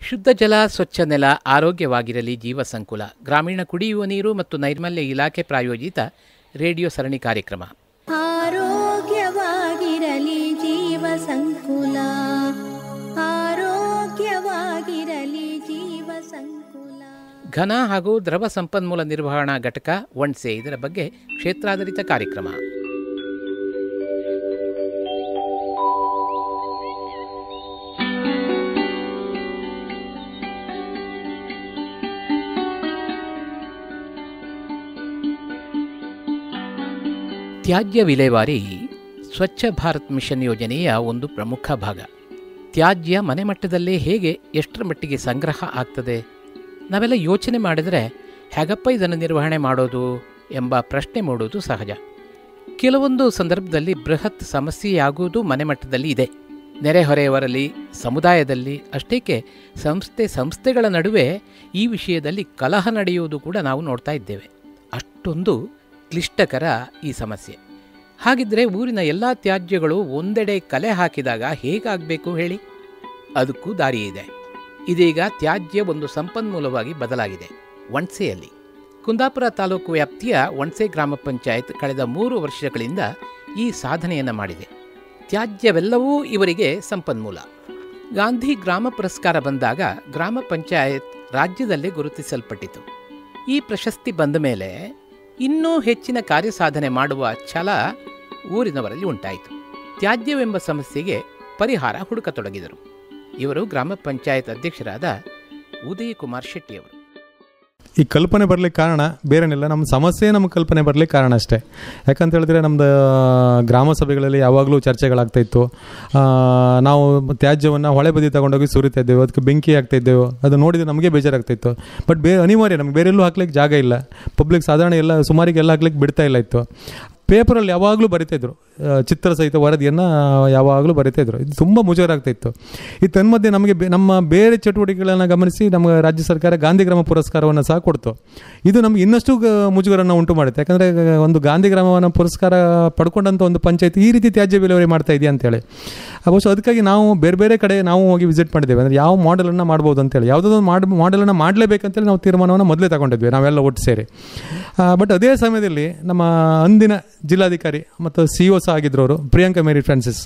ಶುದ್ಧ ಜಲ ಸ್ವಚ್ಛ ನೆಲ ಆರೋಗ್ಯವಾಗಿರಲಿ ಜೀವ ಸಂಕುಲ ಗ್ರಾಮೀಣ ಕುಡಿಯುವ ನೀರು ಮತ್ತು ನೈರ್ಮಲ್ಯ ಇಲಾಖೆ ಪ್ರಾಯೋಜಿತ ರೇಡಿಯೋ ಸರಣಿ ಕಾರ್ಯಕ್ರಮ ಆರೋಗ್ಯವಾಗಿರಲಿ ಜೀವ ಸಂಕುಲ ಆರೋಗ್ಯವಾಗಿರಲಿ ಜೀವ ಸಂಕುಲ ಘನ ಹಾಗೂ ದ್ರವ ಸಂಪನ್ಮೂಲ ನಿರ್ವಹಣಾ ಘಟಕ ಒಣ್ಸೆ ಇದರ ಬಗ್ಗೆ ಕ್ಷೇತ್ರಾಧಾರಿತ ಕಾರ್ಯಕ್ರಮ ತ್ಯಾಜ್ಯ ವಿಲೇವಾರಿ ಸ್ವಚ್ಛ ಭಾರತ್ ಮಿಷನ್ ಯೋಜನೆಯ ಒಂದು ಪ್ರಮುಖ ಭಾಗ ತ್ಯಾಜ್ಯ ಮನೆ ಮಟ್ಟದಲ್ಲೇ ಹೇಗೆ ಎಷ್ಟರ ಮಟ್ಟಿಗೆ ಸಂಗ್ರಹ ಆಗ್ತದೆ ನಾವೆಲ್ಲ ಯೋಚನೆ ಮಾಡಿದರೆ ಹೇಗಪ್ಪ ಇದನ್ನು ನಿರ್ವಹಣೆ ಮಾಡೋದು ಎಂಬ ಪ್ರಶ್ನೆ ಮೂಡುವುದು ಸಹಜ ಕೆಲವೊಂದು ಸಂದರ್ಭದಲ್ಲಿ ಬೃಹತ್ ಸಮಸ್ಯೆಯಾಗುವುದು ಮನೆ ಮಟ್ಟದಲ್ಲಿ ಇದೆ ನೆರೆಹೊರೆಯವರಲ್ಲಿ ಸಮುದಾಯದಲ್ಲಿ ಅಷ್ಟೇಕೆ ಸಂಸ್ಥೆ ಸಂಸ್ಥೆಗಳ ನಡುವೆ ಈ ವಿಷಯದಲ್ಲಿ ಕಲಹ ನಡೆಯುವುದು ಕೂಡ ನಾವು ನೋಡ್ತಾ ಇದ್ದೇವೆ ಅಷ್ಟೊಂದು ಕ್ಲಿಷ್ಟಕರ ಈ ಸಮಸ್ಯೆ ಹಾಗಿದ್ರೆ ಊರಿನ ಎಲ್ಲ ತ್ಯಾಜ್ಯಗಳು ಒಂದೆಡೆ ಕಲೆ ಹಾಕಿದಾಗ ಹೇಗಾಗಬೇಕು ಹೇಳಿ ಅದಕ್ಕೂ ದಾರಿ ಇದೆ ಇದೀಗ ತ್ಯಾಜ್ಯ ಒಂದು ಸಂಪನ್ಮೂಲವಾಗಿ ಬದಲಾಗಿದೆ ಒಣ್ಸೆಯಲ್ಲಿ ಕುಂದಾಪುರ ತಾಲೂಕು ವ್ಯಾಪ್ತಿಯ ಒಣ್ಸೆ ಗ್ರಾಮ ಪಂಚಾಯತ್ ಕಳೆದ ಮೂರು ವರ್ಷಗಳಿಂದ ಈ ಸಾಧನೆಯನ್ನು ಮಾಡಿದೆ ತ್ಯಾಜ್ಯವೆಲ್ಲವೂ ಇವರಿಗೆ ಸಂಪನ್ಮೂಲ ಗಾಂಧಿ ಗ್ರಾಮ ಪುರಸ್ಕಾರ ಬಂದಾಗ ಗ್ರಾಮ ಪಂಚಾಯತ್ ರಾಜ್ಯದಲ್ಲೇ ಗುರುತಿಸಲ್ಪಟ್ಟಿತು ಈ ಪ್ರಶಸ್ತಿ ಬಂದ ಮೇಲೆ ಇನ್ನೂ ಹೆಚ್ಚಿನ ಕಾರ್ಯಸಾಧನೆ ಮಾಡುವ ಛಲ ಊರಿನವರಲ್ಲಿ ಉಂಟಾಯಿತು ತ್ಯಾಜ್ಯವೆಂಬ ಸಮಸ್ಯೆಗೆ ಪರಿಹಾರ ಹುಡುಕತೊಡಗಿದರು ಇವರು ಗ್ರಾಮ ಪಂಚಾಯತ್ ಅಧ್ಯಕ್ಷರಾದ ಉದಯ್ ಕುಮಾರ್ ಶೆಟ್ಟಿಯವರು ಈ ಕಲ್ಪನೆ ಬರ್ಲಿಕ್ಕೆ ಕಾರಣ ಬೇರೇನಿಲ್ಲ ನಮ್ಮ ಸಮಸ್ಯೆ ನಮ್ಮ ಕಲ್ಪನೆ ಬರ್ಲಿಕ್ಕೆ ಕಾರಣ ಅಷ್ಟೇ ಯಾಕಂತ ಹೇಳಿದ್ರೆ ನಮ್ಮದು ಗ್ರಾಮ ಸಭೆಗಳಲ್ಲಿ ಯಾವಾಗಲೂ ಚರ್ಚೆಗಳಾಗ್ತಾ ಇತ್ತು ಆ, ನಾವು ತ್ಯಾಜ್ಯವನ್ನು ಹೊಳೆ ಬದಿ ತಗೊಂಡೋಗಿ ಸುರಿತಾ ಇದ್ದೇವೆ ಅದಕ್ಕೆ ಬೆಂಕಿ ಆಗ್ತಾ ಇದ್ದೇವೆ ಅದು ನೋಡಿದ್ರೆ ನಮಗೆ ಬೇಜಾರಾಗ್ತಾ ಇತ್ತು ಬಟ್ ಬೇ ಅನಿವಾರ್ಯ ನಮ್ಗೆ ಬೇರೆಲ್ಲೂ ಹಾಕ್ಲಿಕ್ಕೆ ಜಾಗ ಇಲ್ಲ ಪಬ್ಲಿಕ್ ಸಾಧಾರಣ ಎಲ್ಲ ಸುಮಾರಿಗೆ ಎಲ್ಲ ಹಾಕ್ಲಿಕ್ಕೆ ಬಿಡ್ತಾ ಇಲ್ಲ ಇತ್ತು ಪೇಪರಲ್ಲಿ ಯಾವಾಗಲೂ ಬರಿತಾಯಿದ್ರು ಚಿತ್ರ ಸಹಿತ ವರದಿಯನ್ನು ಯಾವಾಗಲೂ ಬರಿತಾಯಿದ್ರು ಇದು ತುಂಬ ಮುಜುಗರ ಆಗ್ತಾ ಇತ್ತು ಈ ತನ್ಮಧ್ಯೆ ನಮಗೆ ಬೆ- ನಮ್ಮ ಬೇರೆ ಚಟುವಟಿಕೆಗಳನ್ನು ಗಮನಿಸಿ ನಮ್ಮ ರಾಜ್ಯ ಸರ್ಕಾರ ಗಾಂಧಿ ಗ್ರಾಮ ಪುರಸ್ಕಾರವನ್ನು ಸಹ ಕೊಡ್ತು ಇದು ನಮ್ಗೆ ಇನ್ನಷ್ಟು ಗ- ಮುಜುಗರನ್ನು ಉಂಟು ಮಾಡುತ್ತೆ ಯಾಕಂದರೆ ಒಂದು ಗಾಂಧಿ ಗ್ರಾಮವನ್ನು ಪುರಸ್ಕಾರ ಪಡ್ಕೊಂಡಂಥ ಒಂದು ಪಂಚಾಯತ್ ಈ ರೀತಿ ತ್ಯಾಜ್ಯ ವಿಲೇವಾರಿ ಮಾಡ್ತಾ ಇದೆಯಾ ಅಂತೇಳಿ ಬಹುಶಃ ಅದಕ್ಕಾಗಿ ನಾವು ಬೇರೆ ಬೇರೆ ಕಡೆ ನಾವು ಹೋಗಿ ವಿಸಿಟ್ ಮಾಡಿದ್ದೇವೆ ಅಂದರೆ ಯಾವ ಮಾಡೆಲನ್ನು ಮಾಡ್ಬೋದು ಅಂತೇಳಿ ಯಾವುದೋ ಮಾಡ್ ಮಾಡೆಲನ್ನು ಮಾಡಲೇಬೇಕಂತೇಳಿ ನಾವು ತೀರ್ಮಾನವನ್ನು ಮೊದಲೇ ತಗೊಂಡಿದ್ವಿ ನಾವೆಲ್ಲ ಒಟ್ಟು ಸೇರಿ ಬಟ್ ಅದೇ ಸಮಯದಲ್ಲಿ ನಮ್ಮ ಅಂದಿನ ಜಿಲ್ಲಾಧಿಕಾರಿ ಮತ್ತು ಸಿ ಒ ಸಹ ಆಗಿದ್ರು ಅವರು ಪ್ರಿಯಾಂಕಾ ಮೇರಿ ಫ್ರಾನ್ಸಿಸ್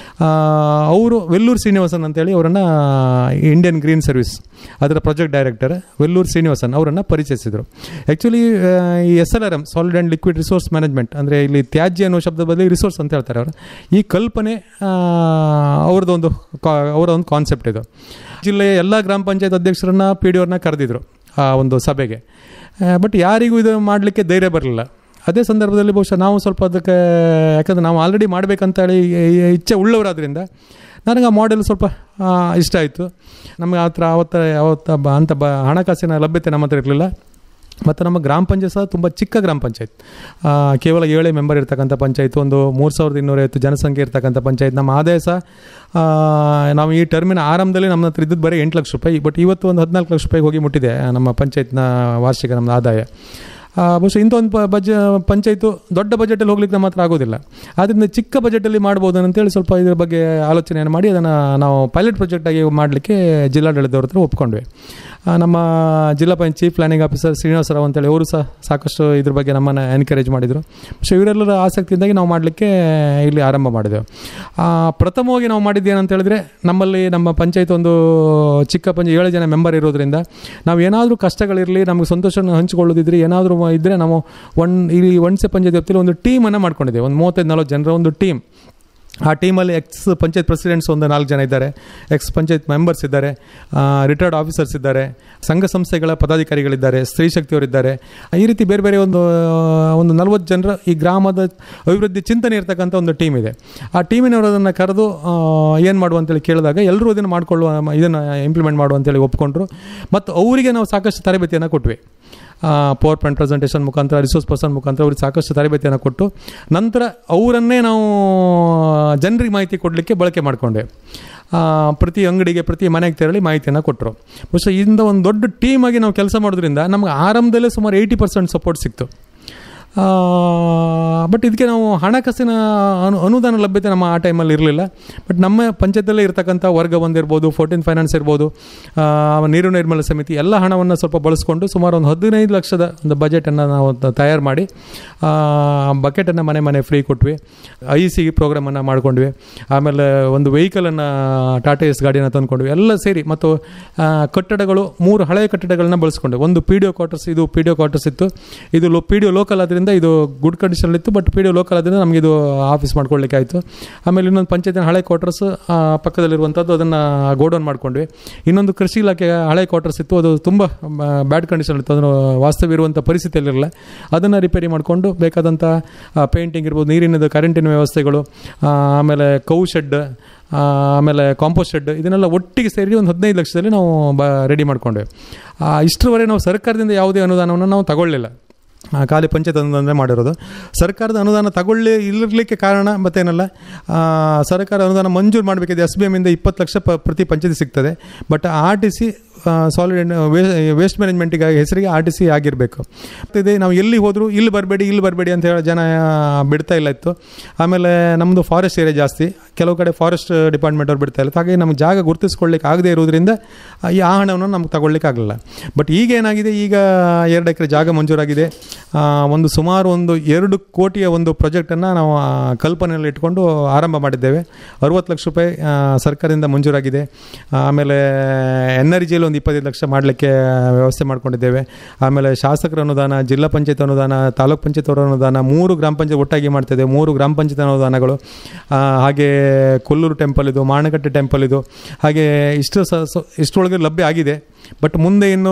ಅವರು ವೆಲ್ಲೂರು ಶ್ರೀನಿವಾಸನ್ ಅಂತೇಳಿ ಅವರನ್ನು ಇಂಡಿಯನ್ ಗ್ರೀನ್ ಸರ್ವಿಸ್ ಅದರ ಪ್ರಾಜೆಕ್ಟ್ ಡೈರೆಕ್ಟರ್ ವೆಲ್ಲೂರು ಶ್ರೀನಿವಾಸನ್ ಅವರನ್ನು ಪರಿಚಯಿಸಿದರು ಆ್ಯಕ್ಚುಲಿ ಈ S L R M solid and liquid resource management ಅಂದರೆ ಇಲ್ಲಿ ತ್ಯಾಜ್ಯ ಅನ್ನೋ ಶಬ್ದ ಬದಲು ರಿಸೋರ್ಸ್ ಅಂತ ಹೇಳ್ತಾರೆ ಅವರು ಈ ಕಲ್ಪನೆ ಆ, ಅವ್ರದ್ದೊಂದು ಕಾ- ಅವರ ಒಂದು ಕಾನ್ಸೆಪ್ಟ್ ಇದು ಜಿಲ್ಲೆಯ ಎಲ್ಲ ಗ್ರಾಮ ಪಂಚಾಯತ್ ಅಧ್ಯಕ್ಷರನ್ನ ಪಿ ಡಿ ಅವ್ರನ್ನ ಕರೆದಿದ್ರು ಆ ಒಂದು ಸಭೆಗೆ ಬಟ್ ಯಾರಿಗೂ ಇದು ಮಾಡಲಿಕ್ಕೆ ಧೈರ್ಯ ಬರಲಿಲ್ಲ ಅದೇ ಸಂದರ್ಭದಲ್ಲಿ ಬಹುಶಃ ನಾವು ಸ್ವಲ್ಪ ಅದಕ್ಕೆ ಯಾಕಂದರೆ ನಾವು ಆಲ್ರೆಡಿ ಮಾಡಬೇಕಂತೇಳಿ ಇಚ್ಛೆ ಉಳ್ಳವರಾದ್ರಿಂದ ನನಗೆ ಆ ಮಾಡೆಲ್ ಸ್ವಲ್ಪ ಆ, ಇಷ್ಟ ಆಯಿತು ನಮಗೆ ಆ ಥರ ಅವತ್ತ ಅವತ್ತ ಬ ಅಂಥ ಬ ಹಣಕಾಸಿನ ಲಭ್ಯತೆ ನಮ್ಮ ಹತ್ರ ಇರಲಿಲ್ಲ ಮತ್ತು ನಮ್ಮ ಗ್ರಾಮ ಪಂಚಾಯತ್ ಸಹ ತುಂಬ ಚಿಕ್ಕ ಗ್ರಾಮ ಪಂಚಾಯತ್ ಆ, ಕೇವಲ ಏಳೇ ಮೆಂಬರ್ ಇರ್ತಕ್ಕಂಥ ಪಂಚಾಯತ್ ಒಂದು ಮೂರು ಸಾವಿರದ ಇನ್ನೂರೈವತ್ತು ಜನಸಂಖ್ಯೆ ಇರ್ತಕ್ಕಂಥ ಪಂಚಾಯತ್ ನಮ್ಮ ಆದಾಯ ಸಹ ಆ, ನಾವು ಈ ಟರ್ಮಿನ ಆರಂಭದಲ್ಲಿ ನಮ್ಮ ಹತ್ರ ಇದ್ದದ್ದು ಬರೀ ಎಂಟು ಲಕ್ಷ ರೂಪಾಯಿ ಬಟ್ ಇವತ್ತು ಒಂದು ಹದಿನಾಲ್ಕು ಲಕ್ಷ ರೂಪಾಯಿಗೆ ಹೋಗಿ ಮುಟ್ಟಿದೆ ಆ, ನಮ್ಮ ಪಂಚಾಯತ್ನ ವಾರ್ಷಿಕ ನಮ್ಮ ಆದಾಯ ಆ, ಬಹುಶಃ ಇಂಥ ಒಂದು ಪ- ಬಜ ಪಂಚಾಯತು ದೊಡ್ಡ ಬಜೆಟಲ್ಲಿ ಹೋಗ್ಲಿಕ್ಕೆ ನಮ್ಮ ಹತ್ರ ಆಗೋದಿಲ್ಲ ಆದ್ದರಿಂದ ಚಿಕ್ಕ ಬಜೆಟಲ್ಲಿ ಮಾಡ್ಬೋದು ಅಂತೇಳಿ ಸ್ವಲ್ಪ ಇದ್ರ ಬಗ್ಗೆ ಆಲೋಚನೆಯನ್ನು ಮಾಡಿ ಅದನ್ನು ನಾವು ಪೈಲಟ್ ಪ್ರಾಜೆಕ್ಟಾಗಿ ಮಾಡಲಿಕ್ಕೆ ಜಿಲ್ಲಾಡಳಿತದವ್ರ ಹತ್ರ ಒಪ್ಕೊಂಡ್ವಿ ಆ, ನಮ್ಮ ಜಿಲ್ಲಾ panchayat chief planning officer Srinivasa Rao ಅಂತೇಳಿ ಅವರು ಸಹ ಸಾಕಷ್ಟು ಇದ್ರ ಬಗ್ಗೆ ನಮ್ಮನ್ನು ಎನ್ಕರೇಜ್ ಮಾಡಿದರು ಸೊ ಇವರೆಲ್ಲರ ಆಸಕ್ತಿಯಿಂದಾಗಿ ನಾವು ಮಾಡಲಿಕ್ಕೆ ಇಲ್ಲಿ ಆರಂಭ ಮಾಡಿದೆವು ಆ, ಪ್ರಥಮವಾಗಿ ನಾವು ಮಾಡಿದ್ದು ಏನಂತ ಹೇಳಿದ್ರೆ ನಮ್ಮಲ್ಲಿ ನಮ್ಮ ಪಂಚಾಯತ್ ಒಂದು ಚಿಕ್ಕ ಪಂಚ ಏಳು ಜನ ಮೆಂಬರ್ ಇರೋದ್ರಿಂದ ನಾವು ಏನಾದರೂ ಕಷ್ಟಗಳಿರಲಿ ನಮಗೆ ಸಂತೋಷನ ಹಂಚಿಕೊಳ್ಳೋದಿದ್ರೆ ಏನಾದರೂ ಇದ್ದರೆ ನಾವು ಒನ್ ಇಲ್ಲಿ ಒಣಸೆ ಪಂಚಾಯತ್ ವ್ಯಾಪ್ತಿಯಲ್ಲಿ ಒಂದು ಟೀಮನ್ನು ಮಾಡ್ಕೊಂಡಿದ್ದೇವೆ ಒಂದು ಮೂವತ್ತೈದು ನಲ್ವತ್ತು ಜನರ ಒಂದು ಟೀಮ್ ಆ ಟೀಮಲ್ಲಿ ಎಕ್ಸ್ ಪಂಚಾಯತ್ ಪ್ರೆಸಿಡೆಂಟ್ಸ್ ಒಂದು ನಾಲ್ಕು ಜನ ಇದ್ದಾರೆ ಎಕ್ಸ್ ಪಂಚಾಯತ್ ಮೆಂಬರ್ಸ್ ಇದ್ದಾರೆ ರಿಟೈರ್ಡ್ ಆಫೀಸರ್ಸ್ ಇದ್ದಾರೆ ಸಂಘ ಸಂಸ್ಥೆಗಳ ಪದಾಧಿಕಾರಿಗಳಿದ್ದಾರೆ ಸ್ತ್ರೀ ಶಕ್ತಿಯವರಿದ್ದಾರೆ ಈ ರೀತಿ ಬೇರೆ ಬೇರೆ ಒಂದು ಒಂದು ನಲವತ್ತು ಜನರ ಈ ಗ್ರಾಮದ ಅಭಿವೃದ್ಧಿ ಚಿಂತನೆ ಇರ್ತಕ್ಕಂಥ ಒಂದು ಟೀಮ್ ಇದೆ ಆ ಟೀಮಿನವರನ್ನು ಕರೆದು ಏನು ಮಾಡುವ ಅಂತೇಳಿ ಕೇಳಿದಾಗ ಎಲ್ಲರೂ ಇದನ್ನು ಮಾಡಿಕೊಳ್ಳುವ ಇದನ್ನು ಇಂಪ್ಲಿಮೆಂಟ್ ಮಾಡುವ ಅಂತೇಳಿ ಒಪ್ಕೊಂಡ್ರು ಮತ್ತು ಅವರಿಗೆ ನಾವು ಸಾಕಷ್ಟು ತರಬೇತಿಯನ್ನು ಕೊಟ್ವಿ ಪವರ್ ಪಾಯಿಂಟ್ ಪ್ರೆಸೆಂಟೇಷನ್ ಮುಖಾಂತರ ರಿಸೋರ್ಸ್ ಪರ್ಸನ್ ಮುಖಾಂತರ ಅವ್ರಿಗೆ ಸಾಕಷ್ಟು ತರಬೇತಿಯನ್ನು ಕೊಟ್ಟು ನಂತರ ಅವರನ್ನೇ ನಾವು ಜನರಿಗೆ ಮಾಹಿತಿ ಕೊಡಲಿಕ್ಕೆ ಬಳಕೆ ಮಾಡಿಕೊಂಡೆ ಪ್ರತಿ ಅಂಗಡಿಗೆ ಪ್ರತಿ ಮನೆಗೆ ತೆರಳಿ ಮಾಹಿತಿಯನ್ನು ಕೊಟ್ಟರು ಬಹುಶಃ ಇದರಿಂದ ಒಂದು ದೊಡ್ಡ ಟೀಮಾಗಿ ನಾವು ಕೆಲಸ ಮಾಡೋದ್ರಿಂದ ನಮ್ಗೆ ಆರಂಭದಲ್ಲೇ ಸುಮಾರು ಏಯ್ಟಿ ಪರ್ಸೆಂಟ್ ಸಪೋರ್ಟ್ ಸಿಕ್ತು ಬಟ್ ಇದಕ್ಕೆ ನಾವು ಹಣಕಾಸಿನ ಅನು ಅನುದಾನ ಲಭ್ಯತೆ ನಮ್ಮ ಆ ಟೈಮಲ್ಲಿ ಇರಲಿಲ್ಲ ಬಟ್ ನಮ್ಮ ಪಂಚಾಯತಲ್ಲೇ ಇರ್ತಕ್ಕಂಥ ವರ್ಗ ಒಂದಿರ್ಬೋದು ಫೋರ್ಟೀನ್ ಫೈನಾನ್ಸ್ ಇರ್ಬೋದು ಆ, ನೀರು ನೈರ್ಮಲ್ಯ ಸಮಿತಿ ಎಲ್ಲ ಹಣವನ್ನು ಸ್ವಲ್ಪ ಬಳಸ್ಕೊಂಡು ಸುಮಾರು ಒಂದು ಹದಿನೈದು ಲಕ್ಷದ ಒಂದು ಬಜೆಟನ್ನು ನಾವು ತ- ತಯಾರು ಮಾಡಿ ಬಕೆಟನ್ನು ಮನೆ ಮನೆ ಫ್ರೀ ಕೊಟ್ವಿ ಐ ಸಿ ಪ್ರೋಗ್ರಾಮನ್ನು ಮಾಡ್ಕೊಂಡ್ವಿ ಆಮೇಲೆ ಒಂದು ವೆಹಿಕಲನ್ನು ಟಾಟಾ ಎಸ್ ಗಾಡಿನ ತಂದ್ಕೊಂಡ್ವಿ ಎಲ್ಲ ಸೇರಿ ಮತ್ತು ಆ, ಕಟ್ಟಡಗಳು ಮೂರು ಹಳೆಯ ಕಟ್ಟಡಗಳನ್ನ ಬಳಸ್ಕೊಂಡ್ವಿ ಒಂದು ಪಿ ಡಿ ಒ ಕ್ವಾರ್ಟರ್ಸ್ ಇದು ಪಿ ಡಿ ಒ ಕ್ವಾರ್ಟರ್ಸ್ ಇತ್ತು ಇದು ಲೋ ಪಿ ಡಿ ಒ ಲೋಕಲ್ ಆದ್ದರಿಂದ ಇದು ಗುಡ್ ಕಂಡೀಷನ್ ಇತ್ತು but P D O local ಆದ್ದರಿಂದ ನಮಗೆ ಇದು ಆಫೀಸ್ ಮಾಡ್ಕೊಳ್ಳಿಕ್ಕೆ ಆಯಿತು ಆಮೇಲೆ ಇನ್ನೊಂದು ಪಂಚಾಯತಿನ ಹಳೆ ಕ್ವಾರ್ಟರ್ಸ್ ಪಕ್ಕದಲ್ಲಿರುವಂಥದ್ದು ಅದನ್ನು ಗೋಡೌನ್ ಮಾಡ್ಕೊಂಡ್ವಿ ಇನ್ನೊಂದು ಕೃಷಿ ಇಲಾಖೆ ಹಳೆ ಕ್ವಾರ್ಟರ್ಸ್ ಇತ್ತು ಅದು ತುಂಬ ಬ್ಯಾಡ್ ಕಂಡೀಷನ್ ಇತ್ತು ಅದನ್ನು ವಾಸ್ತವ ಇರುವಂಥ ಪರಿಸ್ಥಿತಿಯಲ್ಲಿರಲ್ಲ ಅದನ್ನು ರಿಪೇರಿ ಮಾಡಿಕೊಂಡು ಬೇಕಾದಂಥ ಪೇಂಟಿಂಗ್ ಇರ್ಬೋದು ನೀರಿನದು ಕರೆಂಟಿನ ವ್ಯವಸ್ಥೆಗಳು ಆ, ಆಮೇಲೆ ಕೌ ಶೆಡ್ ಆ, ಆಮೇಲೆ ಕಾಂಪೋಸ್ಟ್ ಶೆಡ್ ಇದನ್ನೆಲ್ಲ ಒಟ್ಟಿಗೆ ಸೇರಿ ಒಂದು ಹದಿನೈದು ಲಕ್ಷದಲ್ಲಿ ನಾವು ಬ ರೆಡಿ ಮಾಡ್ಕೊಂಡ್ವಿ ಆ, ಇಷ್ಟರವರೆಗೆ ನಾವು ಸರ್ಕಾರದಿಂದ ಯಾವುದೇ ಅನುದಾನವನ್ನು ನಾವು ತಗೊಳ್ಳಿಲ್ಲ ಆ, ಖಾಲಿ ಪಂಚಾಯತ್ ಅನುದಾನ ಮಾಡಿರೋದು ಸರ್ಕಾರದ ಅನುದಾನ ತಗೊಳ್ಳಿ ಇಲ್ಲಿರಲಿಕ್ಕೆ ಕಾರಣ ಮತ್ತೇನಲ್ಲ ಆ, ಸರ್ಕಾರ ಅನುದಾನ ಮಂಜೂರು ಮಾಡಬೇಕಿದೆ ಎಸ್ ಬಿ ಎಮ್ಮಿಂದ ಇಪ್ಪತ್ತು ಲಕ್ಷ ಪ ಪ್ರತಿ ಪಂಚಾಯತಿ ಸಿಗ್ತದೆ but R T C solid waste ಮ್ಯಾನೇಜ್ಮೆಂಟಿಗೆ ಹೆಸರಿಗೆ ಆರ್ ಟಿ ಸಿ ಆಗಿರಬೇಕು ಇದೆ ನಾವು ಎಲ್ಲಿ ಹೋದರೂ ಇಲ್ಲಿ ಬರಬೇಡಿ ಇಲ್ಲಿ ಬರಬೇಡಿ ಅಂತ ಹೇಳಿ ಜನ ಆ, ಬಿಡ್ತಾ ಇಲ್ಲ ಇತ್ತು ಆಮೇಲೆ ನಮ್ಮದು ಫಾರೆಸ್ಟ್ ಏರಿಯಾ ಜಾಸ್ತಿ ಕೆಲವು ಕಡೆ ಫಾರೆಸ್ಟ್ ಡಿಪಾರ್ಟ್ಮೆಂಟ್ ಅವ್ರು ಬಿಡ್ತಾ ಇಲ್ಲ ಹಾಗಾಗಿ ನಮ್ಗೆ ಜಾಗ ಗುರುತಿಸ್ಕೊಳ್ಳಿಕ್ಕೆ ಆಗದೇ ಇರೋದ್ರಿಂದ ಆ, ಈ ಆ ಹಣವನ್ನು ನಮ್ಗೆ ತಗೊಳ್ಳಿಕ್ಕೆ ಆಗಲಿಲ್ಲ ಬಟ್ ಈಗ ಏನಾಗಿದೆ ಈಗ ಎರಡು ಎಕರೆ ಜಾಗ ಮಂಜೂರಾಗಿದೆ ಆ, ಒಂದು ಸುಮಾರು ಒಂದು ಎರಡು ಕೋಟಿಯ ಒಂದು ಪ್ರಾಜೆಕ್ಟನ್ನು ನಾವು ಆ, ಕಲ್ಪನೆಯಲ್ಲಿ ಇಟ್ಕೊಂಡು ಆರಂಭ ಮಾಡಿದ್ದೇವೆ ಅರುವತ್ತು ಲಕ್ಷ ರೂಪಾಯಿ ಆ, ಸರ್ಕಾರದಿಂದ ಮಂಜೂರಾಗಿದೆ ಆಮೇಲೆ ಎನ್ ಆರ್ ಜಿಯಲ್ಲಿ ಒಂದು ಇಪ್ಪತ್ತೈದು ಲಕ್ಷ ಮಾಡಲಿಕ್ಕೆ ವ್ಯವಸ್ಥೆ ಮಾಡ್ಕೊಂಡಿದ್ದೇವೆ ಆಮೇಲೆ ಶಾಸಕರ ಅನುದಾನ ಜಿಲ್ಲಾ ಪಂಚಾಯತ್ ಅನುದಾನ ತಾಲೂಕ್ ಪಂಚಾಯತ್ ಅವರ ಅನುದಾನ ಮೂರು ಗ್ರಾಮ ಪಂಚಾಯತ್ ಒಟ್ಟಾಗಿ ಮಾಡ್ತಿದ್ದೇವೆ ಮೂರು ಗ್ರಾಮ ಪಂಚಾಯತ್ ಅನುದಾನಗಳು ಆ, ಹಾಗೆ ಕೊಲ್ಲೂರು ಟೆಂಪಲ್ ಇದು ಮಾಣಕಟ್ಟೆ ಟೆಂಪಲ್ ಇದು ಹಾಗೆ ಇಷ್ಟು ಸ ಸ- ಇಷ್ಟರೊಳಗೆ ಲಭ್ಯ ಆಗಿದೆ ಬಟ್ ಮುಂದೆ ಇನ್ನೂ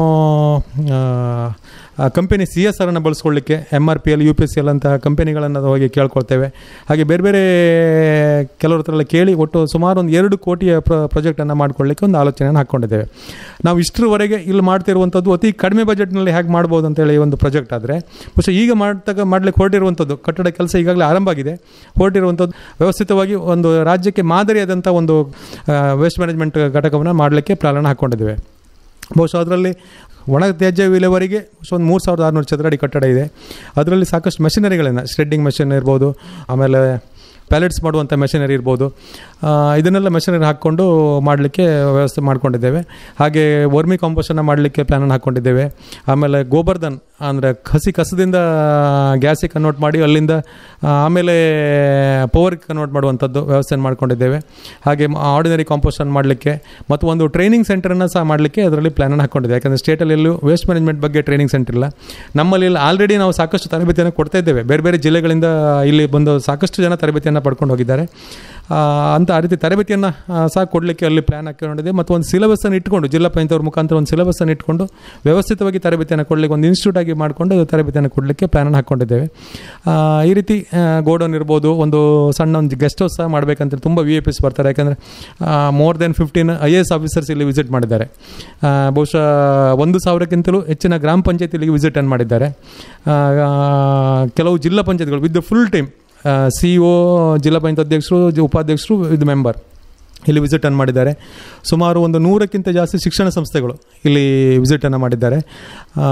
ಕಂಪನಿ ಸಿ ಎಸ್ ಆರನ್ನು ಬಳಸ್ಕೊಳ್ಳಿಕ್ಕೆ M R P L U P S L ಅಂತ ಕಂಪನಿಗಳನ್ನು ಹೋಗಿ ಕೇಳ್ಕೊಳ್ತೇವೆ ಹಾಗೆ ಬೇರೆ ಬೇರೆ ಕೆಲವ್ರ ಹತ್ರ ಎಲ್ಲ ಕೇಳಿ ಒಟ್ಟು ಸುಮಾರು ಒಂದು ಎರಡು ಕೋಟಿಯ ಪ್ರ ಪ್ರಾಜೆಕ್ಟನ್ನು ಮಾಡ್ಕೊಳ್ಳಿಕ್ಕೆ ಒಂದು ಆಲೋಚನೆಯನ್ನು ಹಾಕ್ಕೊಂಡಿದ್ದೇವೆ ನಾವು ಇಷ್ಟರವರೆಗೆ ಇಲ್ಲಿ ಮಾಡ್ತಿರುವಂಥದ್ದು ಅತಿ ಕಡಿಮೆ ಬಜೆಟ್ನಲ್ಲಿ ಹೇಗೆ ಮಾಡ್ಬೋದು ಅಂತೇಳಿ ಒಂದು ಪ್ರಾಜೆಕ್ಟ್ ಆದರೆ ಬಹುಶಃ ಈಗ ಮಾಡ್ತಕ್ಕ ಮಾಡ್ಲಿಕ್ಕೆ ಹೊರಟಿರುವಂಥದ್ದು ಕಟ್ಟಡ ಕೆಲಸ ಈಗಾಗಲೇ ಆರಂಭ ಆಗಿದೆ ಹೊರಟಿರುವಂಥದ್ದು ವ್ಯವಸ್ಥಿತವಾಗಿ ಒಂದು ರಾಜ್ಯಕ್ಕೆ ಮಾದರಿಯಾದಂಥ ಒಂದು ವೇಸ್ಟ್ ಮ್ಯಾನೇಜ್ಮೆಂಟ್ ಘಟಕವನ್ನು ಮಾಡಲಿಕ್ಕೆ ಪ್ಲಾನ್ ಹಾಕ್ಕೊಂಡಿದ್ದೇವೆ ಬಹುಶಃ ಅದರಲ್ಲಿ ಒಣ ತ್ಯಾಜ್ಯ ವಿಲೇವಾರಿಗೆ ಬಹುಶಃ ಒಂದು ಮೂರು ಸಾವಿರದ ಆರುನೂರು ಚದರಡಿ ಕಟ್ಟಡ ಇದೆ ಅದರಲ್ಲಿ ಸಾಕಷ್ಟು ಮೆಷಿನರಿಗಳನ್ನು ಸ್ಟ್ರೆಡ್ಡಿಂಗ್ ಮೆಷಿನ್ ಇರ್ಬೋದು ಆಮೇಲೆ ಪ್ಯಾಲೆಟ್ಸ್ ಮಾಡುವಂಥ ಮೆಷಿನರಿ ಇರ್ಬೋದು ಆ, ಇದನ್ನೆಲ್ಲ ಮೆಷಿನರಿ ಹಾಕ್ಕೊಂಡು ಮಾಡಲಿಕ್ಕೆ ವ್ಯವಸ್ಥೆ ಮಾಡ್ಕೊಂಡಿದ್ದೇವೆ ಹಾಗೆ ವರ್ಮಿ ಕಾಂಪೋಸ್ಟನ್ನು ಮಾಡಲಿಕ್ಕೆ ಪ್ಲ್ಯಾನನ್ನು ಹಾಕ್ಕೊಂಡಿದ್ದೇವೆ ಆಮೇಲೆ ಗೋಬರ್ಧನ್ ಅಂದರೆ ಹಸಿ ಕಸದಿಂದ ಗ್ಯಾಸಿಗೆ ಕನ್ವರ್ಟ್ ಮಾಡಿ ಅಲ್ಲಿಂದ ಆ, ಆಮೇಲೆ ಪವರ್ಗೆ ಕನ್ವರ್ಟ್ ಮಾಡುವಂಥದ್ದು ವ್ಯವಸ್ಥೆಯನ್ನು ಮಾಡ್ಕೊಂಡಿದ್ದೇವೆ ಹಾಗೆ ಆರ್ಡಿನರಿ ಕಾಂಪೋಸ್ಟನ್ನು ಮಾಡಲಿಕ್ಕೆ ಮತ್ತು ಒಂದು ಟ್ರೈನಿಂಗ್ ಸೆಂಟರನ್ನು ಸಹ ಮಾಡಲಿಕ್ಕೆ ಅದರಲ್ಲಿ ಪ್ಲ್ಯಾನನ್ನು ಹಾಕ್ಕೊಂಡಿದೆ ಯಾಕಂದರೆ ಸ್ಟೇಟಲ್ಲಿ ಎಲ್ಲೂ ವೇಸ್ಟ್ ಮ್ಯಾನೇಜ್ಮೆಂಟ್ ಬಗ್ಗೆ ಟ್ರೈನಿಂಗ್ ಸೆಂಟರ್ ಇಲ್ಲ ನಮ್ಮಲ್ಲಿ ಇಲ್ಲಿ ಆಲ್ರೆಡಿ ನಾವು ಸಾಕಷ್ಟು ತರಬೇತಿಯನ್ನು ಕೊಡ್ತಾ ಇದ್ದೇವೆ ಬೇರೆ ಬೇರೆ ಜಿಲ್ಲೆಗಳಿಂದ ಇಲ್ಲಿ ಬಂದು ಸಾಕಷ್ಟು ಜನ ತರಬೇತಿಯನ್ನು ಪಡ್ಕೊಂಡು ಹೋಗಿದ್ದಾರೆ ಆ, ಅಂತ ಆ ರೀತಿ ತರಬೇತಿಯನ್ನು ಸಹ ಕೊಡಲಿಕ್ಕೆ ಅಲ್ಲಿ ಪ್ಲ್ಯಾನ್ ಹಾಕೊಂಡಿದೆ ಮತ್ತು ಒಂದು ಸಿಲೆಬಸ್ಸನ್ನು ಇಟ್ಕೊಂಡು ಜಿಲ್ಲಾ ಪಂಚಾಯತ್ ಅವ್ರ ಮುಖಾಂತರ ಒಂದು ಸಿಲೆಬಸ್ಸನ್ನು ಇಟ್ಕೊಂಡು ವ್ಯವಸ್ಥಿತವಾಗಿ ತರಬೇತಿಯನ್ನು ಕೊಡಲಿಕ್ಕೆ ಒಂದು ಇನ್ಸ್ಟಿಟ್ಯೂಟ್ ಆಗಿ ಮಾಡಿಕೊಂಡು ತರಬೇತಿಯನ್ನು ಕೊಡಲಿಕ್ಕೆ ಪ್ಲ್ಯಾನನ್ನು ಹಾಕ್ಕೊಂಡಿದ್ದೇವೆ ಆ, ಈ ರೀತಿ ಗೋಡೌನ್ ಇರ್ಬೋದು ಒಂದು ಸಣ್ಣ ಒಂದು ಗೆಸ್ಟ್ ಹೌಸ್ ಸಹ ಮಾಡಬೇಕಂತ ತುಂಬ ವಿ ಎ ಪಿಸ್ ಬರ್ತಾರೆ ಯಾಕಂದರೆ more then fifteen I A S officers ಇಲ್ಲಿ ವಿಸಿಟ್ ಮಾಡಿದ್ದಾರೆ ಆ, ಬಹುಶಃ ಒಂದು ಸಾವಿರಕ್ಕಿಂತಲೂ ಹೆಚ್ಚಿನ ಗ್ರಾಮ ಪಂಚಾಯತ್ ಇಲ್ಲಿಗೆ ವಿಸಿಟನ್ನು ಮಾಡಿದ್ದಾರೆ ಆ, ಕೆಲವು ಜಿಲ್ಲಾ ಪಂಚಾಯತ್ಗಳು with full time C O ಜಿಲ್ಲಾ ಪಂಚಾಯತ್ ಅಧ್ಯಕ್ಷರು ಜ- ಉಪಾಧ್ಯಕ್ಷರು ಇದು ಮೆಂಬರ್ ಇಲ್ಲಿ ವಿಸಿಟನ್ನು ಮಾಡಿದ್ದಾರೆ ಸುಮಾರು ಒಂದು ನೂರಕ್ಕಿಂತ ಜಾಸ್ತಿ ಶಿಕ್ಷಣ ಸಂಸ್ಥೆಗಳು ಇಲ್ಲಿ ವಿಸಿಟನ್ನು ಮಾಡಿದ್ದಾರೆ ಆ,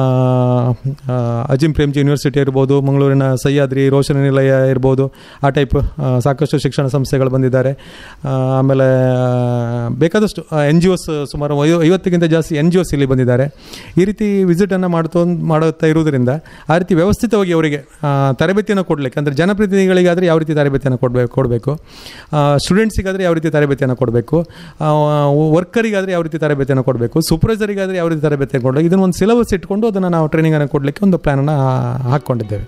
ಆ, ಅಜಿಂ ಪ್ರೇಮ್ಜಿ ಯೂನಿವರ್ಸಿಟಿ ಇರ್ಬೋದು ಮಂಗಳೂರಿನ ಸಹ್ಯಾದ್ರಿ ರೋಷನ ನಿಲಯ ಇರ್ಬೋದು ಆ ಟೈಪ್ ಆ, ಸಾಕಷ್ಟು ಶಿಕ್ಷಣ ಸಂಸ್ಥೆಗಳು ಬಂದಿದ್ದಾರೆ ಆ, ಆಮೇಲೆ ಆ, ಬೇಕಾದಷ್ಟು ಎನ್ ಜಿ ಒಸ್ ಸುಮಾರು ಐವ- ಐವತ್ತಕ್ಕಿಂತ ಜಾಸ್ತಿ ಎನ್ ಜಿ ಒಸ್ ಇಲ್ಲಿ ಬಂದಿದ್ದಾರೆ ಈ ರೀತಿ ವಿಸಿಟನ್ನು ಮಾಡ್ತೊ ಮಾಡುತ್ತಾ ಇರುವುದರಿಂದ ಆ ರೀತಿ ವ್ಯವಸ್ಥಿತವಾಗಿ ಅವರಿಗೆ ಆ, ತರಬೇತಿಯನ್ನು ಕೊಡಲಿಕ್ಕೆ ಅಂದರೆ ಜನಪ್ರತಿನಿಧಿಗಳಿಗಾದರೆ ಯಾವ ರೀತಿ ತರಬೇತಿಯನ್ನು ಕೊಡಬೇಕು ಕೊಡಬೇಕು ಸ್ಟೂಡೆಂಟ್ಸಿಗಾದರೆ ಯಾವ ರೀತಿ ತರಬೇತಿಯನ್ನು ಕೊಡಬೇಕು ವರ್ಕರಿಗಾದರೆ ಯಾವ ರೀತಿ ತರಬೇತಿಯನ್ನು ಕೊಡಬೇಕು ಸೂಪರ್ವೈಸರಿಗಾದರೆ ಯಾವ ರೀತಿ ತರಬೇತಿಯನ್ನು ಕೊಡಬೇಕು ಇದನ್ನು ಒಂದು ಸಿಲೆಬಸ್ ಇಟ್ಕೊಂಡು ಅದನ್ನು ನಾವು ಟ್ರೈನಿಂಗನ್ನು ಕೊಡಲಿಕ್ಕೆ ಒಂದು ಪ್ಲ್ಯಾನನ್ನು ಹಾಕ್ಕೊಂಡಿದ್ದೇವೆ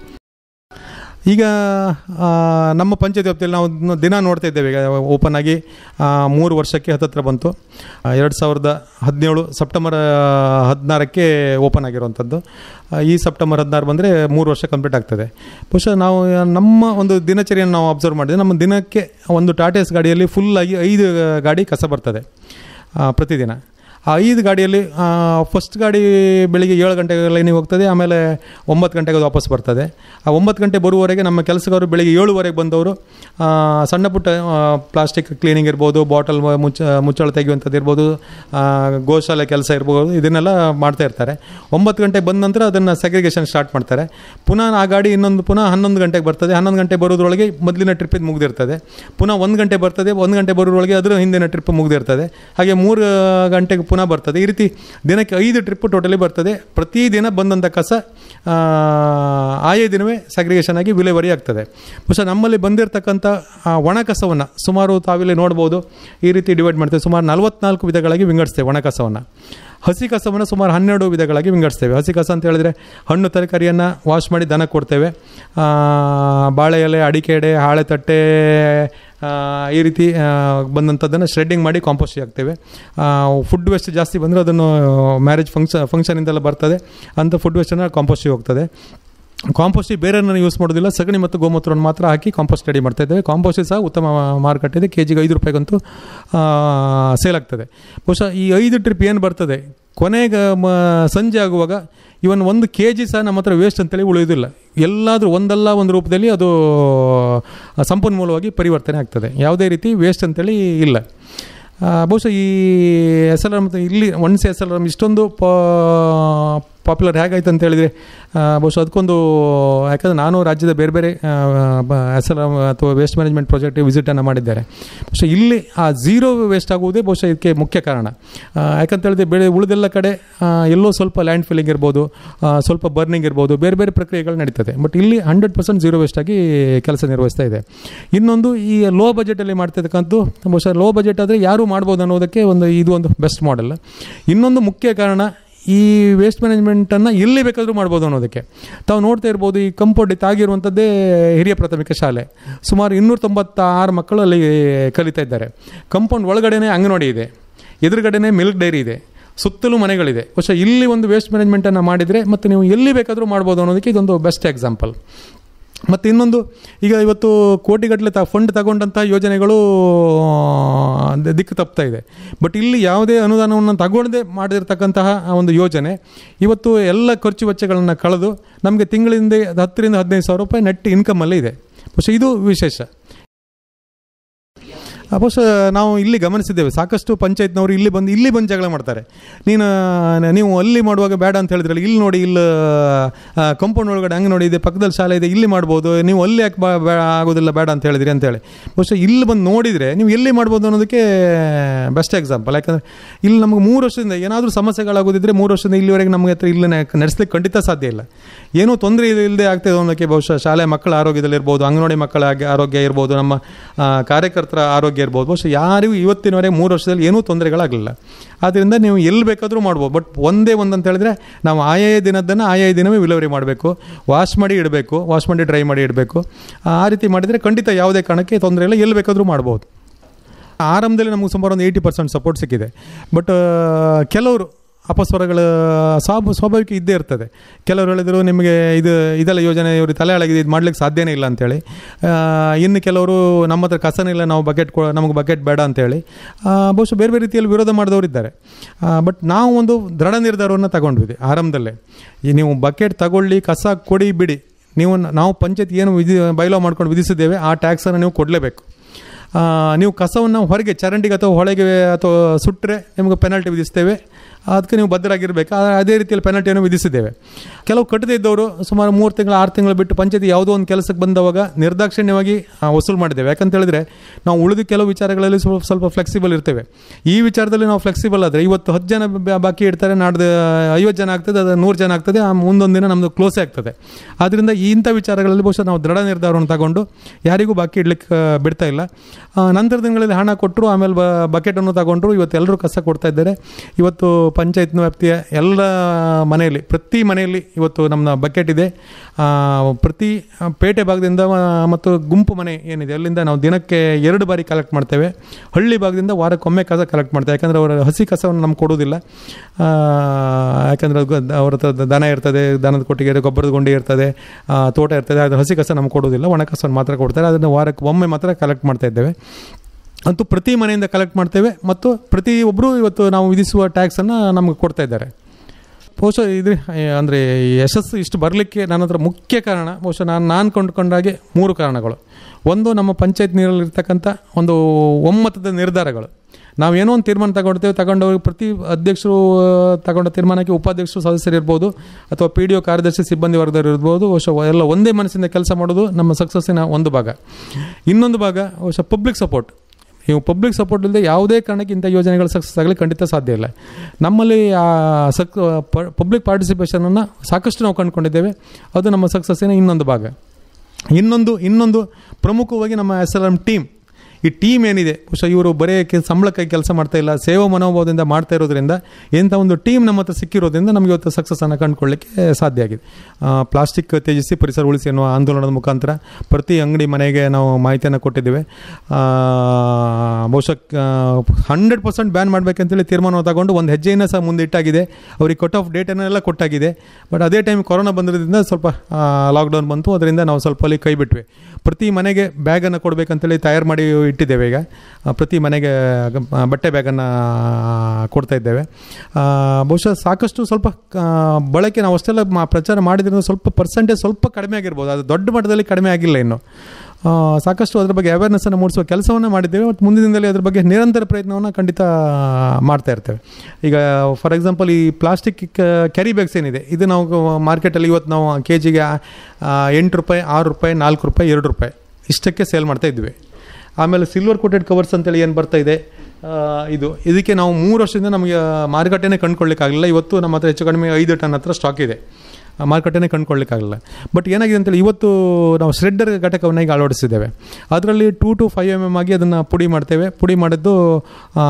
ಈಗ ಆ, ನಮ್ಮ ಪಂಚಾಯತ್ ವ್ಯಾಪ್ತಿಯಲ್ಲಿ ನಾವು ನ- ದಿನ ನೋಡ್ತಾ ಇದ್ದೇವೆ ಈಗ ಓಪನ್ ಆಗಿ ಆ, ಮೂರು ವರ್ಷಕ್ಕೆ ಹತ್ತತ್ರ ಬಂತು ಎರಡು ಸಾವಿರದ ಹದಿನೇಳು ಸೆಪ್ಟೆಂಬರ್ ಹದಿನಾರಕ್ಕೆ ಓಪನ್ ಆಗಿರುವಂಥದ್ದು ಆ, ಈ ಸೆಪ್ಟೆಂಬರ್ ಹದಿನಾರು ಬಂದರೆ ಮೂರು ವರ್ಷ ಕಂಪ್ಲೀಟ್ ಆಗ್ತದೆ ಬಹುಶಃ ನಾವು ನಮ್ಮ ಒಂದು ದಿನಚರಿಯನ್ನು ನಾವು ಅಬ್ಸರ್ವ್ ಮಾಡಿದ್ರೆ ನಮ್ಮ ದಿನಕ್ಕೆ ಒಂದು ಟಾಟಾ ಎಸ್ ಗಾಡಿಯಲ್ಲಿ ಫುಲ್ಲಾಗಿ ಐದು ಗಾಡಿ ಕಸ ಬರ್ತದೆ ಆ, ಪ್ರತಿದಿನ ಆ ಐದು ಗಾಡಿಯಲ್ಲಿ ಫಸ್ಟ್ ಗಾಡಿ ಬೆಳಿಗ್ಗೆ ಏಳು ಗಂಟೆಗೆ ಲೈನಿಗೆ ಹೋಗ್ತದೆ ಆಮೇಲೆ ಒಂಬತ್ತು ಗಂಟೆಗೆ ಅದು ವಾಪಸ್ ಬರ್ತದೆ ಆ ಒಂಬತ್ತು ಗಂಟೆ ಬರುವವರೆಗೆ ನಮ್ಮ ಕೆಲಸಗಾರರು ಬೆಳಿಗ್ಗೆ ಏಳುವರೆಗೆ ಬಂದವರು ಆ, ಸಣ್ಣ ಪುಟ್ಟ ಪ್ಲಾಸ್ಟಿಕ್ ಕ್ಲೀನಿಂಗ್ ಇರ್ಬೋದು ಬಾಟಲ್ ಮುಚ್ಚ ಮುಚ್ಚಳ ತೆಗೆಯುವಂಥದ್ದು ಇರ್ಬೋದು ಆ, ಗೋಶಾಲೆ ಕೆಲಸ ಇರ್ಬೋದು ಇದನ್ನೆಲ್ಲ ಮಾಡ್ತಾ ಇರ್ತಾರೆ ಒಂಬತ್ತು ಗಂಟೆಗೆ ಬಂದ ನಂತರ ಅದನ್ನು ಸೆಗ್ರಿಗೇಷನ್ ಸ್ಟಾರ್ಟ್ ಮಾಡ್ತಾರೆ ಪುನಃ ಆ ಗಾಡಿ ಇನ್ನೊಂದು ಪುನಃ ಹನ್ನೊಂದು ಗಂಟೆಗೆ ಬರ್ತದೆ ಹನ್ನೊಂದು ಗಂಟೆ ಬರೋದ್ರೊಳಗೆ ಮೊದಲಿನ ಟ್ರಿಪ್ ಇದು ಮುಗಿದಿರ್ತದೆ ಪುನಃ ಒಂದು ಗಂಟೆ ಬರ್ತದೆ ಒಂದು ಗಂಟೆ ಬರೋದ್ರೊಳಗೆ ಅದರ ಹಿಂದಿನ ಟ್ರಿಪ್ ಮುಗಿದಿರ್ತದೆ ಹಾಗೆ ಮೂರು ಗಂಟೆಗೆ ಪುನಃ ಬರ್ತದೆ ಈ ರೀತಿ ದಿನಕ್ಕೆ ಐದು ಟ್ರಿಪ್ ಟೋಟಲಿ ಬರ್ತದೆ ಪ್ರತಿದಿನ ಬಂದಂಥ ಕಸ ಆ, ಆಯಾ ದಿನವೇ ಸಗ್ರಿಗೇಷನ್ ಆಗಿ ವಿಲೇವಾರಿ ಆಗ್ತದೆ ಬಹುಶಃ ನಮ್ಮಲ್ಲಿ ಬಂದಿರತಕ್ಕಂಥ ಆ ಒಣ ಕಸವನ್ನು ಸುಮಾರು ತಾವಿಲ್ಲಿ ನೋಡ್ಬೋದು ಈ ರೀತಿ ಡಿವೈಡ್ ಮಾಡ್ತೇವೆ ಸುಮಾರು ನಲವತ್ನಾಲ್ಕು ವಿಧಗಳಾಗಿ ವಿಂಗಡಿಸ್ತೇವೆ ಒಣ ಕಸವನ್ನು ಹಸಿ ಕಸವನ್ನು ಸುಮಾರು ಹನ್ನೆರಡು ವಿಧಗಳಾಗಿ ವಿಂಗಡಿಸ್ತೇವೆ ಹಸಿ ಕಸ ಅಂತ ಹೇಳಿದ್ರೆ ಹಣ್ಣು ತರಕಾರಿಯನ್ನು ವಾಶ್ ಮಾಡಿ ದನ ಕೊಡ್ತೇವೆ ಆ, ಬಾಳೆ ಎಲೆ ಅಡಿಕೆ ಎಡೆ ಹಾಳೆ ತಟ್ಟೆ ಆ, ಈ ರೀತಿ ಆ, ಬಂದಂಥದ್ದನ್ನು ಶ್ರೆಡ್ಡಿಂಗ್ ಮಾಡಿ ಕಾಂಪೋಸ್ಟ್ ಹಾಕ್ತೇವೆ ಫುಡ್ ವೇಸ್ಟ್ ಜಾಸ್ತಿ ಬಂದರೆ ಅದನ್ನು ಮ್ಯಾರೇಜ್ ಫಂಕ್ಷನ್ ಫಂಕ್ಷನಿಂದೆಲ್ಲ ಬರ್ತದೆ ಅಂಥ ಫುಡ್ ವೇಸ್ಟನ್ನು ಕಾಂಪೋಸ್ಟಿಗೆ ಹೋಗ್ತದೆ ಕಾಂಪೋಸ್ಟಿಗೆ ಬೇರೆಯನ್ನು ಯೂಸ್ ಮಾಡೋದಿಲ್ಲ ಸಗಣಿ ಮತ್ತು ಗೋಮೂತ್ರವನ್ನು ಮಾತ್ರ ಹಾಕಿ ಕಾಂಪೋಸ್ಟ್ ರೆಡಿ ಮಾಡ್ತಾ ಇದ್ದೇವೆ ಕಾಂಪೋಸ್ಟ್ ಸಹ ಉತ್ತಮ ಮಾರುಕಟ್ಟೆ ಇದೆ ಕೆ ಜಿಗೆ ಐದು ರೂಪಾಯಿಗಂತೂ ಸೇಲ್ ಆಗ್ತದೆ ಬಹುಶಃ ಈ ಐದು ಟ್ರಿಪ್ ಏನು ಬರ್ತದೆ ಕೊನೆಗೆ ಮ ಸಂಜೆ ಆಗುವಾಗ ಇವನ್ ಒಂದು ಕೆ ಜಿ ಸಹ ನಮ್ಮ ಹತ್ರ ವೇಸ್ಟ್ ಅಂತೇಳಿ ಉಳಿಯೋದಿಲ್ಲ ಎಲ್ಲಾದರೂ ಒಂದಲ್ಲ ಒಂದು ರೂಪದಲ್ಲಿ ಅದು ಸಂಪನ್ಮೂಲವಾಗಿ ಪರಿವರ್ತನೆ ಆಗ್ತದೆ ಯಾವುದೇ ರೀತಿ ವೇಸ್ಟ್ ಅಂತೇಳಿ ಇಲ್ಲ ಆ, ಬಹುಶಃ ಈ ಎಸ್ ಎಲ್ ಆರ್ ಮತ್ತು ಇಲ್ಲಿ ಒನ್ಸ್ ಎಸ್ ಎಲ್ ಆರ್ ಇಷ್ಟೊಂದು ಪಾಪ್ಯುಲರ್ ಹೇಗಾಯ್ತು ಅಂತ ಹೇಳಿದರೆ ಆ, ಬಹುಶಃ ಅದಕ್ಕೊಂದು ಯಾಕಂದರೆ ನಾನು ರಾಜ್ಯದ ಬೇರೆ ಬೇರೆ ಎಸ್ ಎಲ್ ಆರ್ ಅಥವಾ ವೇಸ್ಟ್ ಮ್ಯಾನೇಜ್ಮೆಂಟ್ ಪ್ರಾಜೆಕ್ಟ್ ವಿಸಿಟನ್ನು ಮಾಡಿದ್ದಾರೆ ಬಹುಶಃ ಇಲ್ಲಿ ಆ ಝೀರೋ ವೇಸ್ಟ್ ಆಗುವುದೇ ಬಹುಶಃ ಇದಕ್ಕೆ ಮುಖ್ಯ ಕಾರಣ ಆ, ಯಾಕಂತ ಹೇಳಿದ್ರೆ ಬೆಳೆ ಉಳಿದೆಲ್ಲ ಕಡೆ ಆ, ಎಲ್ಲೋ ಸ್ವಲ್ಪ ಲ್ಯಾಂಡ್ ಫಿಲ್ಲಿಂಗ್ ಇರ್ಬೋದು ಆ, ಸ್ವಲ್ಪ ಬರ್ನಿಂಗ್ ಇರ್ಬೋದು ಬೇರೆ ಬೇರೆ ಪ್ರಕ್ರಿಯೆಗಳು ನಡೀತದೆ ಬಟ್ ಇಲ್ಲಿ ಹಂಡ್ರೆಡ್ ಪರ್ಸೆಂಟ್ ಝೀರೋ ವೇಸ್ಟ್ ಆಗಿ ಕೆಲಸ ನಿರ್ವಹಿಸ್ತಾ ಇದೆ ಇನ್ನೊಂದು ಈ ಲೋ ಬಜೆಟಲ್ಲಿ ಮಾಡ್ತಿರ್ತಕ್ಕಂಥ ಬಹುಶಃ ಲೋ ಬಜೆಟ್ ಆದರೆ ಯಾರು ಮಾಡ್ಬೋದು ಅನ್ನೋದಕ್ಕೆ ಒಂದು ಇದು ಒಂದು ಬೆಸ್ಟ್ ಮಾಡೆಲ್ ಇನ್ನೊಂದು ಮುಖ್ಯ ಕಾರಣ ಈ ವೇಸ್ಟ್ ಮ್ಯಾನೇಜ್ಮೆಂಟನ್ನು ಎಲ್ಲಿ ಬೇಕಾದರೂ ಮಾಡ್ಬೋದು ಅನ್ನೋದಕ್ಕೆ ತಾವು ನೋಡ್ತಾ ಇರ್ಬೋದು ಈ ಕಂಪೌಂಡ್ ತಾಗಿರುವಂಥದ್ದೇ ಹಿರಿಯ ಪ್ರಾಥಮಿಕ ಶಾಲೆ ಸುಮಾರು ಇನ್ನೂರ ತೊಂಬತ್ತಾರು ಮಕ್ಕಳು ಅಲ್ಲಿ ಕಲಿತಾ ಇದ್ದಾರೆ ಕಂಪೌಂಡ್ ಒಳಗಡೆನೇ ಅಂಗನವಾಡಿ ಇದೆ ಎದುರುಗಡೆನೇ ಮಿಲ್ಕ್ ಡೈರಿ ಇದೆ ಸುತ್ತಲೂ ಮನೆಗಳಿದೆ ಬಹುಶಃ ಇಲ್ಲಿ ಒಂದು ವೇಸ್ಟ್ ಮ್ಯಾನೇಜ್ಮೆಂಟನ್ನು ಮಾಡಿದರೆ ಮತ್ತು ನೀವು ಎಲ್ಲಿ ಬೇಕಾದರೂ ಮಾಡ್ಬೋದು ಅನ್ನೋದಕ್ಕೆ ಇದೊಂದು ಬೆಸ್ಟ್ ಎಕ್ಸಾಂಪಲ್ ಮತ್ತು ಇನ್ನೊಂದು ಈಗ ಇವತ್ತು ಕೋಟಿಗಟ್ಟಲೆ ತ ಫಂಡ್ ತಗೊಂಡಂಥ ಯೋಜನೆಗಳು ಆ, ದಿಕ್ಕು ತಪ್ತಾ ಇದೆ ಬಟ್ ಇಲ್ಲಿ ಯಾವುದೇ ಅನುದಾನವನ್ನು ತಗೊಳ್ಳದೆ ಮಾಡಿರ್ತಕ್ಕಂತಹ ಆ ಒಂದು ಯೋಜನೆ ಇವತ್ತು ಎಲ್ಲ ಖರ್ಚು ವೆಚ್ಚಗಳನ್ನು ಕಳೆದು ನಮಗೆ ತಿಂಗಳಿಂದ ಹತ್ತರಿಂದ ಹದಿನೈದು ಸಾವಿರ ರೂಪಾಯಿ ನೆಟ್ ಇನ್ಕಮಲ್ಲಿ ಇದೆ ಬಹುಶಃ ಇದು ವಿಶೇಷ ಆ, ಬಹುಶಃ ನಾವು ಇಲ್ಲಿ ಗಮನಿಸಿದ್ದೇವೆ ಸಾಕಷ್ಟು ಪಂಚಾಯತ್ನವರು ಇಲ್ಲಿ ಬಂದು ಇಲ್ಲಿ ಬಂದು ಜಗಳ ಮಾಡ್ತಾರೆ ನೀನು ನ- ನೀವು ಅಲ್ಲಿ ಮಾಡುವಾಗ ಬೇಡ ಅಂತ ಹೇಳಿದ್ರಲ್ಲ ಇಲ್ಲಿ ನೋಡಿ ಇಲ್ಲಿ ಕಂಪೌಂಡ್ ಒಳಗಡೆ ಹಂಗೆ ನೋಡಿ ಇದೆ ಪಕ್ಕದಲ್ಲಿ ಶಾಲೆ ಇದೆ ಇಲ್ಲಿ ಮಾಡ್ಬೋದು ನೀವು ಅಲ್ಲಿ ಯಾಕೆ ಬಾ ಬೇ- ಆಗೋದಿಲ್ಲ ಬೇಡ ಅಂತ ಹೇಳಿದ್ರಿ ಅಂತೇಳಿ ಬಹುಶಃ ಇಲ್ಲಿ ಬಂದು ನೋಡಿದರೆ ನೀವು ಎಲ್ಲಿ ಮಾಡ್ಬೋದು ಅನ್ನೋದಕ್ಕೆ ಬೆಸ್ಟ್ ಎಕ್ಸಾಂಪಲ್ ಯಾಕಂದರೆ ಇಲ್ಲಿ ನಮಗೆ ಮೂರು ವರ್ಷದಿಂದ ಏನಾದರೂ ಸಮಸ್ಯೆಗಳಾಗೋದಿದ್ರೆ ಮೂರು ವರ್ಷದಿಂದ ಇಲ್ಲಿವರೆಗೆ ನಮಗೆ ಹತ್ರ ಇಲ್ಲಿ ನಡೆಸ್ಲಿಕ್ಕೆ ಖಂಡಿತ ಸಾಧ್ಯ ಇಲ್ಲ ಏನೂ ತೊಂದರೆ ಇಲ್ಲದೆ ಆಗ್ತದೆ ಅನ್ನೋದಕ್ಕೆ ಬಹುಶಃ ಶಾಲೆ ಮಕ್ಕಳ ಆರೋಗ್ಯದಲ್ಲಿರ್ಬೋದು ಅಂಗನವಾಡಿ ಮಕ್ಕಳ ಆಗ- ಆರೋಗ್ಯ ಇರ್ಬೋದು ನಮ್ಮ ಆ, ಕಾರ್ಯಕರ್ತರ ಆರೋಗ್ಯ ಇರ್ಬೋದು ಬಹುಶಃ ಯಾರಿಗೂ ಇವತ್ತಿನವರೆಗೆ ಮೂರು ವರ್ಷದಲ್ಲಿ ಏನೂ ತೊಂದರೆಗಳಾಗಲಿಲ್ಲ ಆದ್ದರಿಂದ ನೀವು ಎಲ್ಲಿ ಬೇಕಾದರೂ ಮಾಡ್ಬೋದು ಬಟ್ ಒಂದೇ ಒಂದು ಅಂತ ಹೇಳಿದ್ರೆ ನಾವು ಆಯಾಯ ದಿನದನ್ನು ಆಯಾಯ ದಿನವೇ ವಿಲೇವರಿ ಮಾಡಬೇಕು ವಾಶ್ ಮಾಡಿ ಇಡಬೇಕು ವಾಶ್ ಮಾಡಿ ಡ್ರೈ ಮಾಡಿ ಇಡಬೇಕು ಆ ರೀತಿ ಮಾಡಿದರೆ ಖಂಡಿತ ಯಾವುದೇ ಕಾರಣಕ್ಕೆ ತೊಂದರೆ ಇಲ್ಲ ಎಲ್ಲಿ ಬೇಕಾದರೂ ಮಾಡ್ಬೋದು ಆರಂಭದಲ್ಲಿ ನಮಗೆ ಸುಮಾರು ಒಂದು ಏಯ್ಟಿ ಪರ್ಸೆಂಟ್ ಸಪೋರ್ಟ್ ಸಿಕ್ಕಿದೆ ಬಟ್ ಕೆಲವರು ಅಪಸ್ವರಗಳು ಸ್ವಾಭ ಸ್ವಾಭಾವಿಕ ಇದ್ದೇ ಇರ್ತದೆ ಕೆಲವರು ಹೇಳಿದರು ನಿಮಗೆ ಇದು ಇದೆಲ್ಲ ಯೋಜನೆ ಇವರು ತಲೆ ಹಳಗಿದೆ ಇದು ಮಾಡ್ಲಿಕ್ಕೆ ಸಾಧ್ಯನೇ ಇಲ್ಲ ಅಂತೇಳಿ ಆ, ಇನ್ನು ಕೆಲವರು ನಮ್ಮ ಹತ್ರ ಕಸನೇ ಇಲ್ಲ ನಾವು ಬಕೆಟ್ ಕೊ ನಮಗೆ ಬಕೆಟ್ ಬೇಡ ಅಂತೇಳಿ ಆ, ಬಹುಶಃ ಬೇರೆ ಬೇರೆ ರೀತಿಯಲ್ಲಿ ವಿರೋಧ ಮಾಡಿದವರು ಇದ್ದಾರೆ ಬಟ್ ನಾವು ಒಂದು ದೃಢ ನಿರ್ಧಾರವನ್ನು ತಗೊಂಡ್ವಿ ಆರಂಭದಲ್ಲೇ ಈ ನೀವು ಬಕೆಟ್ ತಗೊಳ್ಳಿ ಕಸ ಕೊಡಿ ಬಿಡಿ ನೀವು ನಾವು ಪಂಚಾಯತ್ ಏನು ವಿಧಿ ಬೈಲೋ ಮಾಡ್ಕೊಂಡು ವಿಧಿಸಿದ್ದೇವೆ ಆ ಟ್ಯಾಕ್ಸನ್ನು ನೀವು ಕೊಡಲೇಬೇಕು ಆ, ನೀವು ಕಸವನ್ನು ಹೊರಗೆ ಚರಂಡಿಗೆ ಅಥವಾ ಹೊಳೆಗೆ ಅಥವಾ ಸುಟ್ಟರೆ ನಿಮಗೆ ಪೆನಾಲ್ಟಿ ವಿಧಿಸ್ತೇವೆ ಅದಕ್ಕೆ ನೀವು ಬದ್ಧರಾಗಿರ್ಬೇಕು ಆ- ಅದೇ ರೀತಿಯಲ್ಲಿ ಪೆನಾಲ್ಟಿಯನ್ನು ವಿಧಿಸಿದ್ದೇವೆ ಕೆಲವು ಕಟ್ಟದೇ ಇದ್ದವರು ಸುಮಾರು ಮೂರು ತಿಂಗಳು ಆರು ತಿಂಗಳು ಬಿಟ್ಟು ಪಂಚಾಯತಿ ಯಾವುದೋ ಒಂದು ಕೆಲಸಕ್ಕೆ ಬಂದವಾಗ ನಿರ್ದಾಕ್ಷಿಣ್ಯವಾಗಿ ಆ, ವಸೂಲು ಮಾಡಿದ್ದೇವೆ ಯಾಕಂತ ಹೇಳಿದ್ರೆ ನಾವು ಉಳಿದ ಕೆಲವು ವಿಚಾರಗಳಲ್ಲಿ ಸ್ವಲ್ಪ ಸ್ವಲ್ಪ ಫ್ಲೆಕ್ಸಿಬಲ್ ಇರ್ತೇವೆ ಈ ವಿಚಾರದಲ್ಲಿ ನಾವು ಫ್ಲೆಕ್ಸಿಬಲ್ ಆದರೆ ಇವತ್ತು ಹತ್ತು ಜನ ಬ- ಬಾಕಿ ಇಡ್ತಾರೆ ನಾಡ್ದು ಐವತ್ತು ಜನ ಆಗ್ತದೆ ಅದು ನೂರು ಜನ ಆಗ್ತದೆ ಆ ಮುಂದೊಂದು ದಿನ ನಮ್ಮದು ಕ್ಲೋಸೇ ಆಗ್ತದೆ ಆದ್ದರಿಂದ ಈ ಇಂಥ ವಿಚಾರಗಳಲ್ಲಿ ಬಹುಶಃ ನಾವು ದೃಢ ನಿರ್ಧಾರವನ್ನು ತಗೊಂಡು ಯಾರಿಗೂ ಬಾಕಿ ಇಡ್ಲಿಕ್ಕೆ ಆ, ಬಿಡ್ತಾ ಇಲ್ಲ ಆ, ನಂತರ ದಿನಗಳಲ್ಲಿ ಹಣ ಕೊಟ್ಟರು ಆಮೇಲೆ ಬ ಬಕೆಟನ್ನು ತಗೊಂಡ್ರು ಇವತ್ತು ಎಲ್ಲರೂ ಕಸ ಕೊಡ್ತಾ ಇದ್ದಾರೆ ಇವತ್ತು ಪಂಚಾಯತ್ನ ವ್ಯಾಪ್ತಿಯ ಎಲ್ಲ ಮನೆಯಲ್ಲಿ ಪ್ರತಿ ಮನೆಯಲ್ಲಿ ಇವತ್ತು ನಮ್ಮ ಬಕೆಟ್ ಇದೆ ಆ, ಪ್ರತಿ ಆ, ಪೇಟೆ ಭಾಗದಿಂದ ಆ, ಮತ್ತು ಗುಂಪು ಮನೆ ಏನಿದೆ ಅಲ್ಲಿಂದ ನಾವು ದಿನಕ್ಕೆ ಎರಡು ಬಾರಿ ಕಲೆಕ್ಟ್ ಮಾಡ್ತೇವೆ ಹಳ್ಳಿ ಭಾಗದಿಂದ ವಾರಕ್ಕೊಮ್ಮೆ ಕಸ ಕಲೆಕ್ಟ್ ಮಾಡ್ತೇವೆ ಯಾಕಂದರೆ ಅವರ ಹಸಿ ಕಸವನ್ನು ನಮ್ಗೆ ಕೊಡೋದಿಲ್ಲ ಆ, ಯಾಕಂದರೆ ಅದು ಗ- ಅವ್ರ ಹತ್ರ ದನ ಇರ್ತದೆ ದನದ ಕೊಟ್ಟಿಗೆ ಗೊಬ್ಬರದ ಗುಂಡಿ ಇರ್ತದೆ ಆ, ತೋಟ ಇರ್ತದೆ ಅದು ಹಸಿ ಕಸ ನಮ್ಗೆ ಕೊಡೋದಿಲ್ಲ ಒಣ ಕಸವನ್ನು ಮಾತ್ರ ಕೊಡ್ತಾರೆ ಅದನ್ನು ವಾರಕ್ಕೆ ಒಮ್ಮೆ ಮಾತ್ರ ಕಲೆಕ್ಟ್ ಮಾಡ್ತಾ ಇದ್ದೇವೆ ಅಂತೂ ಪ್ರತಿ ಮನೆಯಿಂದ ಕಲೆಕ್ಟ್ ಮಾಡ್ತೇವೆ ಮತ್ತು ಪ್ರತಿಯೊಬ್ಬರು ಇವತ್ತು ನಾವು ವಿಧಿಸುವ ಟ್ಯಾಕ್ಸನ್ನು ನಮಗೆ ಕೊಡ್ತಾ ಇದ್ದಾರೆ ಬಹುಶಃ ಇದು ಅಂದರೆ ಯಶಸ್ಸು ಇಷ್ಟು ಬರಲಿಕ್ಕೆ ನನ್ನ ಹತ್ರ ಮುಖ್ಯ ಕಾರಣ ಬಹುಶಃ ನಾನು ನಾನು ಕೊಂಡ್ಕೊಂಡಾಗೆ ಮೂರು ಕಾರಣಗಳು ಒಂದು ನಮ್ಮ ಪಂಚಾಯತ್ ನೀರಲ್ಲಿರ್ತಕ್ಕಂಥ ಒಂದು ಒಮ್ಮತದ ನಿರ್ಧಾರಗಳು ನಾವು ಏನೋ ಒಂದು ತೀರ್ಮಾನ ತಗೊಳ್ತೇವೆ ತಗೊಂಡವ್ರು ಪ್ರತಿ ಅಧ್ಯಕ್ಷರು ಆ, ತಗೊಂಡ ತೀರ್ಮಾನಕ್ಕೆ ಉಪಾಧ್ಯಕ್ಷರು ಸದಸ್ಯರು ಇರ್ಬೋದು ಅಥವಾ ಪಿ ಡಿ ಒ ಕಾರ್ಯದರ್ಶಿ ಸಿಬ್ಬಂದಿ ವರ್ಗದವರು ಇರ್ಬೋದು ಬಹುಶಃ ಎಲ್ಲ ಒಂದೇ ಮನಸ್ಸಿಂದ ಕೆಲಸ ಮಾಡೋದು ನಮ್ಮ ಸಕ್ಸಸ್ಸಿನ ಒಂದು ಭಾಗ ಇನ್ನೊಂದು ಭಾಗ ಬಹುಶಃ ಪಬ್ಲಿಕ್ ಸಪೋರ್ಟ್ ನೀವು ಪಬ್ಲಿಕ್ ಸಪೋರ್ಟ್ ಇಲ್ಲದೆ ಯಾವುದೇ ಕಾರಣಕ್ಕೆ ಇಂಥ ಯೋಜನೆಗಳು ಸಕ್ಸಸ್ ಆಗಲಿ ಖಂಡಿತ ಸಾಧ್ಯ ಇಲ್ಲ ನಮ್ಮಲ್ಲಿ ಆ ಸಕ್ ಪಬ್ಲಿಕ್ ಪಾರ್ಟಿಸಿಪೇಷನನ್ನು ಸಾಕಷ್ಟು ನಾವು ಕಂಡುಕೊಂಡಿದ್ದೇವೆ ಅದು ನಮ್ಮ ಸಕ್ಸಸ್ಸಿನ ಇನ್ನೊಂದು ಭಾಗ ಇನ್ನೊಂದು ಇನ್ನೊಂದು ಪ್ರಮುಖವಾಗಿ ನಮ್ಮ ಎಸ್ ಎಲ್ ಎಮ್ ಟೀಮ್ ಈ ಟೀಮ್ ಏನಿದೆ ಬಹುಶಃ ಇವರು ಬರೀ ಕೆ- ಸಂಬಳಕ್ಕಾಗಿ ಕೆಲಸ ಮಾಡ್ತಾ ಇಲ್ಲ ಸೇವಾ ಮನೋಭಾವದಿಂದ ಮಾಡ್ತಾ ಇರೋದ್ರಿಂದ ಇಂಥ ಒಂದು ಟೀಮ್ ನಮ್ಮ ಹತ್ರ ಸಿಕ್ಕಿರೋದ್ರಿಂದ ನಮಗೆ ಇವತ್ತು ಸಕ್ಸಸ್ಸನ್ನು ಕಂಡುಕೊಳ್ಳಿಕ್ಕೆ ಸಾಧ್ಯ ಆಗಿದೆ ಪ್ಲಾಸ್ಟಿಕ್ ತ್ಯಜಿಸಿ ಪರಿಸರ ಉಳಿಸಿ ಅನ್ನುವ ಆಂದೋಲನದ ಮುಖಾಂತರ ಪ್ರತಿ ಅಂಗಡಿ ಮನೆಗೆ ನಾವು ಮಾಹಿತಿಯನ್ನು ಕೊಟ್ಟಿದ್ದೇವೆ ಆ, ಬಹುಶಃ ಹಂಡ್ರೆಡ್ ಪರ್ಸೆಂಟ್ ಬ್ಯಾನ್ ಮಾಡಬೇಕಂತೇಳಿ ತೀರ್ಮಾನ ತಗೊಂಡು ಒಂದು ಹೆಜ್ಜೆಯನ್ನು ಸಹ ಮುಂದೆ ಇಟ್ಟಾಗಿದೆ ಅವ್ರಿಗೆ ಕಟ್ ಆಫ್ ಡೇಟನ್ನೆಲ್ಲ ಕೊಟ್ಟಾಗಿದೆ ಬಟ್ ಅದೇ ಟೈಮ್ ಕೊರೋನಾ ಬಂದಿರೋದ್ರಿಂದ ಸ್ವಲ್ಪ ಲಾಕ್ಡೌನ್ ಬಂತು ಅದರಿಂದ ನಾವು ಸ್ವಲ್ಪ ಅಲ್ಲಿ ಕೈ ಬಿಟ್ವಿ ಪ್ರತಿ ಮನೆಗೆ ಬ್ಯಾಗನ್ನು ಕೊಡಬೇಕಂತೇಳಿ ತಯಾರು ಮಾಡಿ ಇಟ್ಟಿದ್ದೇವೆ ಈಗ ಆ, ಪ್ರತಿ ಮನೆಗೆ ಗ- ಆ, ಬಟ್ಟೆ ಬ್ಯಾಗನ್ನು ಕೊಡ್ತಾ ಇದ್ದೇವೆ ಆ, ಬಹುಶಃ ಸಾಕಷ್ಟು ಸ್ವಲ್ಪ ಆ, ಬಳಕೆ ನಾವು ಅಷ್ಟೆಲ್ಲ ಮಾ ಪ್ರಚಾರ ಮಾಡಿದ್ರಿಂದ ಸ್ವಲ್ಪ ಪರ್ಸೆಂಟೇಜ್ ಸ್ವಲ್ಪ ಕಡಿಮೆ ಆಗಿರ್ಬೋದು ಅದು ದೊಡ್ಡ ಮಟ್ಟದಲ್ಲಿ ಕಡಿಮೆ ಆಗಿಲ್ಲ ಇನ್ನು ಆ, ಸಾಕಷ್ಟು ಅದ್ರ ಬಗ್ಗೆ ಅವೇರ್ನೆಸ್ಸನ್ನು ಮೂಡಿಸುವ ಕೆಲಸವನ್ನು ಮಾಡಿದ್ದೇವೆ ಮತ್ತು ಮುಂದಿನ ದಿನದಲ್ಲಿ ಅದ್ರ ಬಗ್ಗೆ ನಿರಂತರ ಪ್ರಯತ್ನವನ್ನು ಖಂಡಿತ ಮಾಡ್ತಾ ಇರ್ತೇವೆ ಈಗ ಫಾರ್ ಎಕ್ಸಾಂಪಲ್ ಈ ಪ್ಲಾಸ್ಟಿಕ್ ಕ್ಯಾರಿ ಬ್ಯಾಗ್ಸ್ ಏನಿದೆ ಇದು ನಾವು ಮಾರ್ಕೆಟಲ್ಲಿ ಇವತ್ತು ನಾವು ಕೆ ಜಿಗೆ ಎಂಟು ರೂಪಾಯಿ ಆರು ರೂಪಾಯಿ ನಾಲ್ಕು ರೂಪಾಯಿ ಎರಡು ರೂಪಾಯಿ ಇಷ್ಟಕ್ಕೆ ಸೇಲ್ ಮಾಡ್ತಾ ಇದ್ವಿ ಆಮೇಲೆ ಸಿಲ್ವರ್ ಕೋಟೆಡ್ ಕವರ್ಸ್ ಅಂತೇಳಿ ಏನು ಬರ್ತಾ ಇದೆ ಆ, ಇದು ಇದಕ್ಕೆ ನಾವು ಮೂರು ವರ್ಷದಿಂದ ನಮಗೆ ಮಾರುಕಟ್ಟೆನೇ ಕಂಡುಕೊಳ್ಳಿಕ್ಕಾಗಲಿಲ್ಲ ಇವತ್ತು ನಮ್ಮ ಹತ್ರ ಹೆಚ್ಚು ಕಡಿಮೆ ಐದು ಟನ್ ಹತ್ರ ಸ್ಟಾಕ್ ಇದೆ ಆ ಮಾರುಕಟ್ಟೆನೇ ಕಂಡುಕೊಳ್ಳಿಕ್ಕಾಗಲ್ಲ ಬಟ್ ಏನಾಗಿದೆ ಅಂತೇಳಿ ಇವತ್ತು ನಾವು ಶ್ರೆಡ್ಡರ್ ಘಟಕವನ್ನು ಈಗ ಅಳವಡಿಸಿದ್ದೇವೆ ಅದರಲ್ಲಿ two to five M M ಆಗಿ ಅದನ್ನು ಪುಡಿ ಮಾಡ್ತೇವೆ ಪುಡಿ ಮಾಡಿದ್ದು ಆ,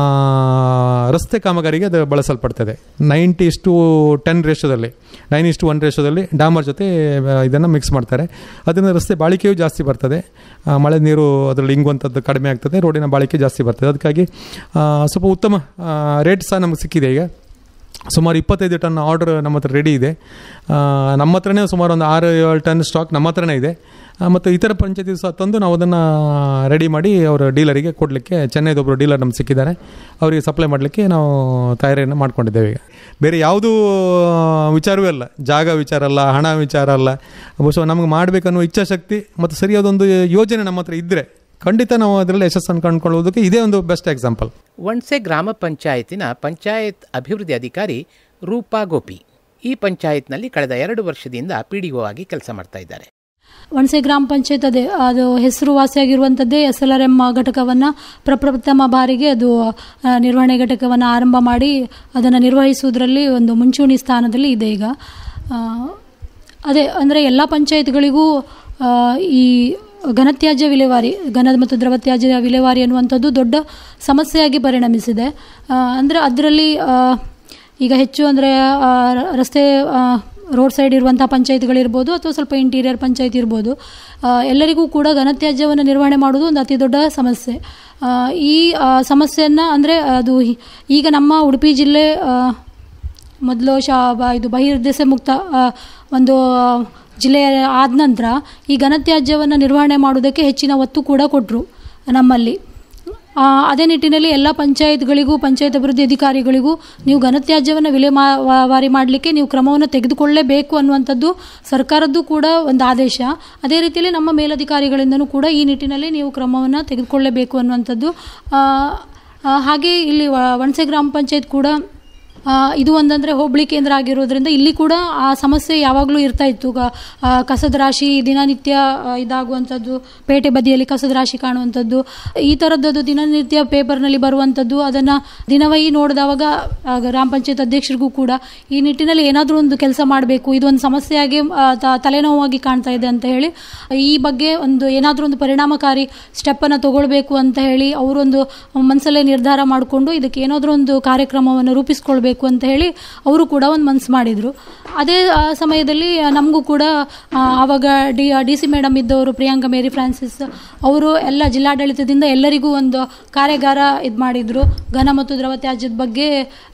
ರಸ್ತೆ ಕಾಮಗಾರಿಗೆ ಅದು ಬಳಸಲ್ಪಡ್ತದೆ ನೈಂಟಿ ಇಷ್ಟು ಟೆನ್ ರೇಷೋದಲ್ಲಿ ನೈನ್ ಇಷ್ಟು ಒನ್ ರೇಷೋದಲ್ಲಿ ಡಾಮರ್ ಜೊತೆ ಇದನ್ನು ಮಿಕ್ಸ್ ಮಾಡ್ತಾರೆ ಅದರಿಂದ ರಸ್ತೆ ಬಾಳಿಕೆಯೂ ಜಾಸ್ತಿ ಬರ್ತದೆ ಆ, ಮಳೆ ನೀರು ಅದರಲ್ಲಿ ಇಂಗುವಂಥದ್ದು ಕಡಿಮೆ ಆಗ್ತದೆ ರೋಡಿನ ಬಾಳಿಕೆ ಜಾಸ್ತಿ ಬರ್ತದೆ ಅದಕ್ಕಾಗಿ ಆ, ಸ್ವಲ್ಪ ಉತ್ತಮ ರೇಟ್ ಸಹ ನಮಗೆ ಸಿಕ್ಕಿದೆ ಈಗ ಸುಮಾರು ಇಪ್ಪತ್ತೈದು ಟನ್ ಆರ್ಡರ್ ನಮ್ಮ ಹತ್ರ ರೆಡಿ ಇದೆ ಆ, ನಮ್ಮ ಹತ್ರನೇ ಸುಮಾರು ಒಂದು ಆರು ಏಳು ಟನ್ ಸ್ಟಾಕ್ ನಮ್ಮ ಹತ್ರನೇ ಇದೆ ಆ, ಮತ್ತು ಇತರ ಪಂಚಾಯತಿ ಸಹ ತಂದು ನಾವು ಅದನ್ನು ರೆಡಿ ಮಾಡಿ ಅವರ ಡೀಲರಿಗೆ ಕೊಡಲಿಕ್ಕೆ ಚೆನ್ನೈದೊಬ್ಬರು ಡೀಲರ್ ನಮ್ಗೆ ಸಿಕ್ಕಿದ್ದಾರೆ ಅವರಿಗೆ ಸಪ್ಲೈ ಮಾಡಲಿಕ್ಕೆ ನಾವು ತಯಾರಿಯನ್ನು ಮಾಡ್ಕೊಂಡಿದ್ದೇವೆ ಈಗ ಬೇರೆ ಯಾವುದೂ ವಿಚಾರವೇ ಅಲ್ಲ ಜಾಗ ವಿಚಾರ ಅಲ್ಲ ಹಣ ವಿಚಾರ ಅಲ್ಲ ಬಹುಶಃ ನಮಗೆ ಮಾಡಬೇಕನ್ನೋ ಇಚ್ಛಾಶಕ್ತಿ ಮತ್ತು ಸರಿಯಾದೊಂದು ಯೋಜನೆ ನಮ್ಮ ಹತ್ರ ಇದ್ದರೆ ಖಂಡಿತ ನಾವು ಅದರಲ್ಲಿ ಯಶಸ್ಸನ್ನು ಕಂಡುಕೊಳ್ಳೋದಕ್ಕೆ ಇದೇ ಒಂದು ಬೆಸ್ಟ್ ಎಕ್ಸಾಂಪಲ್ ವಣ್ಸೆ ಗ್ರಾಮ ಪಂಚಾಯತಿನ ಪಂಚಾಯತ್ ಅಭಿವೃದ್ಧಿ ಅಧಿಕಾರಿ ರೂಪಾ ಗೋಪಿ ಈ ಪಂಚಾಯತ್ನಲ್ಲಿ ಕಳೆದ ಎರಡು ವರ್ಷದಿಂದ ಪಿ ಡಿ ಒ ಆಗಿ ಕೆಲಸ ಮಾಡ್ತಾ ಇದ್ದಾರೆ ವಣಸೆ ಗ್ರಾಮ ಪಂಚಾಯತ್ ಅದೇ ಅದು ಹೆಸರುವಾಸಿಯಾಗಿರುವಂಥದ್ದೇ ಎಸ್ ಎಲ್ ಆರ್ ಎಮ್ ಘಟಕವನ್ನು ಪ್ರಪ್ರಥಮ ಬಾರಿಗೆ ಅದು ಆ, ನಿರ್ವಹಣೆ ಘಟಕವನ್ನು ಆರಂಭ ಮಾಡಿ ಅದನ್ನು ನಿರ್ವಹಿಸುವುದರಲ್ಲಿ ಒಂದು ಮುಂಚೂಣಿ ಸ್ಥಾನದಲ್ಲಿ ಇದೆ ಈಗ ಆ, ಅದೇ ಅಂದರೆ ಎಲ್ಲ ಪಂಚಾಯತ್ಗಳಿಗೂ ಆ, ಈ ಘನತ್ಯಾಜ್ಯ ವಿಲೇವಾರಿ ಘನ ಮತ್ತು ದ್ರವ ತ್ಯಾಜ್ಯ ವಿಲೇವಾರಿ ಅನ್ನುವಂಥದ್ದು ದೊಡ್ಡ ಸಮಸ್ಯೆಯಾಗಿ ಪರಿಣಮಿಸಿದೆ ಅಂದರೆ ಅದರಲ್ಲಿ ಈಗ ಹೆಚ್ಚು ಅಂದರೆ ರಸ್ತೆ ಆ, ರೋಡ್ ಸೈಡ್ ಇರುವಂಥ ಪಂಚಾಯತ್ಗಳಿರ್ಬೋದು ಅಥವಾ ಸ್ವಲ್ಪ ಇಂಟೀರಿಯರ್ ಪಂಚಾಯತ್ ಇರ್ಬೋದು ಆ, ಎಲ್ಲರಿಗೂ ಕೂಡ ಘನತ್ಯಾಜ್ಯವನ್ನು ನಿರ್ವಹಣೆ ಮಾಡೋದು ಒಂದು ಅತಿ ದೊಡ್ಡ ಸಮಸ್ಯೆ ಆ, ಈ ಸಮಸ್ಯೆಯನ್ನು ಅಂದರೆ ಅದು ಹಿ- ಈಗ ನಮ್ಮ ಉಡುಪಿ ಜಿಲ್ಲೆ ಆ, ಮೊದಲು ಶಾ ಬ- ಇದು ಬಹಿರ್ದೆಸೆ ಮುಕ್ತ ಆ, ಒಂದು ಜಿಲ್ಲೆಯ ಆದ ನಂತರ ಈ ಘನತ್ಯಾಜ್ಯವನ್ನು ನಿರ್ವಹಣೆ ಮಾಡುವುದಕ್ಕೆ ಹೆಚ್ಚಿನ ಒತ್ತು ಕೂಡ ಕೊಟ್ಟರು ನಮ್ಮಲ್ಲಿ ಆ, ಅದೇ ನಿಟ್ಟಿನಲ್ಲಿ ಎಲ್ಲ ಪಂಚಾಯತ್ಗಳಿಗೂ ಪಂಚಾಯತ್ ಅಭಿವೃದ್ಧಿ ಅಧಿಕಾರಿಗಳಿಗೂ ನೀವು ಘನತ್ಯಾಜ್ಯವನ್ನು ವಿಲೇಮಾ ವಾ- ವಾರಿ ಮಾಡಲಿಕ್ಕೆ ನೀವು ಕ್ರಮವನ್ನು ತೆಗೆದುಕೊಳ್ಳಲೇಬೇಕು ಅನ್ನುವಂಥದ್ದು ಸರ್ಕಾರದ್ದು ಕೂಡ ಒಂದು ಆದೇಶ ಅದೇ ರೀತಿಯಲ್ಲಿ ನಮ್ಮ ಮೇಲಧಿಕಾರಿಗಳಿಂದನೂ ಕೂಡ ಈ ನಿಟ್ಟಿನಲ್ಲಿ ನೀವು ಕ್ರಮವನ್ನು ತೆಗೆದುಕೊಳ್ಳಲೇಬೇಕು ಅನ್ನುವಂಥದ್ದು ಆ, ಆ, ಹಾಗೆ ಇಲ್ಲಿ ವ- ವಣಸೆ ಗ್ರಾಮ ಪಂಚಾಯತ್ ಕೂಡ ಆ, ಇದು ಒಂದಂದರೆ ಹೋಬಳಿ ಕೇಂದ್ರ ಆಗಿರೋದ್ರಿಂದ ಇಲ್ಲಿ ಕೂಡ ಆ ಸಮಸ್ಯೆ ಯಾವಾಗಲೂ ಇರ್ತಾ ಇತ್ತು ಗ- ಆ, ಕಸದ ರಾಶಿ ದಿನನಿತ್ಯ ಆ, ಇದಾಗುವಂಥದ್ದು ಪೇಟೆ ಬದಿಯಲ್ಲಿ ಕಸದ ರಾಶಿ ಕಾಣುವಂಥದ್ದು ಈ ಥರದ್ದು ದಿನನಿತ್ಯ ಪೇಪರ್ನಲ್ಲಿ ಬರುವಂಥದ್ದು ಅದನ್ನು ದಿನವೈ ನೋಡಿದವಾಗ ಆ, ಗ್ರಾಮ ಪಂಚಾಯತ್ ಅಧ್ಯಕ್ಷರಿಗೂ ಕೂಡ ಈ ನಿಟ್ಟಿನಲ್ಲಿ ಏನಾದರೂ ಒಂದು ಕೆಲಸ ಮಾಡಬೇಕು ಇದೊಂದು ಸಮಸ್ಯೆಯಾಗಿ ಆ, ತ- ತಲೆನೋವಾಗಿ ಕಾಣ್ತಾ ಇದೆ ಅಂತ ಹೇಳಿ ಈ ಬಗ್ಗೆ ಒಂದು ಏನಾದರೂ ಒಂದು ಪರಿಣಾಮಕಾರಿ ಸ್ಟೆಪ್ಪನ್ನು ತಗೊಳ್ಬೇಕು ಅಂತ ಹೇಳಿ ಅವರೊಂದು ಮನಸ್ಸಲ್ಲೇ ನಿರ್ಧಾರ ಮಾಡಿಕೊಂಡು ಇದಕ್ಕೆ ಏನಾದರೂ ಒಂದು ಕಾರ್ಯಕ್ರಮವನ್ನು ರೂಪಿಸ್ಕೊಳ್ಬೇಕು ಮಾಡಬೇಕು ಅಂತ ಹೇಳಿ ಅವರು ಕೂಡ ಒಂದು ಮನಸ್ಸು ಮಾಡಿದರು ಅದೇ ಆ ಸಮಯದಲ್ಲಿ ನಮಗೂ ಕೂಡ ಆ, ಆವಾಗ ಡಿ ಡಿ ಸಿ ಮೇಡಮ್ ಇದ್ದವರು ಪ್ರಿಯಾಂಕಾ ಮೇರಿ ಫ್ರಾನ್ಸಿಸ್ ಅವರು ಎಲ್ಲ ಜಿಲ್ಲಾಡಳಿತದಿಂದ ಎಲ್ಲರಿಗೂ ಒಂದು ಕಾರ್ಯಾಗಾರ ಇದು ಮಾಡಿದರು ಘನ ಮತ್ತು ದ್ರವ ತ್ಯಾಜ್ಯದ ಬಗ್ಗೆ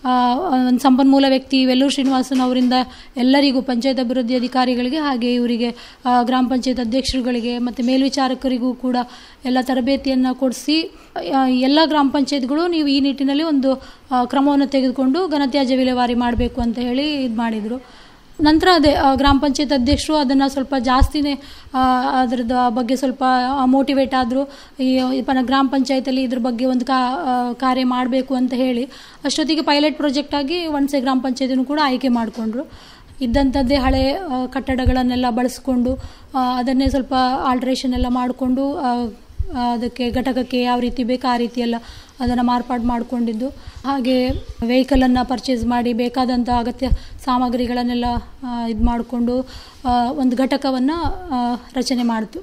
ಒಂದು ಸಂಪನ್ಮೂಲ ವ್ಯಕ್ತಿ ವೆಲ್ಲೂರು ಶ್ರೀನಿವಾಸನ್ ಅವರಿಂದ ಎಲ್ಲರಿಗೂ ಪಂಚಾಯತ್ ಅಭಿವೃದ್ಧಿ ಅಧಿಕಾರಿಗಳಿಗೆ ಹಾಗೆ ಇವರಿಗೆ ಆ, ಗ್ರಾಮ ಪಂಚಾಯತ್ ಅಧ್ಯಕ್ಷರುಗಳಿಗೆ ಮತ್ತು ಮೇಲ್ವಿಚಾರಕರಿಗೂ ಕೂಡ ಎಲ್ಲ ತರಬೇತಿಯನ್ನು ಕೊಡಿಸಿ ಎಲ್ಲ ಗ್ರಾಮ ಪಂಚಾಯತ್ಗಳು ನೀವು ಈ ನಿಟ್ಟಿನಲ್ಲಿ ಒಂದು ಆ, ಕ್ರಮವನ್ನು ತೆಗೆದುಕೊಂಡು ಘನತ್ಯಾಜ್ಯ ವಿಲೇವಾರಿ ಮಾಡಬೇಕು ಅಂತ ಹೇಳಿ ಇದು ಮಾಡಿದರು ನಂತರ ಅದೇ ಆ, ಗ್ರಾಮ ಪಂಚಾಯತ್ ಅಧ್ಯಕ್ಷರು ಅದನ್ನು ಸ್ವಲ್ಪ ಜಾಸ್ತಿನೇ ಆ, ಅದ್ರದ್ದು ಬಗ್ಗೆ ಸ್ವಲ್ಪ ಮೋಟಿವೇಟ್ ಆದರು ಈ ಈ ಪನ ಗ್ರಾಮ ಪಂಚಾಯತಲ್ಲಿ ಇದ್ರ ಬಗ್ಗೆ ಒಂದು ಕಾ ಆ, ಕಾರ್ಯ ಮಾಡಬೇಕು ಅಂತ ಹೇಳಿ ಅಷ್ಟೊತ್ತಿಗೆ ಪೈಲಟ್ ಪ್ರಾಜೆಕ್ಟ್ ಆಗಿ ಒಣಸೆ ಗ್ರಾಮ ಪಂಚಾಯತಿನೂ ಕೂಡ ಆಯ್ಕೆ ಮಾಡಿಕೊಂಡ್ರು ಇದ್ದಂಥದ್ದೇ ಹಳೆ ಆ, ಕಟ್ಟಡಗಳನ್ನೆಲ್ಲ ಬಳಸ್ಕೊಂಡು ಆ, ಅದನ್ನೇ ಸ್ವಲ್ಪ ಆಲ್ಟ್ರೇಷನ್ ಎಲ್ಲ ಮಾಡಿಕೊಂಡು ಅದಕ್ಕೆ ಘಟಕಕ್ಕೆ ಯಾವ ರೀತಿ ಬೇಕು ಆ ರೀತಿ ಎಲ್ಲ ಅದನ್ನು ಮಾರ್ಪಾಡು ಮಾಡಿಕೊಂಡಿದ್ದು ಹಾಗೆ ವೆಹಿಕಲನ್ನು ಪರ್ಚೇಸ್ ಮಾಡಿ ಬೇಕಾದಂಥ ಅಗತ್ಯ ಸಾಮಗ್ರಿಗಳನ್ನೆಲ್ಲ ಇದು ಮಾಡಿಕೊಂಡು ಒಂದು ಘಟಕವನ್ನು ರಚನೆ ಮಾಡಿತು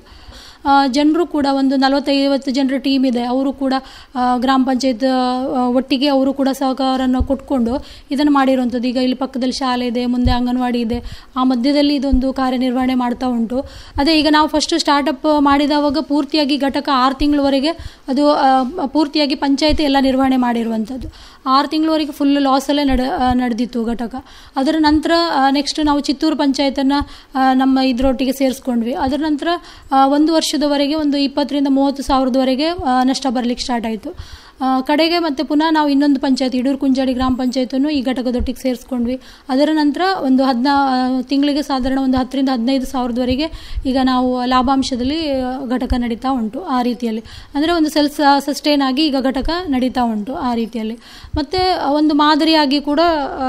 ಜನರು ಕೂಡ ಒಂದು ನಲವತ್ತೈವತ್ತು ಜನರ ಟೀಮ್ ಇದೆ ಅವರು ಕೂಡ ಆ, ಗ್ರಾಮ ಪಂಚಾಯತ್ ಒಟ್ಟಿಗೆ ಅವರು ಕೂಡ ಸಹಕಾರವನ್ನು ಕೊಟ್ಕೊಂಡು ಇದನ್ನು ಮಾಡಿರುವಂಥದ್ದು ಈಗ ಇಲ್ಲಿ ಪಕ್ಕದಲ್ಲಿ ಶಾಲೆ ಇದೆ ಮುಂದೆ ಅಂಗನವಾಡಿ ಇದೆ ಆ ಮಧ್ಯದಲ್ಲಿ ಇದೊಂದು ಕಾರ್ಯನಿರ್ವಹಣೆ ಮಾಡ್ತಾ ಉಂಟು ಅದೇ ಈಗ ನಾವು ಫಸ್ಟ್ ಸ್ಟಾರ್ಟಪ್ ಮಾಡಿದವಾಗ ಪೂರ್ತಿಯಾಗಿ ಘಟಕ ಆರು ತಿಂಗಳವರೆಗೆ ಅದು ಆ, ಪೂರ್ತಿಯಾಗಿ ಪಂಚಾಯತ್ ಎಲ್ಲ ನಿರ್ವಹಣೆ ಮಾಡಿರುವಂಥದ್ದು ಆರು ತಿಂಗಳವರೆಗೆ ಫುಲ್ ಲಾಸಲ್ಲೇ ನಡ ಆ, ನಡೆದಿತ್ತು ಘಟಕ ಅದರ ನಂತರ ನೆಕ್ಸ್ಟ್ ನಾವು ಚಿತ್ತೂರು ಪಂಚಾಯತನ್ನು ನಮ್ಮ ಇದರೊಟ್ಟಿಗೆ ಸೇರಿಸ್ಕೊಂಡ್ವಿ ಅದರ ನಂತರ ಆ, ಒಂದು ವರ್ಷದವರೆಗೆ ಒಂದು ಇಪ್ಪತ್ತರಿಂದ ಮೂವತ್ತು ಸಾವಿರದವರೆಗೆ ಆ, ನಷ್ಟ ಬರಲಿಕ್ಕೆ ಸ್ಟಾರ್ಟ್ ಆಯಿತು ಕಡೆಗೆ ಮತ್ತೆ ಪುನಃ ನಾವು ಇನ್ನೊಂದು ಪಂಚಾಯತ್ ಇಡೂರು ಕುಂಜಾಡಿ ಗ್ರಾಮ ಪಂಚಾಯತನ್ನು ಈ ಘಟಕದೊಟ್ಟಿಗೆ ಸೇರಿಸ್ಕೊಂಡ್ವಿ ಅದರ ನಂತರ ಒಂದು ಹದಿನಾ ತಿಂಗಳಿಗೆ ಸಾಧಾರಣ ಒಂದು ಹತ್ತರಿಂದ ಹದಿನೈದು ಸಾವಿರದವರೆಗೆ ಈಗ ನಾವು ಲಾಭಾಂಶದಲ್ಲಿ ಆ, ಘಟಕ ನಡೀತಾ ಉಂಟು ಆ ರೀತಿಯಲ್ಲಿ ಅಂದರೆ ಒಂದು ಸೆಲ್ಫ್ ಸಸ್ಟೈನ್ ಆಗಿ ಈಗ ಘಟಕ ನಡೀತಾ ಉಂಟು ಆ ರೀತಿಯಲ್ಲಿ ಮತ್ತು ಒಂದು ಮಾದರಿಯಾಗಿ ಕೂಡ ಆ,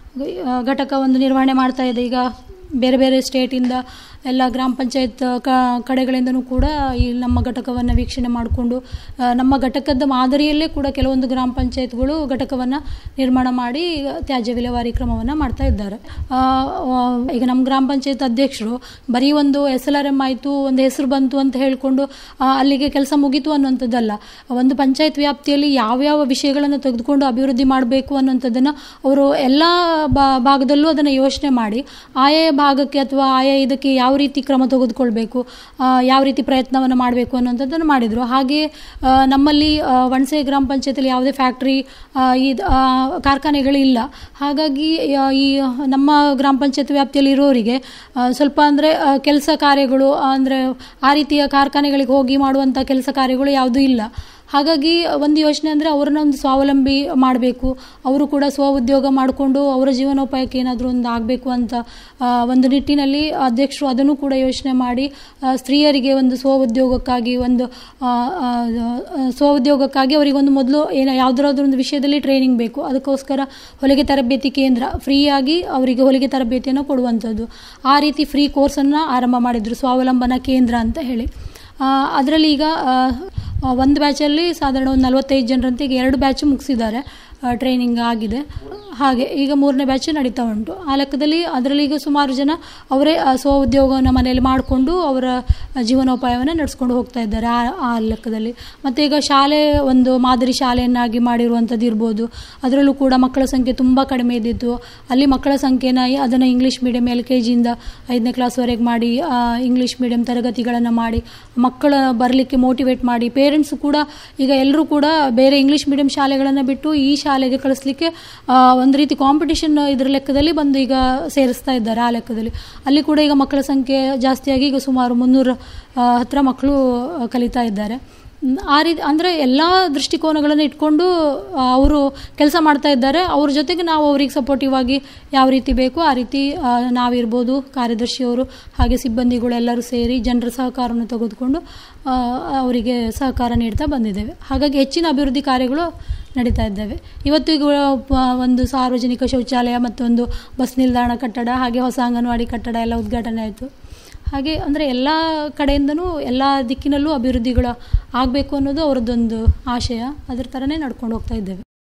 ಆ, ಘಟಕ ಒಂದು ನಿರ್ವಹಣೆ ಮಾಡ್ತಾ ಇದೆ ಈಗ ಬೇರೆ ಬೇರೆ ಸ್ಟೇಟಿಂದ ಎಲ್ಲ ಗ್ರಾಮ ಪಂಚಾಯತ್ ಕ ಕಡೆಗಳಿಂದನೂ ಕೂಡ ಈ ನಮ್ಮ ಘಟಕವನ್ನು ವೀಕ್ಷಣೆ ಮಾಡಿಕೊಂಡು ಆ, ನಮ್ಮ ಘಟಕದ ಮಾದರಿಯಲ್ಲೇ ಕೂಡ ಕೆಲವೊಂದು ಗ್ರಾಮ ಪಂಚಾಯತ್ಗಳು ಘಟಕವನ್ನು ನಿರ್ಮಾಣ ಮಾಡಿ ತ್ಯಾಜ್ಯ ವಿಲೇವಾರಿ ಕ್ರಮವನ್ನು ಮಾಡ್ತಾ ಇದ್ದಾರೆ ಆ, ಆ, ಈಗ ನಮ್ಮ ಗ್ರಾಮ ಪಂಚಾಯತ್ ಅಧ್ಯಕ್ಷರು ಬರೀ ಒಂದು ಎಸ್ ಎಲ್ ಆರ್ ಎಮ್ ಆಯಿತು ಒಂದು ಹೆಸರು ಬಂತು ಅಂತ ಹೇಳಿಕೊಂಡು ಆ, ಅಲ್ಲಿಗೆ ಕೆಲಸ ಮುಗೀತು ಅನ್ನುವಂಥದ್ದಲ್ಲ ಒಂದು ಪಂಚಾಯತ್ ವ್ಯಾಪ್ತಿಯಲ್ಲಿ ಯಾವ್ಯಾವ ವಿಷಯಗಳನ್ನು ತೆಗೆದುಕೊಂಡು ಅಭಿವೃದ್ಧಿ ಮಾಡಬೇಕು ಅನ್ನುವಂಥದ್ದನ್ನು ಅವರು ಎಲ್ಲ ಬಾ- ಭಾಗದಲ್ಲೂ ಅದನ್ನು ಯೋಚನೆ ಮಾಡಿ ಆಯಾ ಭಾಗಕ್ಕೆ ಅಥವಾ ಆಯಾ ಇದಕ್ಕೆ ಯಾವ ರೀತಿ ಕ್ರಮ ತೆಗೆದುಕೊಳ್ಬೇಕು ಆ, ಯಾವ ರೀತಿ ಪ್ರಯತ್ನವನ್ನು ಮಾಡಬೇಕು ಅನ್ನುವಂಥದ್ದನ್ನು ಮಾಡಿದರು ಹಾಗೆ ಆ, ನಮ್ಮಲ್ಲಿ ಆ, ವಣಸೆ ಗ್ರಾಮ ಪಂಚಾಯತಿಯಲ್ಲಿ ಯಾವುದೇ ಫ್ಯಾಕ್ಟ್ರಿ ಇದು ಕಾರ್ಖಾನೆಗಳಿಲ್ಲ ಹಾಗಾಗಿ ಆ, ಈ ನಮ್ಮ ಗ್ರಾಮ ಪಂಚಾಯತ್ ವ್ಯಾಪ್ತಿಯಲ್ಲಿ ಇರೋರಿಗೆ ಆ, ಸ್ವಲ್ಪ ಅಂದರೆ ಕೆಲಸ ಕಾರ್ಯಗಳು ಅಂದರೆ ಆ ರೀತಿಯ ಕಾರ್ಖಾನೆಗಳಿಗೆ ಹೋಗಿ ಮಾಡುವಂಥ ಕೆಲಸ ಕಾರ್ಯಗಳು ಯಾವುದೂ ಇಲ್ಲ ಹಾಗಾಗಿ ಒಂದು ಯೋಚನೆ ಅಂದರೆ ಅವ್ರನ್ನ ಒಂದು ಸ್ವಾವಲಂಬಿ ಮಾಡಬೇಕು ಅವರು ಕೂಡ ಸ್ವ ಉದ್ಯೋಗ ಮಾಡಿಕೊಂಡು ಅವರ ಜೀವನೋಪಾಯಕ್ಕೆ ಏನಾದರೂ ಒಂದು ಆಗಬೇಕು ಅಂತ ಆ, ಒಂದು ನಿಟ್ಟಿನಲ್ಲಿ ಅಧ್ಯಕ್ಷರು ಅದನ್ನು ಕೂಡ ಯೋಚನೆ ಮಾಡಿ ಆ, ಸ್ತ್ರೀಯರಿಗೆ ಒಂದು ಸ್ವ ಉದ್ಯೋಗಕ್ಕಾಗಿ ಒಂದು ಆ, ಆ, ಆ, ಸ್ವ ಉದ್ಯೋಗಕ್ಕಾಗಿ ಅವರಿಗೆ ಒಂದು ಮೊದಲು ಏನೋ ಯಾವುದಾದ್ರೂ ಒಂದು ವಿಷಯದಲ್ಲಿ ಟ್ರೈನಿಂಗ್ ಬೇಕು ಅದಕ್ಕೋಸ್ಕರ ಹೊಲಿಗೆ ತರಬೇತಿ ಕೇಂದ್ರ ಫ್ರೀಯಾಗಿ ಅವರಿಗೆ ಹೊಲಿಗೆ ತರಬೇತಿಯನ್ನು ಕೊಡುವಂಥದ್ದು ಆ ರೀತಿ ಫ್ರೀ ಕೋರ್ಸನ್ನು ಆರಂಭ ಮಾಡಿದರು ಸ್ವಾವಲಂಬನಾ ಕೇಂದ್ರ ಅಂತ ಹೇಳಿ ಅದರಲ್ಲಿ ಈಗ ಆ, ಆ, ಒಂದು ಬ್ಯಾಚಲ್ಲಿ ಸಾಧಾರಣ ಒಂದು ನಲವತ್ತೈದು ಜನರಂತೆ ಈಗ ಎರಡು ಬ್ಯಾಚ್ ಮುಗಿಸಿದ್ದಾರೆ ಟ್ರೈನಿಂಗ್ ಆಗಿದೆ ಹಾಗೆ ಈಗ ಮೂರನೇ ಬ್ಯಾಚ್ ನಡೀತಾ ಉಂಟು ಆ ಲೆಕ್ಕದಲ್ಲಿ ಅದರಲ್ಲಿ ಈಗ ಸುಮಾರು ಜನ ಅವರೇ ಆ, ಸ್ವ ಉದ್ಯೋಗವನ್ನು ಮನೆಯಲ್ಲಿ ಮಾಡಿಕೊಂಡು ಅವರ ಜೀವನೋಪಾಯವನ್ನು ನಡೆಸ್ಕೊಂಡು ಹೋಗ್ತಾ ಇದ್ದಾರೆ ಆ ಆ ಲೆಕ್ಕದಲ್ಲಿ ಮತ್ತು ಈಗ ಶಾಲೆ ಒಂದು ಮಾದರಿ ಶಾಲೆಯನ್ನಾಗಿ ಮಾಡಿರುವಂಥದ್ದು ಇರ್ಬೋದು ಅದರಲ್ಲೂ ಕೂಡ ಮಕ್ಕಳ ಸಂಖ್ಯೆ ತುಂಬ ಕಡಿಮೆ ಇದ್ದಿತ್ತು ಅಲ್ಲಿ ಮಕ್ಕಳ ಸಂಖ್ಯೆನ ಅದನ್ನು ಇಂಗ್ಲೀಷ್ ಮೀಡಿಯಂ ಎಲ್ ಕೆ ಜಿಯಿಂದ ಐದನೇ ಕ್ಲಾಸ್ವರೆಗೆ ಮಾಡಿ ಆ, ಇಂಗ್ಲೀಷ್ ಮೀಡಿಯಂ ತರಗತಿಗಳನ್ನು ಮಾಡಿ ಮಕ್ಕಳ ಬರಲಿಕ್ಕೆ ಮೋಟಿವೇಟ್ ಮಾಡಿ ಪೇರೆಂಟ್ಸ್ ಕೂಡ ಈಗ ಎಲ್ಲರೂ ಕೂಡ ಬೇರೆ ಇಂಗ್ಲೀಷ್ ಮೀಡಿಯಂ ಶಾಲೆಗಳನ್ನು ಬಿಟ್ಟು ಈ ಶಾಲೆಗೆ ಕಳಿಸ್ಲಿಕ್ಕೆ ಆ, ಒಂದು ರೀತಿ ಕಾಂಪಿಟಿಷನ್ ಇದ್ರ ಲೆಕ್ಕದಲ್ಲಿ ಬಂದು ಈಗ ಸೇರಿಸ್ತಾ ಇದ್ದಾರೆ ಆ ಲೆಕ್ಕದಲ್ಲಿ ಅಲ್ಲಿ ಕೂಡ ಈಗ ಮಕ್ಕಳ ಸಂಖ್ಯೆ ಜಾಸ್ತಿಯಾಗಿ ಈಗ ಸುಮಾರು ಮುನ್ನೂರ ಆ, ಹತ್ರ ಮಕ್ಕಳು ಆ, ಕಲಿತಾ ಇದ್ದಾರೆ ಮ್, ಆ ರೀತಿ ಅಂದರೆ ಎಲ್ಲ ದೃಷ್ಟಿಕೋನಗಳನ್ನು ಇಟ್ಕೊಂಡು ಅವರು ಕೆಲಸ ಮಾಡ್ತಾ ಇದ್ದಾರೆ ಅವ್ರ ಜೊತೆಗೆ ನಾವು ಅವ್ರಿಗೆ ಸಪೋರ್ಟಿವ್ ಆಗಿ ಯಾವ ರೀತಿ ಬೇಕು ಆ ರೀತಿ ಆ, ನಾವಿರ್ಬೋದು ಕಾರ್ಯದರ್ಶಿಯವರು ಹಾಗೆ ಸಿಬ್ಬಂದಿಗಳು ಎಲ್ಲರೂ ಸೇರಿ ಜನರ ಸಹಕಾರವನ್ನು ತೆಗೆದುಕೊಂಡು ಆ, ಅವರಿಗೆ ಸಹಕಾರ ನೀಡ್ತಾ ಬಂದಿದ್ದೇವೆ ಹಾಗಾಗಿ ಹೆಚ್ಚಿನ ಅಭಿವೃದ್ಧಿ ಕಾರ್ಯಗಳು ನಡೀತಾ ಇದ್ದಾವೆ ಇವತ್ತು ಈಗ ಪ- ಒಂದು ಸಾರ್ವಜನಿಕ ಶೌಚಾಲಯ ಮತ್ತೊಂದು ಬಸ್ ನಿಲ್ದಾಣ ಕಟ್ಟಡ ಹಾಗೆ ಹೊಸ ಅಂಗನವಾಡಿ ಕಟ್ಟಡ ಎಲ್ಲ ಉದ್ಘಾಟನೆ ಆಯಿತು ಹಾಗೆ ಅಂದರೆ ಎಲ್ಲ ಕಡೆಯಿಂದನೂ ಎಲ್ಲ ದಿಕ್ಕಿನಲ್ಲೂ ಅಭಿವೃದ್ಧಿಗಳು ಆಗಬೇಕು ಅನ್ನೋದು ಅವರದ್ದೊಂದು ಆಶಯ ಅದ್ರ ಥರನೇ ನಡ್ಕೊಂಡು ಹೋಗ್ತಾ ಇದ್ದೇವೆ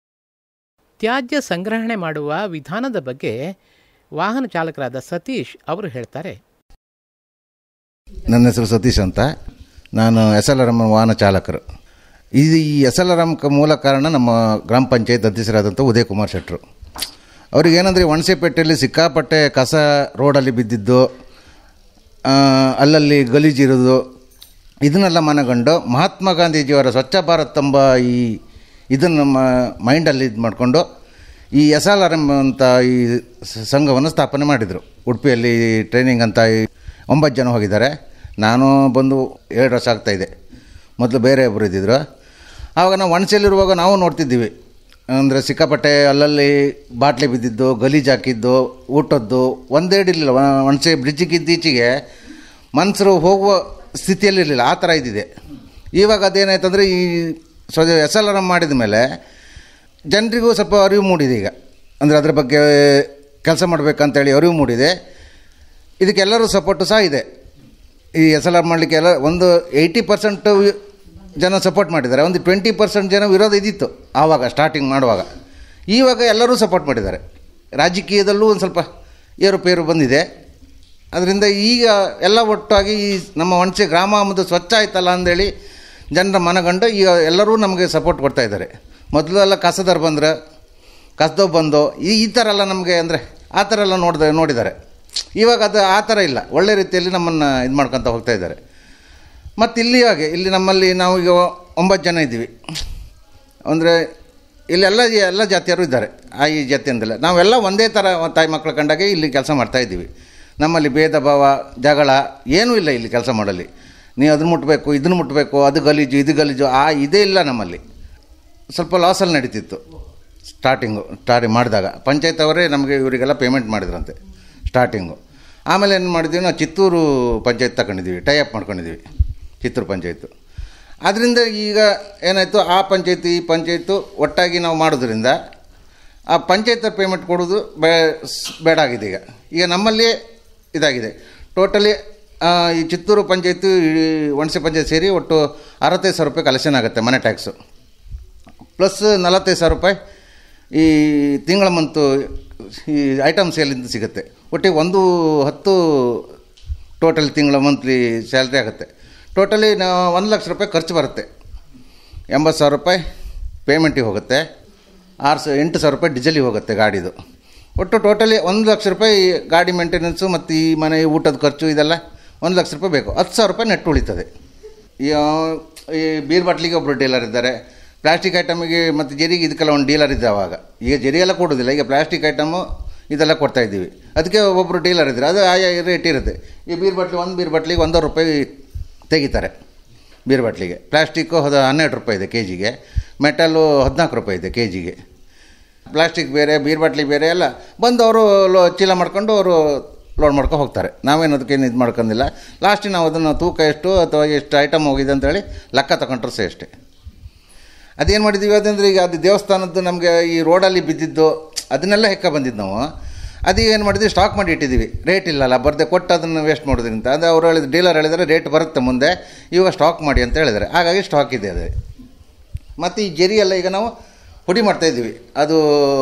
ತ್ಯಾಜ್ಯ ಸಂಗ್ರಹಣೆ ಮಾಡುವ ವಿಧಾನದ ಬಗ್ಗೆ ವಾಹನ ಚಾಲಕರಾದ ಸತೀಶ್ ಅವರು ಹೇಳ್ತಾರೆ ನನ್ನ ಹೆಸರು ಸತೀಶ್ ಅಂತ ನಾನು ಎಸ್ ಎಲ್ ಆರ್ ಎಮ್ ವಾಹನ ಚಾಲಕರು ಇದು ಈ ಎಸ್ ಎಲ್ ಆರ್ ಎಮ್ ಮೂಲ ಕಾರಣ ನಮ್ಮ ಗ್ರಾಮ ಪಂಚಾಯತ್ ಅಧ್ಯಕ್ಷರಾದಂಥ ಉದಯ್ ಕುಮಾರ್ ಶೆಟ್ಟರು ಅವ್ರಿಗೆ ಏನಂದರೆ ಒಣಸೆಪೇಟೆಯಲ್ಲಿ ಸಿಕ್ಕಾಪಟ್ಟೆ ಕಸ ರೋಡಲ್ಲಿ ಬಿದ್ದಿದ್ದು ಆ, ಅಲ್ಲಲ್ಲಿ ಗಲೀಜಿರೋದು ಇದನ್ನೆಲ್ಲ ಮನಗಂಡು ಮಹಾತ್ಮ ಗಾಂಧೀಜಿಯವರ ಸ್ವಚ್ಛ ಭಾರತ್ ಎಂಬ ಈ ಇದನ್ನು ನಮ್ಮ ಮೈಂಡಲ್ಲಿ ಇದು ಮಾಡಿಕೊಂಡು ಈ ಎಸ್ ಎಲ್ ಆರ್ ಎಮ್ ಅಂತ ಈ ಸ- ಸಂಘವನ್ನು ಸ್ಥಾಪನೆ ಮಾಡಿದರು ಉಡುಪಿಯಲ್ಲಿ ಟ್ರೈನಿಂಗ್ ಅಂತ ಈ ಒಂಬತ್ತು ಜನ ಹೋಗಿದ್ದಾರೆ ನಾನು ಬಂದು ಎರಡು ವರ್ಷ ಆಗ್ತಾಯಿದೆ ಮೊದಲು ಬೇರೆ ಒಬ್ಬರು ಇದ್ದಿದ್ರು ಆವಾಗ ನಾವು ಒಣಸೆಲಿರುವಾಗ ನಾವು ನೋಡ್ತಿದ್ದೀವಿ ಅಂದರೆ ಸಿಕ್ಕಾಪಟ್ಟೆ ಅಲ್ಲಲ್ಲಿ ಬಾಟ್ಲಿ ಬಿದ್ದಿದ್ದು ಗಲೀಜು ಹಾಕಿದ್ದು ಊಟದ್ದು ಒಂದೇಡಿರಲಿಲ್ಲ ಒಣಸೆ ಬ್ರಿಡ್ಜಿಗಿದ್ದೀಚೆಗೆ ಮನುಷ್ಯರು ಹೋಗುವ ಸ್ಥಿತಿಯಲ್ಲಿರಲಿಲ್ಲ ಆ ಥರ ಇದ್ದಿದೆ ಇವಾಗ ಅದೇನಾಯ್ತಂದರೆ ಈ ಸ್ವ ಎಸ್ ಎಲ್ ಆರ್ ಎಮ್ ಮಾಡಿದ ಮೇಲೆ ಜನರಿಗೂ ಸ್ವಲ್ಪ ಅರಿವು ಮೂಡಿದೆ ಈಗ ಅಂದರೆ ಅದ್ರ ಬಗ್ಗೆ ಕೆಲಸ ಮಾಡಬೇಕಂತೇಳಿ ಅರಿವು ಮೂಡಿದೆ ಇದಕ್ಕೆಲ್ಲರೂ ಸಪೋರ್ಟು ಸಹ ಇದೆ ಈ ಎಸ್ ಎಲ್ ಆರ್ ಮಾಡಲಿಕ್ಕೆ ಎಲ್ಲ ಒಂದು ಏಯ್ಟಿ ಪರ್ಸೆಂಟು ಜನ ಸಪೋರ್ಟ್ ಮಾಡಿದ್ದಾರೆ ಒಂದು ಟ್ವೆಂಟಿ ಪರ್ಸೆಂಟ್ ಜನ ವಿರೋಧ ಇದ್ದಿತ್ತು ಆವಾಗ ಸ್ಟಾರ್ಟಿಂಗ್ ಮಾಡುವಾಗ ಇವಾಗ ಎಲ್ಲರೂ ಸಪೋರ್ಟ್ ಮಾಡಿದ್ದಾರೆ ರಾಜಕೀಯದಲ್ಲೂ ಒಂದು ಸ್ವಲ್ಪ ಏರುಪೇರು ಬಂದಿದೆ ಅದರಿಂದ ಈಗ ಎಲ್ಲ ಒಟ್ಟಾಗಿ ಈ ನಮ್ಮ ಒಣಸೆ ಗ್ರಾಮ ಮತ್ತು ಸ್ವಚ್ಛ ಆಯ್ತಲ್ಲ ಅಂದೇಳಿ ಜನರ ಮನಗಂಡು ಈಗ ಎಲ್ಲರೂ ನಮಗೆ ಸಪೋರ್ಟ್ ಕೊಡ್ತಾ ಇದ್ದಾರೆ ಮೊದಲು ಎಲ್ಲ ಕಸದವ್ರು ಬಂದ್ರೆ ಕಸದವ್ ಬಂದು ಈ ಈ ಥರ ಎಲ್ಲ ನಮಗೆ ಅಂದರೆ ಆ ಥರ ಎಲ್ಲ ನೋಡಿದ ನೋಡಿದ್ದಾರೆ ಇವಾಗ ಅದು ಆ ಥರ ಇಲ್ಲ ಒಳ್ಳೆ ರೀತಿಯಲ್ಲಿ ನಮ್ಮನ್ನು ಇದು ಮಾಡ್ಕೊತ ಹೋಗ್ತಾ ಇದ್ದಾರೆ ಮತ್ತು ಇಲ್ಲಿ ಹಾಗೆ ಇಲ್ಲಿ ನಮ್ಮಲ್ಲಿ ನಾವು ಈಗ ಒಂಬತ್ತು ಜನ ಇದ್ದೀವಿ ಅಂದರೆ ಇಲ್ಲಿ ಎಲ್ಲ ಎಲ್ಲ ಜಾತಿಯರು ಇದ್ದಾರೆ ಆ ಈ ಜಾತಿ ಅಂದಿಲ್ಲ ನಾವೆಲ್ಲ ಒಂದೇ ಥರ ತಾಯಿ ಮಕ್ಕಳ ಕಂಡಾಗೆ ಇಲ್ಲಿ ಕೆಲಸ ಮಾಡ್ತಾ ಇದ್ದೀವಿ ನಮ್ಮಲ್ಲಿ ಭೇದ ಭಾವ ಜಗಳ ಏನೂ ಇಲ್ಲ ಇಲ್ಲಿ ಕೆಲಸ ಮಾಡಲಿ ನೀವು ಅದನ್ನು ಮುಟ್ಟಬೇಕು ಇದನ್ನು ಮುಟ್ಟಬೇಕು ಅದು ಗಲೀಜು ಇದು ಗಲೀಜು ಆ ಇದೇ ಇಲ್ಲ ನಮ್ಮಲ್ಲಿ ಸ್ವಲ್ಪ ಲಾಸಲ್ಲಿ ನಡೀತಿತ್ತು ಸ್ಟಾರ್ಟಿಂಗು ಸ್ಟಾರ್ಟಿಂಗ್ ಮಾಡಿದಾಗ ಪಂಚಾಯತ್ ಅವರೇ ನಮಗೆ ಇವರಿಗೆಲ್ಲ ಪೇಮೆಂಟ್ ಮಾಡಿದ್ರಂತೆ ಸ್ಟಾರ್ಟಿಂಗು ಆಮೇಲೆ ಏನು ಮಾಡಿದ್ವಿ ನಾವು ಚಿತ್ತೂರು ಪಂಚಾಯತ್ ತಗೊಂಡಿದ್ದೀವಿ ಟೈ ಅಪ್ ಮಾಡ್ಕೊಂಡಿದ್ದೀವಿ ಚಿತ್ತೂರು ಪಂಚಾಯತು ಅದರಿಂದ ಈಗ ಏನಾಯಿತು ಆ ಪಂಚಾಯತಿ ಈ ಪಂಚಾಯತು ಒಟ್ಟಾಗಿ ನಾವು ಮಾಡೋದ್ರಿಂದ ಆ ಪಂಚಾಯತ್ ಪೇಮೆಂಟ್ ಕೊಡೋದು ಬೇ ಸ್- ಬೇಡ ಆಗಿದೆ ಈಗ ಈಗ ನಮ್ಮಲ್ಲಿ ಇದಾಗಿದೆ ಟೋಟಲಿ ಈ ಚಿತ್ತೂರು ಪಂಚಾಯತು ಈ ಒಣಸೆ ಪಂಚಾಯತ್ ಸೇರಿ ಒಟ್ಟು ಅರವತ್ತೈದು ಸಾವಿರ ರೂಪಾಯಿ ಕಲೆಕ್ಷನ್ ಆಗುತ್ತೆ ಮನೆ ಟ್ಯಾಕ್ಸು ಪ್ಲಸ್ ನಲವತ್ತೈದು ಸಾವಿರ ರೂಪಾಯಿ ಈ ತಿಂಗಳ ಮಂತು ಈ ಐಟಮ್ ಸೇಲಿಂದ ಸಿಗುತ್ತೆ ಒಟ್ಟಿಗೆ ಒಂದು ಹತ್ತು ಟೋಟಲ್ ತಿಂಗಳ ಮಂತ್ಲಿ ಸ್ಯಾಲ್ರಿ ಆಗುತ್ತೆ ಟೋಟಲಿ ನಾವು ಒಂದು ಲಕ್ಷ ರೂಪಾಯಿ ಖರ್ಚು ಬರುತ್ತೆ ಎಂಬತ್ತು ಸಾವಿರ ರೂಪಾಯಿ ಪೇಮೆಂಟಿಗೆ ಹೋಗುತ್ತೆ ಆರು ಸಾವಿರ ಎಂಟು ಸಾವಿರ ರೂಪಾಯಿ ಡೀಸೆಲಿಗೆ ಹೋಗುತ್ತೆ ಗಾಡಿದು ಒಟ್ಟು ಟೋಟಲಿ ಒಂದು ಲಕ್ಷ ರೂಪಾಯಿ ಗಾಡಿ ಮೇಂಟೆನೆನ್ಸು ಮತ್ತು ಈ ಮನೆ ಊಟದ ಖರ್ಚು ಇದೆಲ್ಲ ಒಂದು ಲಕ್ಷ ರೂಪಾಯಿ ಬೇಕು ಹತ್ತು ಸಾವಿರ ರೂಪಾಯಿ ನೆಟ್ಟು ಉಳಿತದೆ ಈ ಆ, ಈ ಬೀರ್ ಬಾಟ್ಲಿಗೆ ಒಬ್ಬರು ಡೀಲರ್ ಇದ್ದಾರೆ ಪ್ಲಾಸ್ಟಿಕ್ ಐಟಮಿಗೆ ಮತ್ತು ಜರಿಗೆ ಇದಕ್ಕೆಲ್ಲ ಒಂದು ಡೀಲರ್ ಇದ್ದ ಅವಾಗ ಈಗ ಜರಿ ಎಲ್ಲ ಕೊಡೋದಿಲ್ಲ ಈಗ ಪ್ಲಾಸ್ಟಿಕ್ ಐಟಮು ಇದೆಲ್ಲ ಕೊಡ್ತಾ ಇದ್ದೀವಿ ಅದಕ್ಕೆ ಒಬ್ಬರು ಡೀಲರ್ ಇದ್ದಾರೆ ಅದು ಆಯಾ ರೇಟ್ ಇರುತ್ತೆ ಈ ಬೀರ್ ಬಾಟ್ಲಿ ಒಂದು ಬೀರ್ ಬಾಟ್ಲಿಗೆ ಒಂದೂವರೆ ರೂಪಾಯಿ ತೆಗಿತಾರೆ ಬೀರ್ ಬಾಟ್ಲಿಗೆ ಪ್ಲಾಸ್ಟಿಕ್ಕು ಅದು ಹನ್ನೆರಡು ರೂಪಾಯಿ ಇದೆ ಕೆ ಜಿಗೆ ಮೆಟಲ್ಲು ಹದಿನಾಲ್ಕು ರೂಪಾಯಿ ಇದೆ ಕೆ ಜಿಗೆ ಪ್ಲಾಸ್ಟಿಕ್ ಬೇರೆ ಬೀರ್ ಬಾಟ್ಲಿ ಬೇರೆ ಎಲ್ಲ ಬಂದು ಅವರು ಲೋ ಚೀಲ ಮಾಡ್ಕೊಂಡು ಅವರು ಲೋಡ್ ಮಾಡ್ಕೊಂಡು ಹೋಗ್ತಾರೆ ನಾವೇನು ಅದಕ್ಕೇನು ಇದು ಮಾಡ್ಕೊಂಡಿಲ್ಲ ಲಾಸ್ಟಿಗೆ ನಾವು ಅದನ್ನು ತೂಕ ಎಷ್ಟು ಅಥವಾ ಎಷ್ಟು ಐಟಮ್ ಹೋಗಿದೆ ಅಂತೇಳಿ ಲೆಕ್ಕ ತಗೊಂಡ್ರೆ ಸಹ ಅಷ್ಟೇ ಅದೇನು ಮಾಡಿದ್ದೀವಿ ಅದಂದರೆ ಈಗ ಅದು ದೇವಸ್ಥಾನದ್ದು ನಮಗೆ ಈ ರೋಡಲ್ಲಿ ಬಿದ್ದಿದ್ದು ಅದನ್ನೆಲ್ಲ ಹೆಕ್ಕ ಬಂದಿದ್ದು ನಾವು ಅದು ಏನು ಮಾಡಿದ್ವಿ ಸ್ಟಾಕ್ ಮಾಡಿ ಇಟ್ಟಿದ್ದೀವಿ ರೇಟ್ ಇಲ್ಲಲ್ಲ ಬರದೆ ಕೊಟ್ಟು ಅದನ್ನು ವೇಸ್ಟ್ ಮಾಡೋದ್ರಿಂದ ಅದು ಅವ್ರು ಹೇಳಿದ್ರು ಡೀಲರ್ ಹೇಳಿದರೆ ರೇಟ್ ಬರುತ್ತೆ ಮುಂದೆ ಇವಾಗ ಸ್ಟಾಕ್ ಮಾಡಿ ಅಂತ ಹೇಳಿದ್ದಾರೆ ಹಾಗಾಗಿ ಸ್ಟಾಕ್ ಇದೆ ಅದು ಮತ್ತು ಈ ಜರಿ ಎಲ್ಲ ಈಗ ನಾವು ಪುಡಿ ಮಾಡ್ತಾಯಿದ್ದೀವಿ ಅದು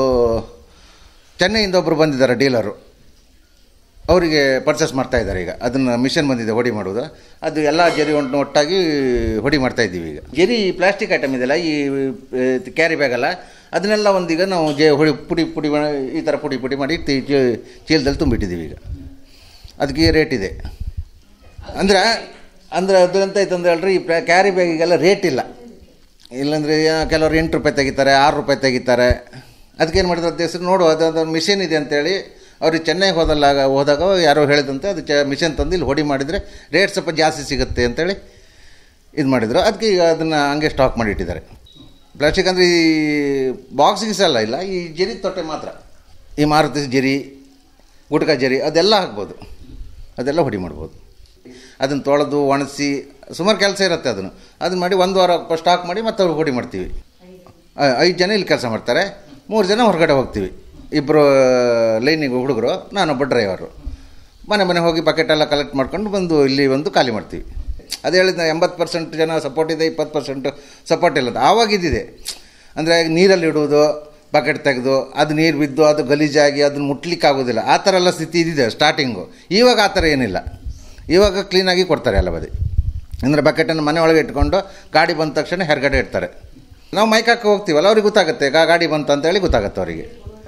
ಚೆನ್ನೈಯಿಂದ ಒಬ್ಬರು ಬಂದಿದ್ದಾರೆ ಡೀಲರು ಅವರಿಗೆ ಪರ್ಚೇಸ್ ಮಾಡ್ತಾ ಇದ್ದಾರೆ ಈಗ ಅದನ್ನು ಮಿಷನ್ ಬಂದಿದೆ ಹೊಡಿ ಮಾಡೋದು ಅದು ಎಲ್ಲ ಜರಿ ಒಟ್ಟು ಒಟ್ಟಾಗಿ ಹೊಡಿ ಮಾಡ್ತಾ ಇದ್ದೀವಿ ಈಗ ಜರಿ ಪ್ಲಾಸ್ಟಿಕ್ ಐಟಮ್ ಇದೆಯಲ್ಲ ಈ ಕ್ಯಾರಿ ಬ್ಯಾಗ್ ಎಲ್ಲ ಅದನ್ನೆಲ್ಲ ಒಂದೀಗ ನಾವು ಜೆ ಹೊಡಿ ಪುಡಿ ಪುಡಿ ಮಾಡಿ ಈ ಥರ ಪುಡಿ ಪುಡಿ ಮಾಡಿ ತಿ- ಚೀ- ಚೀಲದಲ್ಲಿ ತುಂಬಿಟ್ಟಿದ್ದೀವಿ ಈಗ ಅದಕ್ಕೆ ರೇಟ್ ಇದೆ ಅಂದರೆ ಅಂದರೆ ಅದಂತ ಐತಂದ್ರೆ ಹೇಳ್ರಿ ಈ ಪ್ಯಾ ಕ್ಯಾರಿ ಬ್ಯಾಗಿಗೆಲ್ಲ ರೇಟ್ ಇಲ್ಲ ಇಲ್ಲಾಂದರೆ ಕೆಲವರು ಎಂಟು ರೂಪಾಯಿ ತೆಗಿತಾರೆ ಆರು ರೂಪಾಯಿ ತೆಗಿತಾರೆ ಅದಕ್ಕೇನು ಮಾಡಿದ್ರೆ ಅದು ಹೆಸರು ನೋಡು ಅದು ಅದು ಮಿಷಿನ್ ಇದೆ ಅಂತೇಳಿ ಅವ್ರಿಗೆ ಚೆನ್ನೈಗೆ ಹೋದಲ್ಲ ಹೋದಾಗ ಯಾರೋ ಹೇಳಿದಂತೆ ಅದು ಚ ಮಿಷನ್ ತಂದು ಇಲ್ಲಿ ಹೊಡಿ ಮಾಡಿದರೆ ರೇಟ್ ಸ್ವಲ್ಪ ಜಾಸ್ತಿ ಸಿಗುತ್ತೆ ಅಂತೇಳಿ ಇದು ಮಾಡಿದರು ಅದಕ್ಕೆ ಈಗ ಅದನ್ನು ಹಂಗೆ ಸ್ಟಾಕ್ ಮಾಡಿ ಇಟ್ಟಿದ್ದಾರೆ ಪ್ಲಾಸ್ಟಿಕ್ ಅಂದರೆ ಈ ಬಾಕ್ಸಿಗೆ ಸಹ ಇಲ್ಲ ಈ ಜರಿ ತೊಟ್ಟೆ ಮಾತ್ರ ಈ ಮಾರುತಿ ಜರಿ ಗುಟ್ಕ ಜರಿ ಅದೆಲ್ಲ ಹಾಕ್ಬೋದು ಅದೆಲ್ಲ ಹೊಡಿ ಮಾಡ್ಬೋದು ಅದನ್ನು ತೊಳೆದು ಒಣಗಿಸಿ ಸುಮಾರು ಕೆಲಸ ಇರುತ್ತೆ ಅದನ್ನು ಅದನ್ನು ಮಾಡಿ ಒಂದು ವಾರ ಸ್ಟಾಕ್ ಮಾಡಿ ಮತ್ತೆ ಅವ್ರಿಗೆ ಹೊಡಿ ಮಾಡ್ತೀವಿ ಐ- ಐದು ಜನ ಇಲ್ಲಿ ಕೆಲಸ ಮಾಡ್ತಾರೆ ಮೂರು ಜನ ಹೊರಗಡೆ ಹೋಗ್ತೀವಿ ಇಬ್ಬರು ಲೈನಿಗೆ ಹುಡುಗರು ನಾನೊಬ್ಬ ಡ್ರೈವರು ಮನೆ ಮನೆ ಹೋಗಿ ಬಕೆಟ್ ಎಲ್ಲ ಕಲೆಕ್ಟ್ ಮಾಡ್ಕೊಂಡು ಬಂದು ಇಲ್ಲಿ ಬಂದು ಖಾಲಿ ಮಾಡ್ತೀವಿ ಅದು ಹೇಳಿದ ಎಂಬತ್ತು ಪರ್ಸೆಂಟ್ ಜನ ಸಪೋರ್ಟ್ ಇದೆ ಇಪ್ಪತ್ತು ಪರ್ಸೆಂಟ್ ಸಪೋರ್ಟ್ ಇಲ್ಲ ಆವಾಗ ಇದ್ದಿದೆ ಅಂದರೆ ನೀರಲ್ಲಿ ಇಡುವುದು ಬಕೆಟ್ ತೆಗೆದು ಅದು ನೀರು ಬಿದ್ದು ಅದು ಗಲೀಜಾಗಿ ಅದನ್ನು ಮುಟ್ಲಿಕ್ಕೆ ಆಗೋದಿಲ್ಲ ಆ ಥರ ಎಲ್ಲ ಸ್ಥಿತಿ ಇದ್ದಿದೆ ಸ್ಟಾರ್ಟಿಂಗು ಇವಾಗ ಆ ಥರ ಏನಿಲ್ಲ ಇವಾಗ ಕ್ಲೀನಾಗಿ ಕೊಡ್ತಾರೆ ಎಲ್ಲ ಬದಿ ಅಂದರೆ ಬಕೆಟನ್ನು ಮನೆ ಒಳಗೆ ಇಟ್ಕೊಂಡು ಗಾಡಿ ಬಂದ ತಕ್ಷಣ ಹೊರಗಡೆ ಇಡ್ತಾರೆ ನಾವು ಮೈಕ್ ಹಾಕಿ ಹೋಗ್ತೀವಲ್ಲ ಅವ್ರಿಗೆ ಗೊತ್ತಾಗುತ್ತೆ ಗಾ ಗಾಡಿ ಬಂತು ಅಂತೇಳಿ ಗೊತ್ತಾಗುತ್ತೆ ಅವರಿಗೆ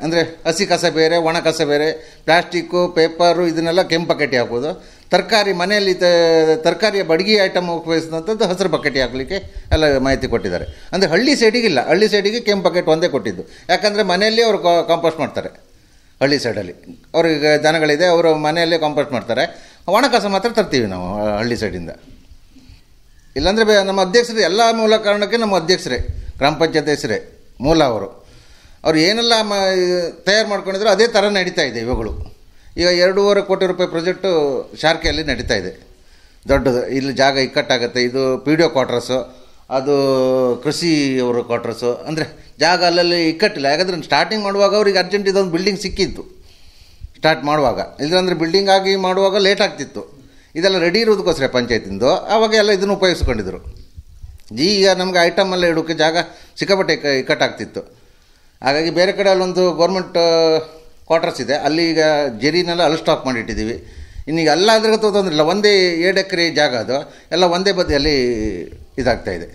ಅಂದರೆ ಹಸಿ ಕಸ ಬೇರೆ ಒಣ ಕಸ ಬೇರೆ ಪ್ಲಾಸ್ಟಿಕ್ಕು ಪೇಪರು ಇದನ್ನೆಲ್ಲ ಕೆಂಪು ಬಕೆಟಿ ಹಾಕೋದು ತರಕಾರಿ ಮನೆಯಲ್ಲಿ ತ- ತರಕಾರಿಯ ಬಡಗಿ ಐಟಮ್ ಉಪಯೋಗಿಸಿದಂಥದ್ದು ಹಸಿರು ಬಕೆಟಿ ಹಾಕಲಿಕ್ಕೆ ಎಲ್ಲ ಮಾಹಿತಿ ಕೊಟ್ಟಿದ್ದಾರೆ ಅಂದರೆ ಹಳ್ಳಿ ಸೈಡಿಗಿಲ್ಲ ಹಳ್ಳಿ ಸೈಡಿಗೆ ಕೆಂಪು ಬಕೆಟ್ ಒಂದೇ ಕೊಟ್ಟಿದ್ದು ಯಾಕಂದರೆ ಮನೆಯಲ್ಲಿ ಅವರು ಕಾಂಪೋಸ್ಟ್ ಮಾಡ್ತಾರೆ ಹಳ್ಳಿ ಸೈಡಲ್ಲಿ ಅವ್ರಿಗೆ ದನಗಳಿದೆ ಅವರು ಮನೆಯಲ್ಲೇ ಕಾಂಪೋಸ್ಟ್ ಮಾಡ್ತಾರೆ ಒಣ ಕಸ ಮಾತ್ರ ತರ್ತೀವಿ ನಾವು ಆ, ಹಳ್ಳಿ ಸೈಡಿಂದ ಇಲ್ಲಾಂದರೆ ಬೇ ನಮ್ಮ ಅಧ್ಯಕ್ಷರು ಎಲ್ಲ ಮೂಲ ಕಾರಣಕ್ಕೆ ನಮ್ಮ ಅಧ್ಯಕ್ಷರೇ ಗ್ರಾಮ ಪಂಚಾಯತ್ ಹೆಸರೇ ಮೂಲ ಅವರು ಅವ್ರು ಏನೆಲ್ಲ ಮ ತಯಾರು ಮಾಡ್ಕೊಂಡಿದ್ರು ಅದೇ ಥರ ನಡೀತಾ ಇದೆ ಇವುಗಳು ಈಗ ಎರಡೂವರೆ ಕೋಟಿ ರೂಪಾಯಿ ಪ್ರಾಜೆಕ್ಟು ಶಾರ್ಕೆಯಲ್ಲಿ ನಡೀತಾ ಇದೆ ದೊಡ್ಡದು ಇಲ್ಲಿ ಜಾಗ ಇಕ್ಕಟ್ಟಾಗುತ್ತೆ ಇದು ಪಿ ಡಿ ಒ ಕ್ವಾರ್ಟರ್ಸು ಅದು ಕೃಷಿ ಅವರ ಕ್ವಾರ್ಟರ್ಸು ಅಂದರೆ ಜಾಗ ಅಲ್ಲಲ್ಲಿ ಇಕ್ಕಟ್ಟಿಲ್ಲ ಯಾಕಂದರೆ ಸ್ಟಾರ್ಟಿಂಗ್ ಮಾಡುವಾಗ ಅವ್ರಿಗೆ ಅರ್ಜೆಂಟ್ ಇದೊಂದು ಬಿಲ್ಡಿಂಗ್ ಸಿಕ್ಕಿತ್ತು ಸ್ಟಾರ್ಟ್ ಮಾಡುವಾಗ ಇಲ್ಲಾಂದರೆ ಬಿಲ್ಡಿಂಗ್ ಆಗಿ ಮಾಡುವಾಗ ಲೇಟ್ ಆಗ್ತಿತ್ತು ಇದೆಲ್ಲ ರೆಡಿ ಇರೋದಕ್ಕೋಸ್ಕರ ಪಂಚಾಯತಿಂದು ಆವಾಗ ಎಲ್ಲ ಇದನ್ನು ಉಪಯೋಗಿಸ್ಕೊಂಡಿದ್ರು ಈಗ ನಮಗೆ ಐಟಮ್ ಎಲ್ಲ ಇಡೋಕ್ಕೆ ಜಾಗ ಸಿಕ್ಕಾಪಟ್ಟೆ ಇಕ್ಕ- ಇಕ್ಕಟ್ಟಾಗ್ತಿತ್ತು ಹಾಗಾಗಿ ಬೇರೆ ಕಡೆ ಅಲ್ಲೊಂದು ಗೌರ್ಮೆಂಟ್ ಕ್ವಾರ್ಟರ್ಸ್ ಇದೆ ಅಲ್ಲಿ ಈಗ ಜೆರಿನೆಲ್ಲ ಅಲ್ಲಿ ಸ್ಟಾಕ್ ಮಾಡಿಟ್ಟಿದ್ದೀವಿ ಇನ್ನೀಗ ಎಲ್ಲ ಅದ್ರಾಗ ತೊಂದರೆ ಇಲ್ಲ ಒಂದೇ ಎರಡು ಎಕರೆ ಜಾಗ ಅದು ಎಲ್ಲ ಒಂದೇ ಬದಿಯಲ್ಲಿ ಇದಾಗ್ತಾ ಇದೆ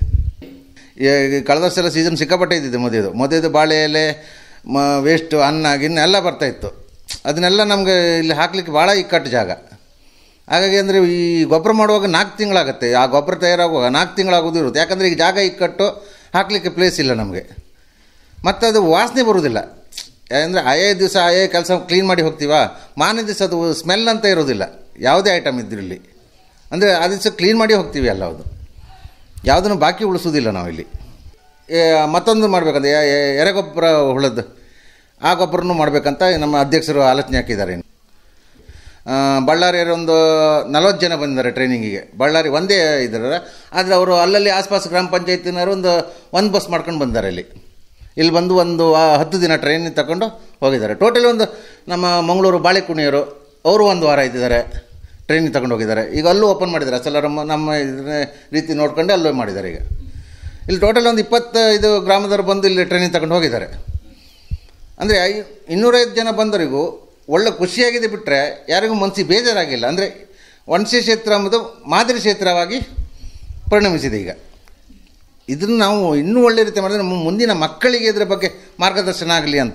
ಈ ಕಳೆದ ವರ್ಷ ಎಲ್ಲ ಸೀಸನ್ ಸಿಕ್ಕಾಪಟ್ಟೆ ಇದ್ದಿದೆ ಮದುವೆದು ಮದುವೆದು ಬಾಳೆ ಎಲೆ ಮ ವೇಸ್ಟು ಅನ್ನ ಗಿನ್ನ ಎಲ್ಲ ಬರ್ತಾಯಿತ್ತು ಅದನ್ನೆಲ್ಲ ನಮಗೆ ಇಲ್ಲಿ ಹಾಕಲಿಕ್ಕೆ ಭಾಳ ಇಕ್ಕಟ್ಟು ಜಾಗ ಹಾಗಾಗಿ ಅಂದರೆ ಈ ಗೊಬ್ಬರ ಮಾಡುವಾಗ ನಾಲ್ಕು ತಿಂಗಳಾಗುತ್ತೆ ಆ ಗೊಬ್ಬರ ತಯಾರಾಗುವಾಗ ನಾಲ್ಕು ತಿಂಗಳಾಗೋದು ಇರುತ್ತೆ ಯಾಕಂದರೆ ಈಗ ಜಾಗ ಇಕ್ಕಟ್ಟು ಹಾಕಲಿಕ್ಕೆ ಪ್ಲೇಸ್ ಇಲ್ಲ ನಮಗೆ ಮತ್ತು ಅದು ವಾಸನೆ ಬರೋದಿಲ್ಲ ಅಂದರೆ ಆಯಾ ದಿವಸ ಆಯಾ ಕೆಲಸ ಕ್ಲೀನ್ ಮಾಡಿ ಹೋಗ್ತೀವಾ ಮಾರನೇ ದಿವಸ ಅದು ಸ್ಮೆಲ್ ಅಂತ ಇರೋದಿಲ್ಲ ಯಾವುದೇ ಐಟಮ್ ಇದ್ರಲ್ಲಿ ಅಂದರೆ ಆ ದಿವಸ ಕ್ಲೀನ್ ಮಾಡಿ ಹೋಗ್ತೀವಿ ಎಲ್ಲ ಅದು ಯಾವುದನ್ನು ಬಾಕಿ ಉಳಿಸೋದಿಲ್ಲ ನಾವಿಲ್ಲಿ ಏ, ಮತ್ತೊಂದು ಮಾಡಬೇಕಂದ್ರೆ ಎರೆಗೊಬ್ಬರ ಹುಳದ್ದು ಆ ಗೊಬ್ಬರನೂ ಮಾಡಬೇಕಂತ ನಮ್ಮ ಅಧ್ಯಕ್ಷರು ಆಲೋಚನೆ ಹಾಕಿದ್ದಾರೆ ಆ, ಬಳ್ಳಾರಿಯವರು ಒಂದು ನಲವತ್ತು ಜನ ಬಂದಿದ್ದಾರೆ ಟ್ರೈನಿಂಗಿಗೆ ಬಳ್ಳಾರಿ ಒಂದೇ ಇದ್ದಾರೆ ಆದರೆ ಅವರು ಅಲ್ಲಲ್ಲಿ ಆಸ್ಪಾಸ್ ಗ್ರಾಮ ಪಂಚಾಯತಿನವರು ಒಂದು ಒಂದು ಬಸ್ ಮಾಡ್ಕೊಂಡು ಬಂದಿದ್ದಾರೆ ಇಲ್ಲಿ ಇಲ್ಲಿ ಬಂದು ಒಂದು ಆ, ಹತ್ತು ದಿನ ಟ್ರೈನ್ ತಗೊಂಡು ಹೋಗಿದ್ದಾರೆ ಟೋಟಲಿ ಒಂದು ನಮ್ಮ ಮಂಗಳೂರು ಬಾಳೆಕುಣಿಯವರು ಅವರು ಒಂದು ವಾರ ಇದ್ದಿದ್ದಾರೆ ಟ್ರೈನಿಂಗ್ ತಗೊಂಡು ಹೋಗಿದ್ದಾರೆ ಈಗ ಅಲ್ಲೂ ಓಪನ್ ಮಾಡಿದ್ದಾರೆ ಅಸಲರಮ್ಮ ನಮ್ಮ ಇದನ್ನ ರೀತಿ ನೋಡ್ಕೊಂಡು ಅಲ್ಲೂ ಮಾಡಿದ್ದಾರೆ ಈಗ ಇಲ್ಲಿ ಟೋಟಲ್ ಒಂದು ಇಪ್ಪತ್ತೈದು ಗ್ರಾಮದವರು ಬಂದು ಇಲ್ಲಿ ಟ್ರೈನಿಂಗ್ ತಗೊಂಡು ಹೋಗಿದ್ದಾರೆ ಅಂದರೆ ಐ ಇನ್ನೂರೈದು ಜನ ಬಂದವರಿಗೂ ಒಳ್ಳೆ ಖುಷಿಯಾಗಿದೆ ಬಿಟ್ಟರೆ ಯಾರಿಗೂ ಮನಸ್ಸಿಗೆ ಬೇಜಾರಾಗಿಲ್ಲ ಅಂದರೆ ವನ್ಸಿ ಕ್ಷೇತ್ರ ಎಂಬುದು ಮಾದರಿ ಕ್ಷೇತ್ರವಾಗಿ ಪರಿಣಮಿಸಿದೆ ಈಗ ಇದನ್ನು ನಾವು ಇನ್ನೂ ಒಳ್ಳೆ ರೀತಿ ಮಾಡಿದ್ರೆ ನಮ್ಮ ಮುಂದಿನ ಮಕ್ಕಳಿಗೆ ಇದರ ಬಗ್ಗೆ ಮಾರ್ಗದರ್ಶನ ಆಗಲಿ ಅಂತ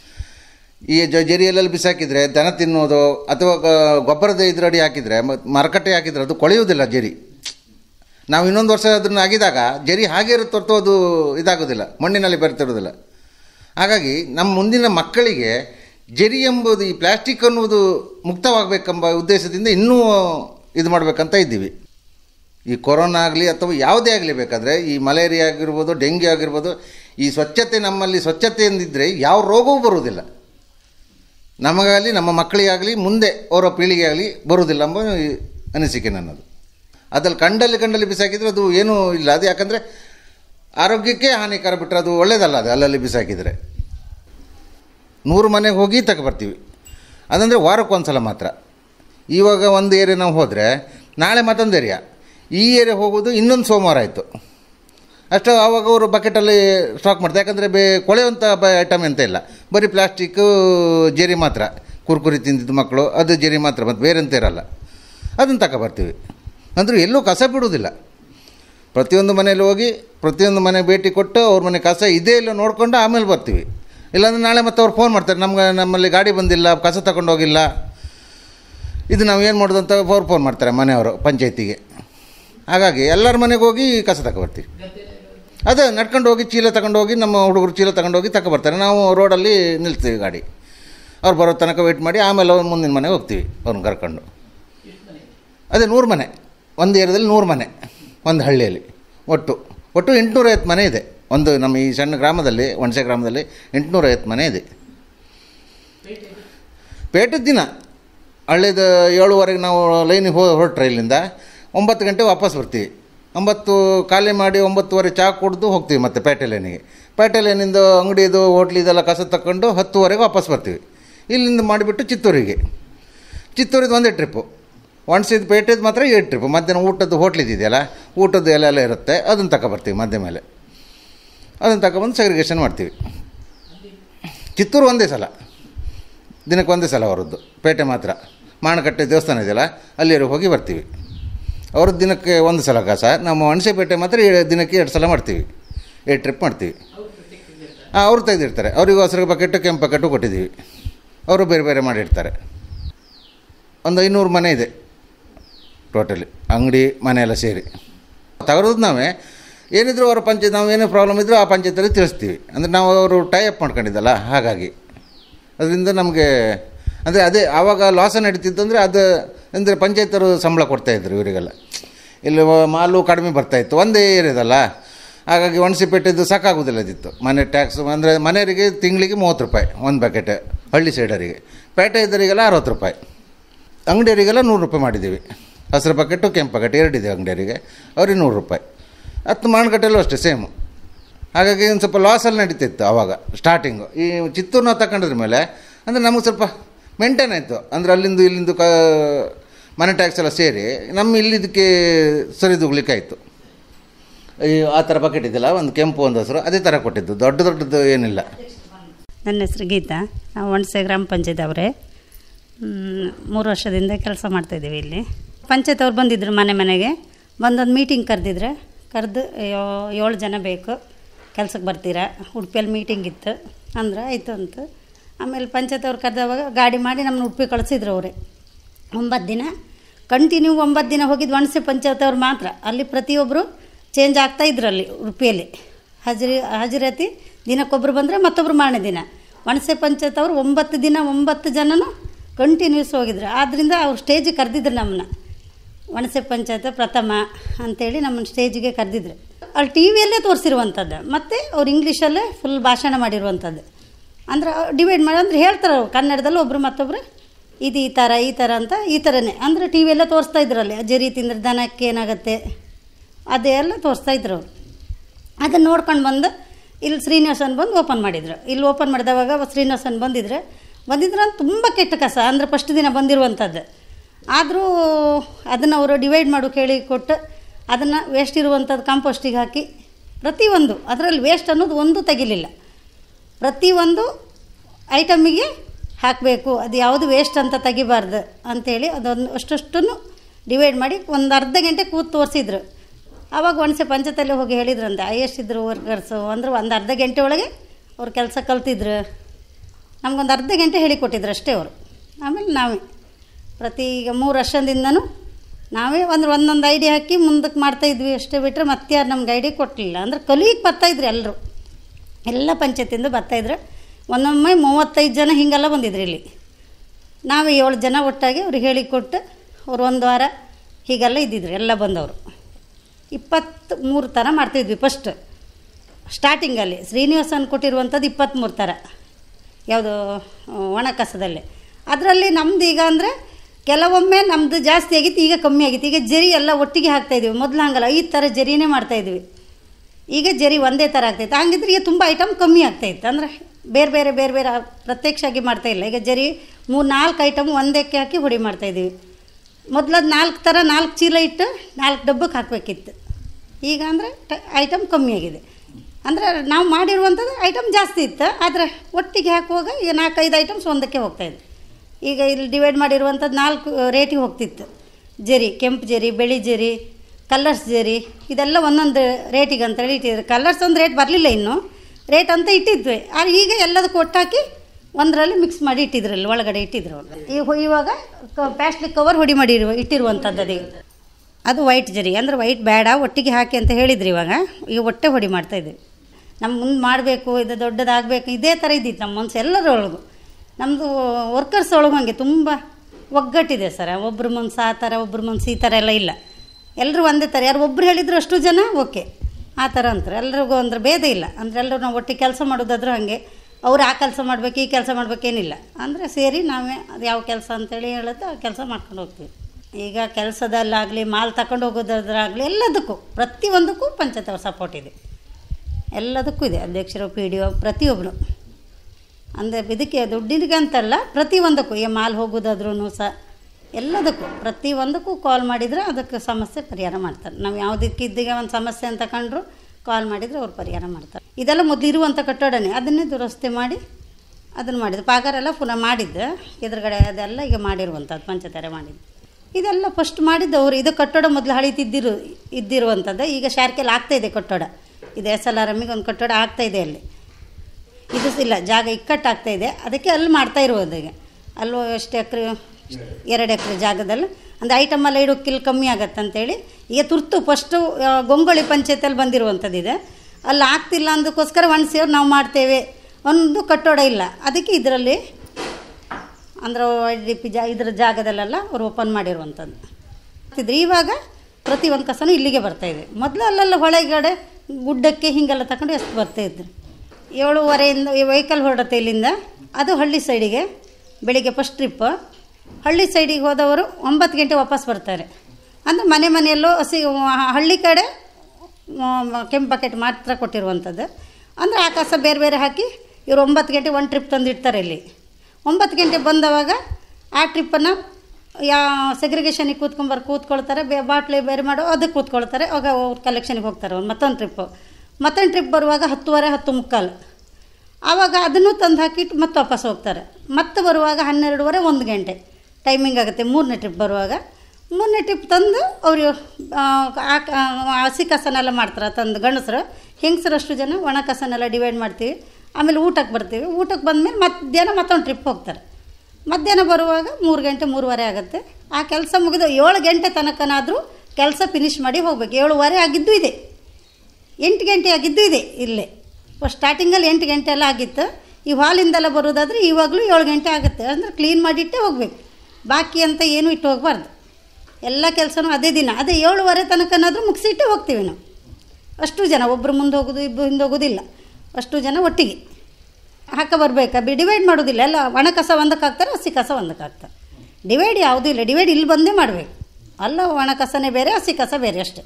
ಈ ಜ ಜರಿಯಲ್ಲೆಲ್ಲ ಬಿಸಾಕಿದರೆ ದನ ತಿನ್ನೋದು ಅಥವಾ ಗ- ಗೊಬ್ಬರದ ಇದರಡಿ ಹಾಕಿದರೆ ಮತ್ತು ಮರಕಟ್ಟೆ ಹಾಕಿದರೆ ಅದು ಕೊಳೆಯುವುದಿಲ್ಲ ಜರಿ ನಾವು ಇನ್ನೊಂದು ವರ್ಷ ಅದನ್ನು ಆಗಿದಾಗ ಜರಿ ಹಾಗೆ ಇರುತ್ತೆ ಹೊರತು ಅದು ಇದಾಗೋದಿಲ್ಲ ಮಣ್ಣಿನಲ್ಲಿ ಬೆರೆತಿರೋದಿಲ್ಲ ಹಾಗಾಗಿ ನಮ್ಮ ಮುಂದಿನ ಮಕ್ಕಳಿಗೆ ಜರಿ ಎಂಬುದು ಈ ಪ್ಲಾಸ್ಟಿಕ್ ಅನ್ನುವುದು ಮುಕ್ತವಾಗಬೇಕೆಂಬ ಉದ್ದೇಶದಿಂದ ಇನ್ನೂ ಇದು ಮಾಡಬೇಕಂತ ಇದ್ದೀವಿ ಈ ಕೊರೋನಾ ಆಗಲಿ ಅಥವಾ ಯಾವುದೇ ಆಗಲಿ ಬೇಕಾದರೆ ಈ ಮಲೇರಿಯಾ ಆಗಿರ್ಬೋದು ಡೆಂಗ್ಯೂ ಆಗಿರ್ಬೋದು ಈ ಸ್ವಚ್ಛತೆ ನಮ್ಮಲ್ಲಿ ಸ್ವಚ್ಛತೆಯಿಂದಿದ್ದರೆ ಯಾವ ರೋಗವೂ ಬರುವುದಿಲ್ಲ ನಮಗಾಗಲಿ ನಮ್ಮ ಮಕ್ಕಳಿಗಾಗಲಿ ಮುಂದೆ ಅವರ ಪೀಳಿಗೆ ಆಗಲಿ ಬರುವುದಿಲ್ಲ ಎಂಬ ಈ ಅನಿಸಿಕೆ ನನ್ನದು ಅದ್ರಲ್ಲಿ ಕಂಡಲ್ಲಿ ಕಂಡಲ್ಲಿ ಬಿಸಾಕಿದರೆ ಅದು ಏನೂ ಇಲ್ಲ ಅದು ಯಾಕಂದರೆ ಆರೋಗ್ಯಕ್ಕೆ ಹಾನಿಕರ ಬಿಟ್ಟರೆ ಅದು ಒಳ್ಳೆಯದಲ್ಲ ಅದು ಅಲ್ಲಲ್ಲಿ ಬಿಸಾಕಿದರೆ ನೂರು ಮನೆಗೆ ಹೋಗಿ ತಗೊಬರ್ತೀವಿ ಅದಂದರೆ ವಾರಕ್ಕೆ ಒಂದು ಸಲ ಮಾತ್ರ ಇವಾಗ ಒಂದು ಏರಿಯಾ ನಾವು ಹೋದರೆ ನಾಳೆ ಮತ್ತೊಂದು ಏರಿಯಾ ಈ ಏರಿಯಾ ಹೋಗೋದು ಇನ್ನೊಂದು ಸೋಮವಾರ ಆಯಿತು ಅಷ್ಟು ಆವಾಗ ಅವರು ಬಕೆಟಲ್ಲಿ ಸ್ಟಾಕ್ ಮಾಡ್ತಾರೆ ಯಾಕಂದರೆ ಬೇ ಕೊಳೆಯುವಂಥ ಬ ಐಟಮ್ ಎಂತ ಇಲ್ಲ ಬರೀ ಪ್ಲಾಸ್ಟಿಕ್ಕು ಜರಿ ಮಾತ್ರ ಕುರ್ಕುರಿ ತಿಂದಿದ್ದು ಮಕ್ಕಳು ಅದು ಜರಿ ಮಾತ್ರ ಮತ್ತು ಬೇರೆ ಎಂತ ಇರಲ್ಲ ಅದನ್ನು ತಗೊಬರ್ತೀವಿ ಅಂದರೂ ಎಲ್ಲೂ ಕಸ ಬಿಡುವುದಿಲ್ಲ ಪ್ರತಿಯೊಂದು ಮನೇಲಿ ಹೋಗಿ ಪ್ರತಿಯೊಂದು ಮನೆ ಭೇಟಿ ಕೊಟ್ಟು ಅವ್ರ ಮನೆ ಕಸ ಇದೇ ಇಲ್ಲ ನೋಡ್ಕೊಂಡು ಆಮೇಲೆ ಬರ್ತೀವಿ ಇಲ್ಲಾಂದ್ರೆ ನಾಳೆ ಮತ್ತೆ ಅವ್ರು ಫೋನ್ ಮಾಡ್ತಾರೆ ನಮ್ಗೆ ನಮ್ಮಲ್ಲಿ ಗಾಡಿ ಬಂದಿಲ್ಲ ಕಸ ತಗೊಂಡು ಹೋಗಿಲ್ಲ ಇದು ನಾವು ಏನು ಮಾಡೋದು ಅಂತ ಅವ್ರು ಫೋನ್ ಮಾಡ್ತಾರೆ ಮನೆಯವರು ಪಂಚಾಯತಿಗೆ ಹಾಗಾಗಿ ಎಲ್ಲರ ಮನೆಗೆ ಹೋಗಿ ಕಸ ತಗೊಬರ್ತೀವಿ ಅದೇ ನಡ್ಕೊಂಡು ಹೋಗಿ ಚೀಲ ತಗೊಂಡು ಹೋಗಿ ನಮ್ಮ ಹುಡುಗರು ಚೀಲ ತಗೊಂಡು ಹೋಗಿ ತಗೊಬರ್ತಾರೆ ನಾವು ರೋಡಲ್ಲಿ ನಿಲ್ತೀವಿ ಗಾಡಿ ಅವ್ರು ಬರೋ ತನಕ ವೆಯ್ಟ್ ಮಾಡಿ ಆಮೇಲೆ ಅವ್ರು ಮುಂದಿನ ಮನೆಗೆ ಹೋಗ್ತೀವಿ ಅವ್ರನ್ನ ಕರ್ಕೊಂಡು ಅದೇ ನೂರು ಮನೆ ಒಂದು ಏರಿಯಾದಲ್ಲಿ ನೂರು ಮನೆ ಒಂದು ಹಳ್ಳಿಯಲ್ಲಿ ಒಟ್ಟು ಒಟ್ಟು ಎಂಟುನೂರೈವತ್ತು ಮನೆ ಇದೆ ಒಂದು ನಮ್ಮ ಈ ಸಣ್ಣ ಗ್ರಾಮದಲ್ಲಿ ಒಣಸೆ ಗ್ರಾಮದಲ್ಲಿ ಎಂಟುನೂರೈವತ್ತು ಮನೆ ಇದೆ ಪೇಟದ ದಿನ ಹಳ್ಳಿದ ಏಳುವರೆಗೆ ನಾವು ಲೈನಿಗೆ ಹೋ ಹೊರಟ್ರೆ ಇಲ್ಲಿಂದ ಒಂಬತ್ತು ಗಂಟೆ ವಾಪಸ್ ಬರ್ತೀವಿ ಒಂಬತ್ತು ಖಾಲಿ ಮಾಡಿ ಒಂಬತ್ತುವರೆ ಚಹಾ ಕುಡಿದು ಹೋಗ್ತೀವಿ ಮತ್ತೆ ಪೇಟೆ ಲೈನಿಗೆ ಪೇಟೆ ಲೈನಿಂದ ಅಂಗಡಿದು ಹೋಟ್ಲಿದೆಲ್ಲ ಕಸ ತಗೊಂಡು ಹತ್ತುವರೆಗೆ ವಾಪಸ್ ಬರ್ತೀವಿ ಇಲ್ಲಿಂದ ಮಾಡಿಬಿಟ್ಟು ಚಿತ್ತೂರಿಗೆ ಚಿತ್ತೂರಿದ್ದು ಒಂದೇ ಟ್ರಿಪ್ಪು ಒಣಸಿದ ಪೇಟೆದು ಮಾತ್ರ ಏಳು ಟ್ರಿಪ್ಪು ಮಧ್ಯಾಹ್ನ ಊಟದ್ದು ಹೋಟ್ಲಿದೆಯಲ್ಲ ಊಟದ್ದು ಎಲ್ಲ ಎಲ್ಲ ಇರುತ್ತೆ ಅದನ್ನು ತಗೊಬರ್ತೀವಿ ಮಧ್ಯ ಮೇಲೆ ಅದನ್ನು ತಗೊಬಂದು ಸೆಗ್ರಿಗೇಷನ್ ಮಾಡ್ತೀವಿ ಚಿತ್ತೂರು ಒಂದೇ ಸಲ ದಿನಕ್ಕೆ ಒಂದೇ ಸಲ ಅವರದ್ದು ಪೇಟೆ ಮಾತ್ರ ಮಾಣಕಟ್ಟೆ ದೇವಸ್ಥಾನ ಇದೆಯಲ್ಲ ಅಲ್ಲಿರು ಹೋಗಿ ಬರ್ತೀವಿ ಅವ್ರದ್ದು ದಿನಕ್ಕೆ ಒಂದು ಸಲ ಕಸ ನಮ್ಮ ಪೇಟೆ ಮಾತ್ರ ಏ- ದಿನಕ್ಕೆ ಎರಡು ಸಲ ಮಾಡ್ತೀವಿ ಏಳು ಟ್ರಿಪ್ ಮಾಡ್ತೀವಿ ಅವರು ತೆಗೆದಿರ್ತಾರೆ ಅವರಿಗೂ ಹಸಿರು ಬಕೆಟು ಕೆಂಪು ಬಕೆಟು ಕೊಟ್ಟಿದ್ದೀವಿ ಅವರು ಬೇರೆ ಬೇರೆ ಮಾಡಿರ್ತಾರೆ ಒಂದು ಐನೂರು ಮನೆ ಇದೆ ಟೋಟಲಿ ಅಂಗಡಿ ಮನೆ ಎಲ್ಲ ಸೇರಿ ತಗೊಳ್ಳೋದು ನಾವೇ ಏನಿದ್ರು ಅವರ ಪಂಚಾಯತ್ ನಾವು ಏನೇ ಪ್ರಾಬ್ಲಮ್ ಇದ್ದರೂ ಆ ಪಂಚಾಯತಲ್ಲಿ ತಿಳಿಸ್ತೀವಿ ಅಂದರೆ ನಾವು ಅವರು ಟೈ ಅಪ್ ಮಾಡ್ಕೊಂಡಿದ್ದಲ್ಲ ಹಾಗಾಗಿ ಅದರಿಂದ ನಮಗೆ ಅಂದರೆ ಅದೇ ಆವಾಗ ಲಾಸ ನಡೀತಿತ್ತು ಅಂದರೆ ಅದು ಅಂದರೆ ಪಂಚಾಯತರು ಸಂಬಳ ಕೊಡ್ತಾಯಿದ್ರು ಇವರಿಗೆಲ್ಲ ಇಲ್ಲಿ ಮಾಲು ಕಡಿಮೆ ಬರ್ತಾಯಿತ್ತು ಒಂದೇ ಏರಿಯಾದಲ್ಲ ಹಾಗಾಗಿ ಒಣಸಿಪೇಟೆದು ಸಾಕಾಗೋದಿಲ್ಲದಿತ್ತು ಮನೆ ಟ್ಯಾಕ್ಸ್ ಅಂದರೆ ಮನೆಯವರಿಗೆ ತಿಂಗಳಿಗೆ ಮೂವತ್ತು ರೂಪಾಯಿ ಒಂದು ಬಕೆಟ್ ಹಳ್ಳಿ ಸೈಡರಿಗೆ ಪೇಟೆ ಇದ್ದರಿಗೆಲ್ಲ ಅರವತ್ತು ರೂಪಾಯಿ ಅಂಗಡಿಯವರಿಗೆಲ್ಲ ನೂರು ರೂಪಾಯಿ ಮಾಡಿದ್ದೀವಿ ಹಸಿರು ಬಕೆಟು ಕೆಂಪು ಬಕೆಟ್ ಎರಡಿದೆ ಅಂಗಡಿಯವರಿಗೆ ಅವ್ರಿಗೆ ನೂರು ರೂಪಾಯಿ ಹತ್ತು ಮಾಣಗಟ್ಟೆಲ್ಲೂ ಅಷ್ಟೇ ಸೇಮು ಹಾಗಾಗಿ ಒಂದು ಸ್ವಲ್ಪ ಲಾಸಲ್ಲಿ ನಡೀತಿತ್ತು ಆವಾಗ ಸ್ಟಾರ್ಟಿಂಗು ಈ ಚಿತ್ತೂರು ನಾವು ತಗೊಂಡಿದ್ರ ಮೇಲೆ ಅಂದರೆ ನಮಗೆ ಸ್ವಲ್ಪ ಮೇಂಟೈನ್ ಆಯಿತು ಅಂದರೆ ಅಲ್ಲಿಂದ ಇಲ್ಲಿಂದ ಕ ಮನೆ ಟ್ಯಾಕ್ಸ್ ಎಲ್ಲ ಸೇರಿ ನಮ್ಮ ಇಲ್ಲಿದ್ದಕ್ಕೆ ಸರಿದೂಗ್ಲಿಕ್ಕೆ ಆಯಿತು ಈ ಆ ಥರ ಬಕೆಟ್ ಇದೆಯಲ್ಲ ಒಂದು ಕೆಂಪು ಒಂದು ಹಸಿರು ಅದೇ ಥರ ಕೊಟ್ಟಿದ್ದು ದೊಡ್ಡ ದೊಡ್ಡದು ಏನಿಲ್ಲ ನನ್ನ ಹೆಸರು ಗೀತಾ ನಾವು ಒಣಸೆ ಗ್ರಾಮ ಪಂಚಾಯತ್ ಅವರೇ ಮೂರು ವರ್ಷದಿಂದ ಕೆಲಸ ಮಾಡ್ತಾಯಿದ್ದೀವಿ ಇಲ್ಲಿ ಪಂಚಾಯತ್ ಅವ್ರು ಬಂದಿದ್ದರು ಮನೆ ಮನೆಗೆ ಬಂದೊಂದು ಮೀಟಿಂಗ್ ಕರೆದಿದ್ರೆ ಕರೆದು ಏಳು ಜನ ಬೇಕು ಕೆಲ್ಸಕ್ಕೆ ಬರ್ತೀರಾ ಉಡುಪಿಯಲ್ಲಿ ಮೀಟಿಂಗ್ ಇತ್ತು ಅಂದ್ರೆ ಆಯಿತು ಅಂತ ಆಮೇಲೆ ಪಂಚಾಯತ್ ಅವ್ರು ಕರೆದವಾಗ ಗಾಡಿ ಮಾಡಿ ನಮ್ಮನ್ನ ಉಡುಪಿ ಕಳಿಸಿದ್ರು ಅವರೇ ಒಂಬತ್ತು ದಿನ ಕಂಟಿನ್ಯೂ ಒಂಬತ್ತು ದಿನ ಹೋಗಿದ್ದು ಒಣಸೆ ಪಂಚಾಯತ್ ಅವ್ರು ಮಾತ್ರ ಅಲ್ಲಿ ಪ್ರತಿಯೊಬ್ಬರು ಚೇಂಜ್ ಆಗ್ತಾ ಇದ್ರು ಅಲ್ಲಿ ಉಡುಪಿಯಲ್ಲಿ ಹಾಜರಿ ಹಾಜರಾತಿ ದಿನಕ್ಕೊಬ್ಬರು ಬಂದರೆ ಮತ್ತೊಬ್ಬರು ಮಾರನೇ ದಿನ ಒಣಸೆ ಪಂಚಾಯತ್ ಅವರು ಒಂಬತ್ತು ದಿನ ಒಂಬತ್ತು ಜನನೂ ಕಂಟಿನ್ಯೂಸ್ ಹೋಗಿದ್ರು ಆದ್ದರಿಂದ ಅವ್ರು ಸ್ಟೇಜಿಗೆ ಕರೆದಿದ್ರು ನಮ್ಮನ್ನ ಒಣಸೆ ಪಂಚಾಯತ್ ಪ್ರಥಮ ಅಂತೇಳಿ ನಮ್ಮನ್ನು ಸ್ಟೇಜಿಗೆ ಕರೆದಿದ್ರು ಅಲ್ಲಿ ಟಿ ವಿಯಲ್ಲೇ ತೋರಿಸಿರುವಂಥದ್ದು ಮತ್ತು ಅವ್ರು ಇಂಗ್ಲೀಷಲ್ಲೇ ಫುಲ್ ಭಾಷಣ ಮಾಡಿರುವಂಥದ್ದು ಅಂದ್ರೆ ಡಿವೈಡ್ ಮಾಡಿ ಅಂದ್ರೆ ಹೇಳ್ತಾರೆ ಅವ್ರು ಕನ್ನಡದಲ್ಲಿ ಒಬ್ಬರು ಮತ್ತೊಬ್ಬರು ಇದು ಈ ಥರ ಈ ಥರ ಅಂತ ಈ ಥರನೇ ಅಂದರೆ ಟಿ ವಿಯಲ್ಲೇ ತೋರಿಸ್ತಾ ಇದ್ರಲ್ಲಿ ಜರಿ ತಿಂದ್ರೆ ದನಕ್ಕೆ ಏನಾಗುತ್ತೆ ಅದೆಲ್ಲ ತೋರಿಸ್ತಾ ಇದ್ರು ಅವರು ಅದನ್ನು ನೋಡ್ಕೊಂಡು ಬಂದು ಇಲ್ಲಿ ಶ್ರೀನಿವಾಸನ್ ಬಂದು ಓಪನ್ ಮಾಡಿದರು ಇಲ್ಲಿ ಓಪನ್ ಮಾಡಿದವಾಗ ಶ್ರೀನಿವಾಸನ್ ಬಂದಿದ್ರೆ ಬಂದಿದ್ರೆ ಅಂತ ತುಂಬ ಕೆಟ್ಟ ಕಸ ಅಂದರೆ ಫಸ್ಟ್ ದಿನ ಬಂದಿರುವಂಥದ್ದು ಆದರೂ ಅದನ್ನು ಅವರು ಡಿವೈಡ್ ಮಾಡು ಕೇಳಿ ಕೊಟ್ಟು ಅದನ್ನು ವೇಸ್ಟ್ ಇರುವಂಥದ್ದು ಕಾಂಪೋಸ್ಟಿಗೆ ಹಾಕಿ ಪ್ರತಿಯೊಂದು ಅದರಲ್ಲಿ ವೇಸ್ಟ್ ಅನ್ನೋದು ಒಂದು ತೆಗಿಲಿಲ್ಲ ಪ್ರತಿಯೊಂದು ಐಟಮಿಗೆ ಹಾಕಬೇಕು ಅದು ಯಾವುದು ವೇಸ್ಟ್ ಅಂತ ತೆಗಿಬಾರ್ದು ಅಂಥೇಳಿ ಅದೊಂದು ಅಷ್ಟಷ್ಟನ್ನು ಡಿವೈಡ್ ಮಾಡಿ ಒಂದು ಅರ್ಧ ಗಂಟೆ ಕೂತು ತೋರಿಸಿದ್ರು ಆವಾಗ ಒಣಸೆ ಪಂಚಾಯತಲ್ಲಿ ಹೋಗಿ ಹೇಳಿದ್ರಂತೆ ಐ ಎಸ್ ಇದ್ರು ವರ್ಕರ್ಸು ಅಂದ್ರೆ ಒಂದು ಅರ್ಧ ಗಂಟೆ ಒಳಗೆ ಅವ್ರು ಕೆಲಸ ಕಲ್ತಿದ್ರು ನಮಗೊಂದು ಅರ್ಧ ಗಂಟೆ ಹೇಳಿಕೊಟ್ಟಿದ್ರು ಅಷ್ಟೇ ಅವರು ಆಮೇಲೆ ನಾವೇ ಪ್ರತಿ ಈಗ ಮೂರು ವರ್ಷದಿಂದನೂ ನಾವೇ ಅಂದ್ರೆ ಒಂದೊಂದು ಐಡಿಯಾ ಹಾಕಿ ಮುಂದಕ್ಕೆ ಮಾಡ್ತಾಯಿದ್ವಿ ಅಷ್ಟೇ ಬಿಟ್ಟರೆ ಮತ್ತೆ ಯಾರು ನಮ್ಗೆ ಐಡಿಯಾ ಕೊಟ್ಟಲಿಲ್ಲ ಅಂದ್ರೆ ಕಲಿಯಕ್ಕೆ ಬರ್ತಾಯಿದ್ರು ಎಲ್ಲರೂ ಎಲ್ಲ ಪಂಚಾಯತಿಂದ ಬರ್ತಾಯಿದ್ರು ಒಂದೊಮ್ಮೆ ಮೂವತ್ತೈದು ಜನ ಹೀಗೆಲ್ಲ ಬಂದಿದ್ರು ಇಲ್ಲಿ ನಾವೇ ಏಳು ಜನ ಒಟ್ಟಾಗಿ ಅವ್ರಿಗೆ ಹೇಳಿಕೊಟ್ಟು ಅವ್ರು ಒಂದು ವಾರ ಹೀಗೆಲ್ಲ ಇದ್ದಿದ್ರು ಎಲ್ಲ ಬಂದವರು ಇಪ್ಪತ್ತು ಮೂರು ಥರ ಮಾಡ್ತಿದ್ವಿ ಫಸ್ಟ್ ಸ್ಟಾರ್ಟಿಂಗಲ್ಲಿ ಶ್ರೀನಿವಾಸನ್ ಕೊಟ್ಟಿರುವಂಥದ್ದು ಇಪ್ಪತ್ತ್ಮೂರು ಥರ ಯಾವುದು ಒಣ ಕಸದಲ್ಲಿ ಅದರಲ್ಲಿ ನಮ್ದು ಈಗ ಅಂದರೆ ಕೆಲವೊಮ್ಮೆ ನಮ್ಮದು ಜಾಸ್ತಿ ಆಗಿತ್ತು ಈಗ ಕಮ್ಮಿ ಆಗಿತ್ತು ಈಗ ಜರಿ ಎಲ್ಲ ಒಟ್ಟಿಗೆ ಹಾಕ್ತಾಯಿದ್ವಿ ಮೊದಲು ಹಂಗಲ್ಲ ಐದು ಥರ ಜರಿನೇ ಮಾಡ್ತಾಯಿದ್ವಿ ಈಗ ಜರಿ ಒಂದೇ ಥರ ಆಗ್ತೈತೆ ಹಂಗಿದ್ರೆ ಈಗ ತುಂಬ ಐಟಮ್ ಕಮ್ಮಿ ಆಗ್ತಾಯಿತ್ತು ಅಂದರೆ ಬೇರೆ ಬೇರೆ ಬೇರೆ ಬೇರೆ ಪ್ರತ್ಯಕ್ಷವಾಗಿ ಮಾಡ್ತಾಯಿಲ್ಲ ಈಗ ಜರಿ ಮೂರು ನಾಲ್ಕು ಐಟಮ್ ಒಂದಕ್ಕೆ ಹಾಕಿ ಹುಡಿ ಮಾಡ್ತಾಯಿದ್ದೀವಿ ಮೊದಲದು ನಾಲ್ಕು ಥರ ನಾಲ್ಕು ಚೀಲ ಇಟ್ಟು ನಾಲ್ಕು ಡಬ್ಬಕ್ಕೆ ಹಾಕಬೇಕಿತ್ತು ಈಗ ಅಂದರೆ ಐಟಮ್ ಕಮ್ಮಿ ಆಗಿದೆ ಅಂದರೆ ನಾವು ಮಾಡಿರುವಂಥದ್ದು ಐಟಮ್ ಜಾಸ್ತಿ ಇತ್ತು ಆದರೆ ಒಟ್ಟಿಗೆ ಹಾಕುವಾಗ ಈಗ ನಾಲ್ಕೈದು ಐಟಮ್ಸ್ ಒಂದಕ್ಕೆ ಹೋಗ್ತಾಯಿದೆ ಈಗ ಇಲ್ಲಿ ಡಿವೈಡ್ ಮಾಡಿರುವಂಥದ್ದು ನಾಲ್ಕು ರೇಟಿಗೆ ಹೋಗ್ತಿತ್ತು ಜರಿ ಕೆಂಪು ಜರಿ ಬಿಳಿ ಜರಿ ಕಲರ್ಸ್ ಜರಿ ಇದೆಲ್ಲ ಒಂದೊಂದು ರೇಟಿಗೆ ಅಂತೇಳಿ ಇಟ್ಟಿದ್ರು ಕಲರ್ಸ್ ಒಂದು ರೇಟ್ ಬರಲಿಲ್ಲ ಇನ್ನು ರೇಟ್ ಅಂತ ಇಟ್ಟಿದ್ವಿ ಆದರೆ ಈಗ ಎಲ್ಲದಕ್ಕೂ ಒಟ್ಟಾಕಿ ಒಂದರಲ್ಲಿ ಮಿಕ್ಸ್ ಮಾಡಿ ಇಟ್ಟಿದ್ರಲ್ಲಿ ಒಳಗಡೆ ಇಟ್ಟಿದ್ರು ಅವ್ರು. ಈಗ ಇವಾಗ ಪ್ಲಾಸ್ಟಿಕ್ ಕವರ್ ಹೊಡಿ ಮಾಡಿರುವ ಇಟ್ಟಿರುವಂಥದ್ದು ಅದೀಗ ಅದು ವೈಟ್ ಜರಿ ಅಂದರೆ ವೈಟ್ ಬೇಡ ಒಟ್ಟಿಗೆ ಹಾಕಿ ಅಂತ ಹೇಳಿದ್ರು ಇವಾಗ ಈಗ ಹೊಟ್ಟೆ ಹೊಡಿ ಮಾಡ್ತಾಯಿದ್ದೀವಿ ನಮ್ಮ ಮುಂದೆ ಮಾಡಬೇಕು ಇದು ದೊಡ್ಡದಾಗಬೇಕು ಇದೇ ಥರ ಇದ್ದಿತ್ತು ನಮ್ಮ ಮನ್ಸು ಎಲ್ಲರೊಳಗು ನಮ್ಮದು ವರ್ಕರ್ಸ್ ಒಳಗೆ ಹಂಗೆ ತುಂಬ ಒಗ್ಗಟ್ಟಿದೆ ಸರ್ ಒಬ್ಬರು ಮನ್ಸು ಆ ಥರ ಒಬ್ಬರು ಮನ್ಸು ಈ ಥರ ಎಲ್ಲ ಇಲ್ಲ ಎಲ್ಲರೂ ಒಂದೇ ಥರ ಯಾರು ಒಬ್ರು ಹೇಳಿದ್ರು ಅಷ್ಟು ಜನ ಓಕೆ ಆ ಥರ ಅಂತಾರೆ ಎಲ್ರಿಗೂ ಅಂದ್ರೆ ಭೇದ ಇಲ್ಲ ಅಂದರೆ ಎಲ್ಲರೂ ನಾವು ಒಟ್ಟಿಗೆ ಕೆಲಸ ಮಾಡೋದಾದ್ರೂ ಹಾಗೆ ಅವ್ರು ಆ ಕೆಲಸ ಮಾಡ್ಬೇಕು ಈ ಕೆಲಸ ಮಾಡ್ಬೇಕೇನಿಲ್ಲ ಅಂದರೆ ಸೇರಿ ನಾವೇ ಅದು ಯಾವ ಕೆಲಸ ಅಂತೇಳಿ ಹೇಳುತ್ತೆ ಆ ಕೆಲಸ ಮಾಡ್ಕೊಂಡು ಹೋಗ್ತೀವಿ ಈಗ ಕೆಲಸದಲ್ಲಾಗಲಿ ಮಾಲ್ ತಗೊಂಡು ಹೋಗೋದಾದ್ರಾಗಲಿ ಎಲ್ಲದಕ್ಕೂ ಪ್ರತಿಯೊಂದಕ್ಕೂ ಪಂಚಾಯತ್ ಅವ್ರ ಸಪೋರ್ಟ್ ಇದೆ ಎಲ್ಲದಕ್ಕೂ ಇದೆ ಅಧ್ಯಕ್ಷರು ಪಿ ಡಿ ಒ ಪ್ರತಿಯೊಬ್ಬರು ಅಂದರೆ ಇದಕ್ಕೆ ದುಡ್ಡಿಗೆ ಅಂತಲ್ಲ ಪ್ರತಿಯೊಂದಕ್ಕೂ ಈ ಮಾಲ್ ಹೋಗೋದಾದ್ರೂ ಸಹ ಎಲ್ಲದಕ್ಕೂ ಪ್ರತಿಯೊಂದಕ್ಕೂ ಕಾಲ್ ಮಾಡಿದರೆ ಅದಕ್ಕೆ ಸಮಸ್ಯೆ ಪರಿಹಾರ ಮಾಡ್ತಾರೆ ನಾವು ಯಾವುದಕ್ಕಿದ್ದೀಗ ಒಂದು ಸಮಸ್ಯೆ ಅಂತ ಕಂಡ್ರು ಕಾಲ್ ಮಾಡಿದರೆ ಅವ್ರು ಪರಿಹಾರ ಮಾಡ್ತಾರೆ ಇದೆಲ್ಲ ಮೊದಲು ಇರುವಂಥ ಕಟ್ಟಡನೇ ಅದನ್ನೇ ದುರಸ್ತಿ ಮಾಡಿ ಅದನ್ನು ಮಾಡಿದ್ದು ಪಾಗಾರ ಎಲ್ಲ ಪುನಃ ಮಾಡಿದ್ದು ಎದುರುಗಡೆ ಅದೆಲ್ಲ ಈಗ ಮಾಡಿರುವಂಥದ್ದು ಪಂಚತಾರೆ ಮಾಡಿದ್ದು ಇದೆಲ್ಲ ಫಸ್ಟ್ ಮಾಡಿದ್ದು ಅವರು ಇದು ಕಟ್ಟಡ ಮೊದಲು ಹಳಿತಿದ್ದಿರು ಇದ್ದಿರುವಂಥದ್ದು ಈಗ ಶಾರ್ಕೆಲ್ ಆಗ್ತಾಯಿದೆ ಕಟ್ಟಡ ಇದು ಎಸ್ ಎಲ್ ಆರ್ ಎಮ್ಮಿಗೆ ಒಂದು ಕಟ್ಟಡ ಆಗ್ತಾಯಿದೆ ಅಲ್ಲಿ ಇದು ಇಲ್ಲ ಜಾಗ ಇಕ್ಕಟ್ಟಾಗ್ತಾ ಇದೆ ಅದಕ್ಕೆ ಅಲ್ಲಿ ಮಾಡ್ತಾ ಇರೋದು ಈಗ ಅಲ್ಲೂ ಎಷ್ಟು ಎಕರೆ ಎರಡು ಎಕರೆ ಜಾಗದಲ್ಲಿ ಅಂದರೆ ಐಟಮ್ ಎಲ್ಲ ಇಡೋಕ್ಕಿಲ್ ಕಮ್ಮಿ ಆಗತ್ತೆ ಅಂತೇಳಿ ಈಗ ತುರ್ತು ಫಸ್ಟು ಗೊಂಗೊಳಿ ಪಂಚಾಯತಲ್ಲಿ ಬಂದಿರುವಂಥದ್ದು ಇದೆ ಅಲ್ಲಿ ಆಗ್ತಿಲ್ಲ ಅಂದಕ್ಕೋಸ್ಕರ ಒನ್ ಸೇವ್ ನಾವು ಮಾಡ್ತೇವೆ ಒಂದು ಕಟ್ಟೋಡ ಇಲ್ಲ ಅದಕ್ಕೆ ಇದರಲ್ಲಿ ಅಂದ್ರೆ ಡಿ ಪಿ ಜಾ ಇದ್ರ ಜಾಗದಲ್ಲೆಲ್ಲ ಅವ್ರು ಓಪನ್ ಮಾಡಿರುವಂಥದ್ದು ಇದ್ರೆ ಇವಾಗ ಪ್ರತಿ ಒಂದು ಕಸನೂ ಇಲ್ಲಿಗೆ ಬರ್ತಾಯಿದೆ ಮೊದಲು ಅಲ್ಲೆಲ್ಲ ಹೊಳೆಗಡೆ ಗುಡ್ಡಕ್ಕೆ ಹೀಗೆಲ್ಲ ತಗೊಂಡು ಎಷ್ಟು ಬರ್ತಾಯಿದ್ರು ಏಳುವರೆಯಿಂದ ವೆಹಿಕಲ್ ಹೊರಡತ್ತೆ ಇಲ್ಲಿಂದ ಅದು ಹಳ್ಳಿ ಸೈಡಿಗೆ ಬೆಳಿಗ್ಗೆ ಫಸ್ಟ್ ಟ್ರಿಪ್ ಹಳ್ಳಿ ಸೈಡಿಗೆ ಹೋದವರು ಒಂಬತ್ತು ಗಂಟೆ ವಾಪಸ್ ಬರ್ತಾರೆ ಅಂದರೆ ಮನೆ ಮನೆಯಲ್ಲೂ ಹಸಿ ಹಳ್ಳಿ ಕಡೆ ಕೆಂಪು ಬಕೆಟ್ ಮಾತ್ರ ಕೊಟ್ಟಿರುವಂಥದ್ದು ಅಂದರೆ ಆ ಕಸ ಬೇರೆ ಬೇರೆ ಹಾಕಿ ಇವರು ಒಂಬತ್ತು ಗಂಟೆ ಒಂದು ಟ್ರಿಪ್ ತಂದು ಇಡ್ತಾರೆ ಇಲ್ಲಿ ಒಂಬತ್ತು ಗಂಟೆ ಬಂದವಾಗ ಆ ಟ್ರಿಪ್ಪನ್ನು ಯಾ ಸೆಗ್ರಿಗೇಷನಿಗೆ ಕೂತ್ಕೊಂಬರ್ ಕೂತ್ಕೊಳ್ತಾರೆ ಬೇ ಬಾಟ್ಲಿ ಬೇರೆ ಮಾಡೋ ಅದಕ್ಕೆ ಕೂತ್ಕೊಳ್ತಾರೆ ಆಗ ಅವ್ರು ಕಲೆಕ್ಷನಿಗೆ ಹೋಗ್ತಾರೆ ಅವ್ರು ಮತ್ತೊಂದು ಟ್ರಿಪ್ಪು ಮತ್ತೊಂದು ಟ್ರಿಪ್ ಬರುವಾಗ ಹತ್ತುವರೆ ಹತ್ತು ಮುಕ್ಕಾಲು ಆವಾಗ ಅದನ್ನು ತಂದು ಹಾಕಿಟ್ಟು ಮತ್ತೆ ವಾಪಸ್ ಹೋಗ್ತಾರೆ ಮತ್ತೆ ಬರುವಾಗ ಹನ್ನೆರಡುವರೆ ಒಂದು ಗಂಟೆ ಟೈಮಿಂಗ್ ಆಗುತ್ತೆ ಮೂರನೇ ಟ್ರಿಪ್ ಬರುವಾಗ ಮೂರನೇ ಟ್ರಿಪ್ ತಂದು ಅವರು ಹಸಿ ಕಸನೆಲ್ಲ ಮಾಡ್ತಾರೆ ತಂದು ಗಂಡಸರು ಹೆಂಗಸರು ಅಷ್ಟು ಜನ ಒಣ ಕಸನೆಲ್ಲ ಡಿವೈಡ್ ಮಾಡ್ತೀವಿ ಆಮೇಲೆ ಊಟಕ್ಕೆ ಬರ್ತೀವಿ ಊಟಕ್ಕೆ ಬಂದಮೇಲೆ ಮಧ್ಯಾಹ್ನ ಮತ್ತೊಂದು ಟ್ರಿಪ್ ಹೋಗ್ತಾರೆ ಮಧ್ಯಾಹ್ನ ಬರುವಾಗ ಮೂರು ಗಂಟೆ ಮೂರುವರೆ ಆಗುತ್ತೆ ಆ ಕೆಲಸ ಮುಗಿದು ಏಳು ಗಂಟೆ ತನಕನಾದರೂ ಕೆಲಸ ಫಿನಿಷ್ ಮಾಡಿ ಹೋಗ್ಬೇಕು ಏಳುವರೆ ಆಗಿದ್ದು ಇದೆ ಎಂಟು ಗಂಟೆ ಆಗಿದ್ದು ಇದೆ ಇಲ್ಲೇ ಫಸ್ಟ್ ಸ್ಟಾರ್ಟಿಂಗಲ್ಲಿ ಎಂಟು ಗಂಟೆ ಎಲ್ಲ ಆಗಿತ್ತು ಈ ಹಾಲಿಂದೆಲ್ಲ ಬರೋದಾದರೆ ಇವಾಗಲೂ ಏಳು ಗಂಟೆ ಆಗುತ್ತೆ ಅಂದರೆ ಕ್ಲೀನ್ ಮಾಡಿಟ್ಟೇ ಹೋಗ್ಬೇಕು ಬಾಕಿ ಅಂತ ಏನೂ ಇಟ್ಟು ಹೋಗಬಾರ್ದು ಎಲ್ಲ ಕೆಲಸನೂ ಅದೇ ದಿನ ಅದೇ ಏಳುವರೆ ತನಕನಾದರೂ ಮುಗಿಸಿಟ್ಟೇ ಹೋಗ್ತೀವಿ ನಾವು ಅಷ್ಟು ಜನ ಒಬ್ಬರು ಮುಂದೆ ಹೋಗೋದು ಇಬ್ಬರು ಹಿಂದೆ ಹೋಗೋದಿಲ್ಲ ಅಷ್ಟು ಜನ ಒಟ್ಟಿಗೆ ಹಾಕ ಬರಬೇಕಾ ಬಿ ಡಿವೈಡ್ ಮಾಡೋದಿಲ್ಲ ಎಲ್ಲ ಒಣ ಕಸ ಒಂದಕ್ಕೆ ಹಾಕ್ತಾರೆ ಹಸಿ ಕಸ ಒಂದಕ್ಕೆ ಹಾಕ್ತಾರೆ ಡಿವೈಡ್ ಯಾವುದೂ ಇಲ್ಲ ಡಿವೈಡ್ ಇಲ್ಲಿ ಬಂದೇ ಮಾಡಬೇಕು ಅಲ್ಲ ಒಣ ಕಸನೇ ಬೇರೆ ಹಸಿ ಕಸ ಬೇರೆ ಅಷ್ಟೇ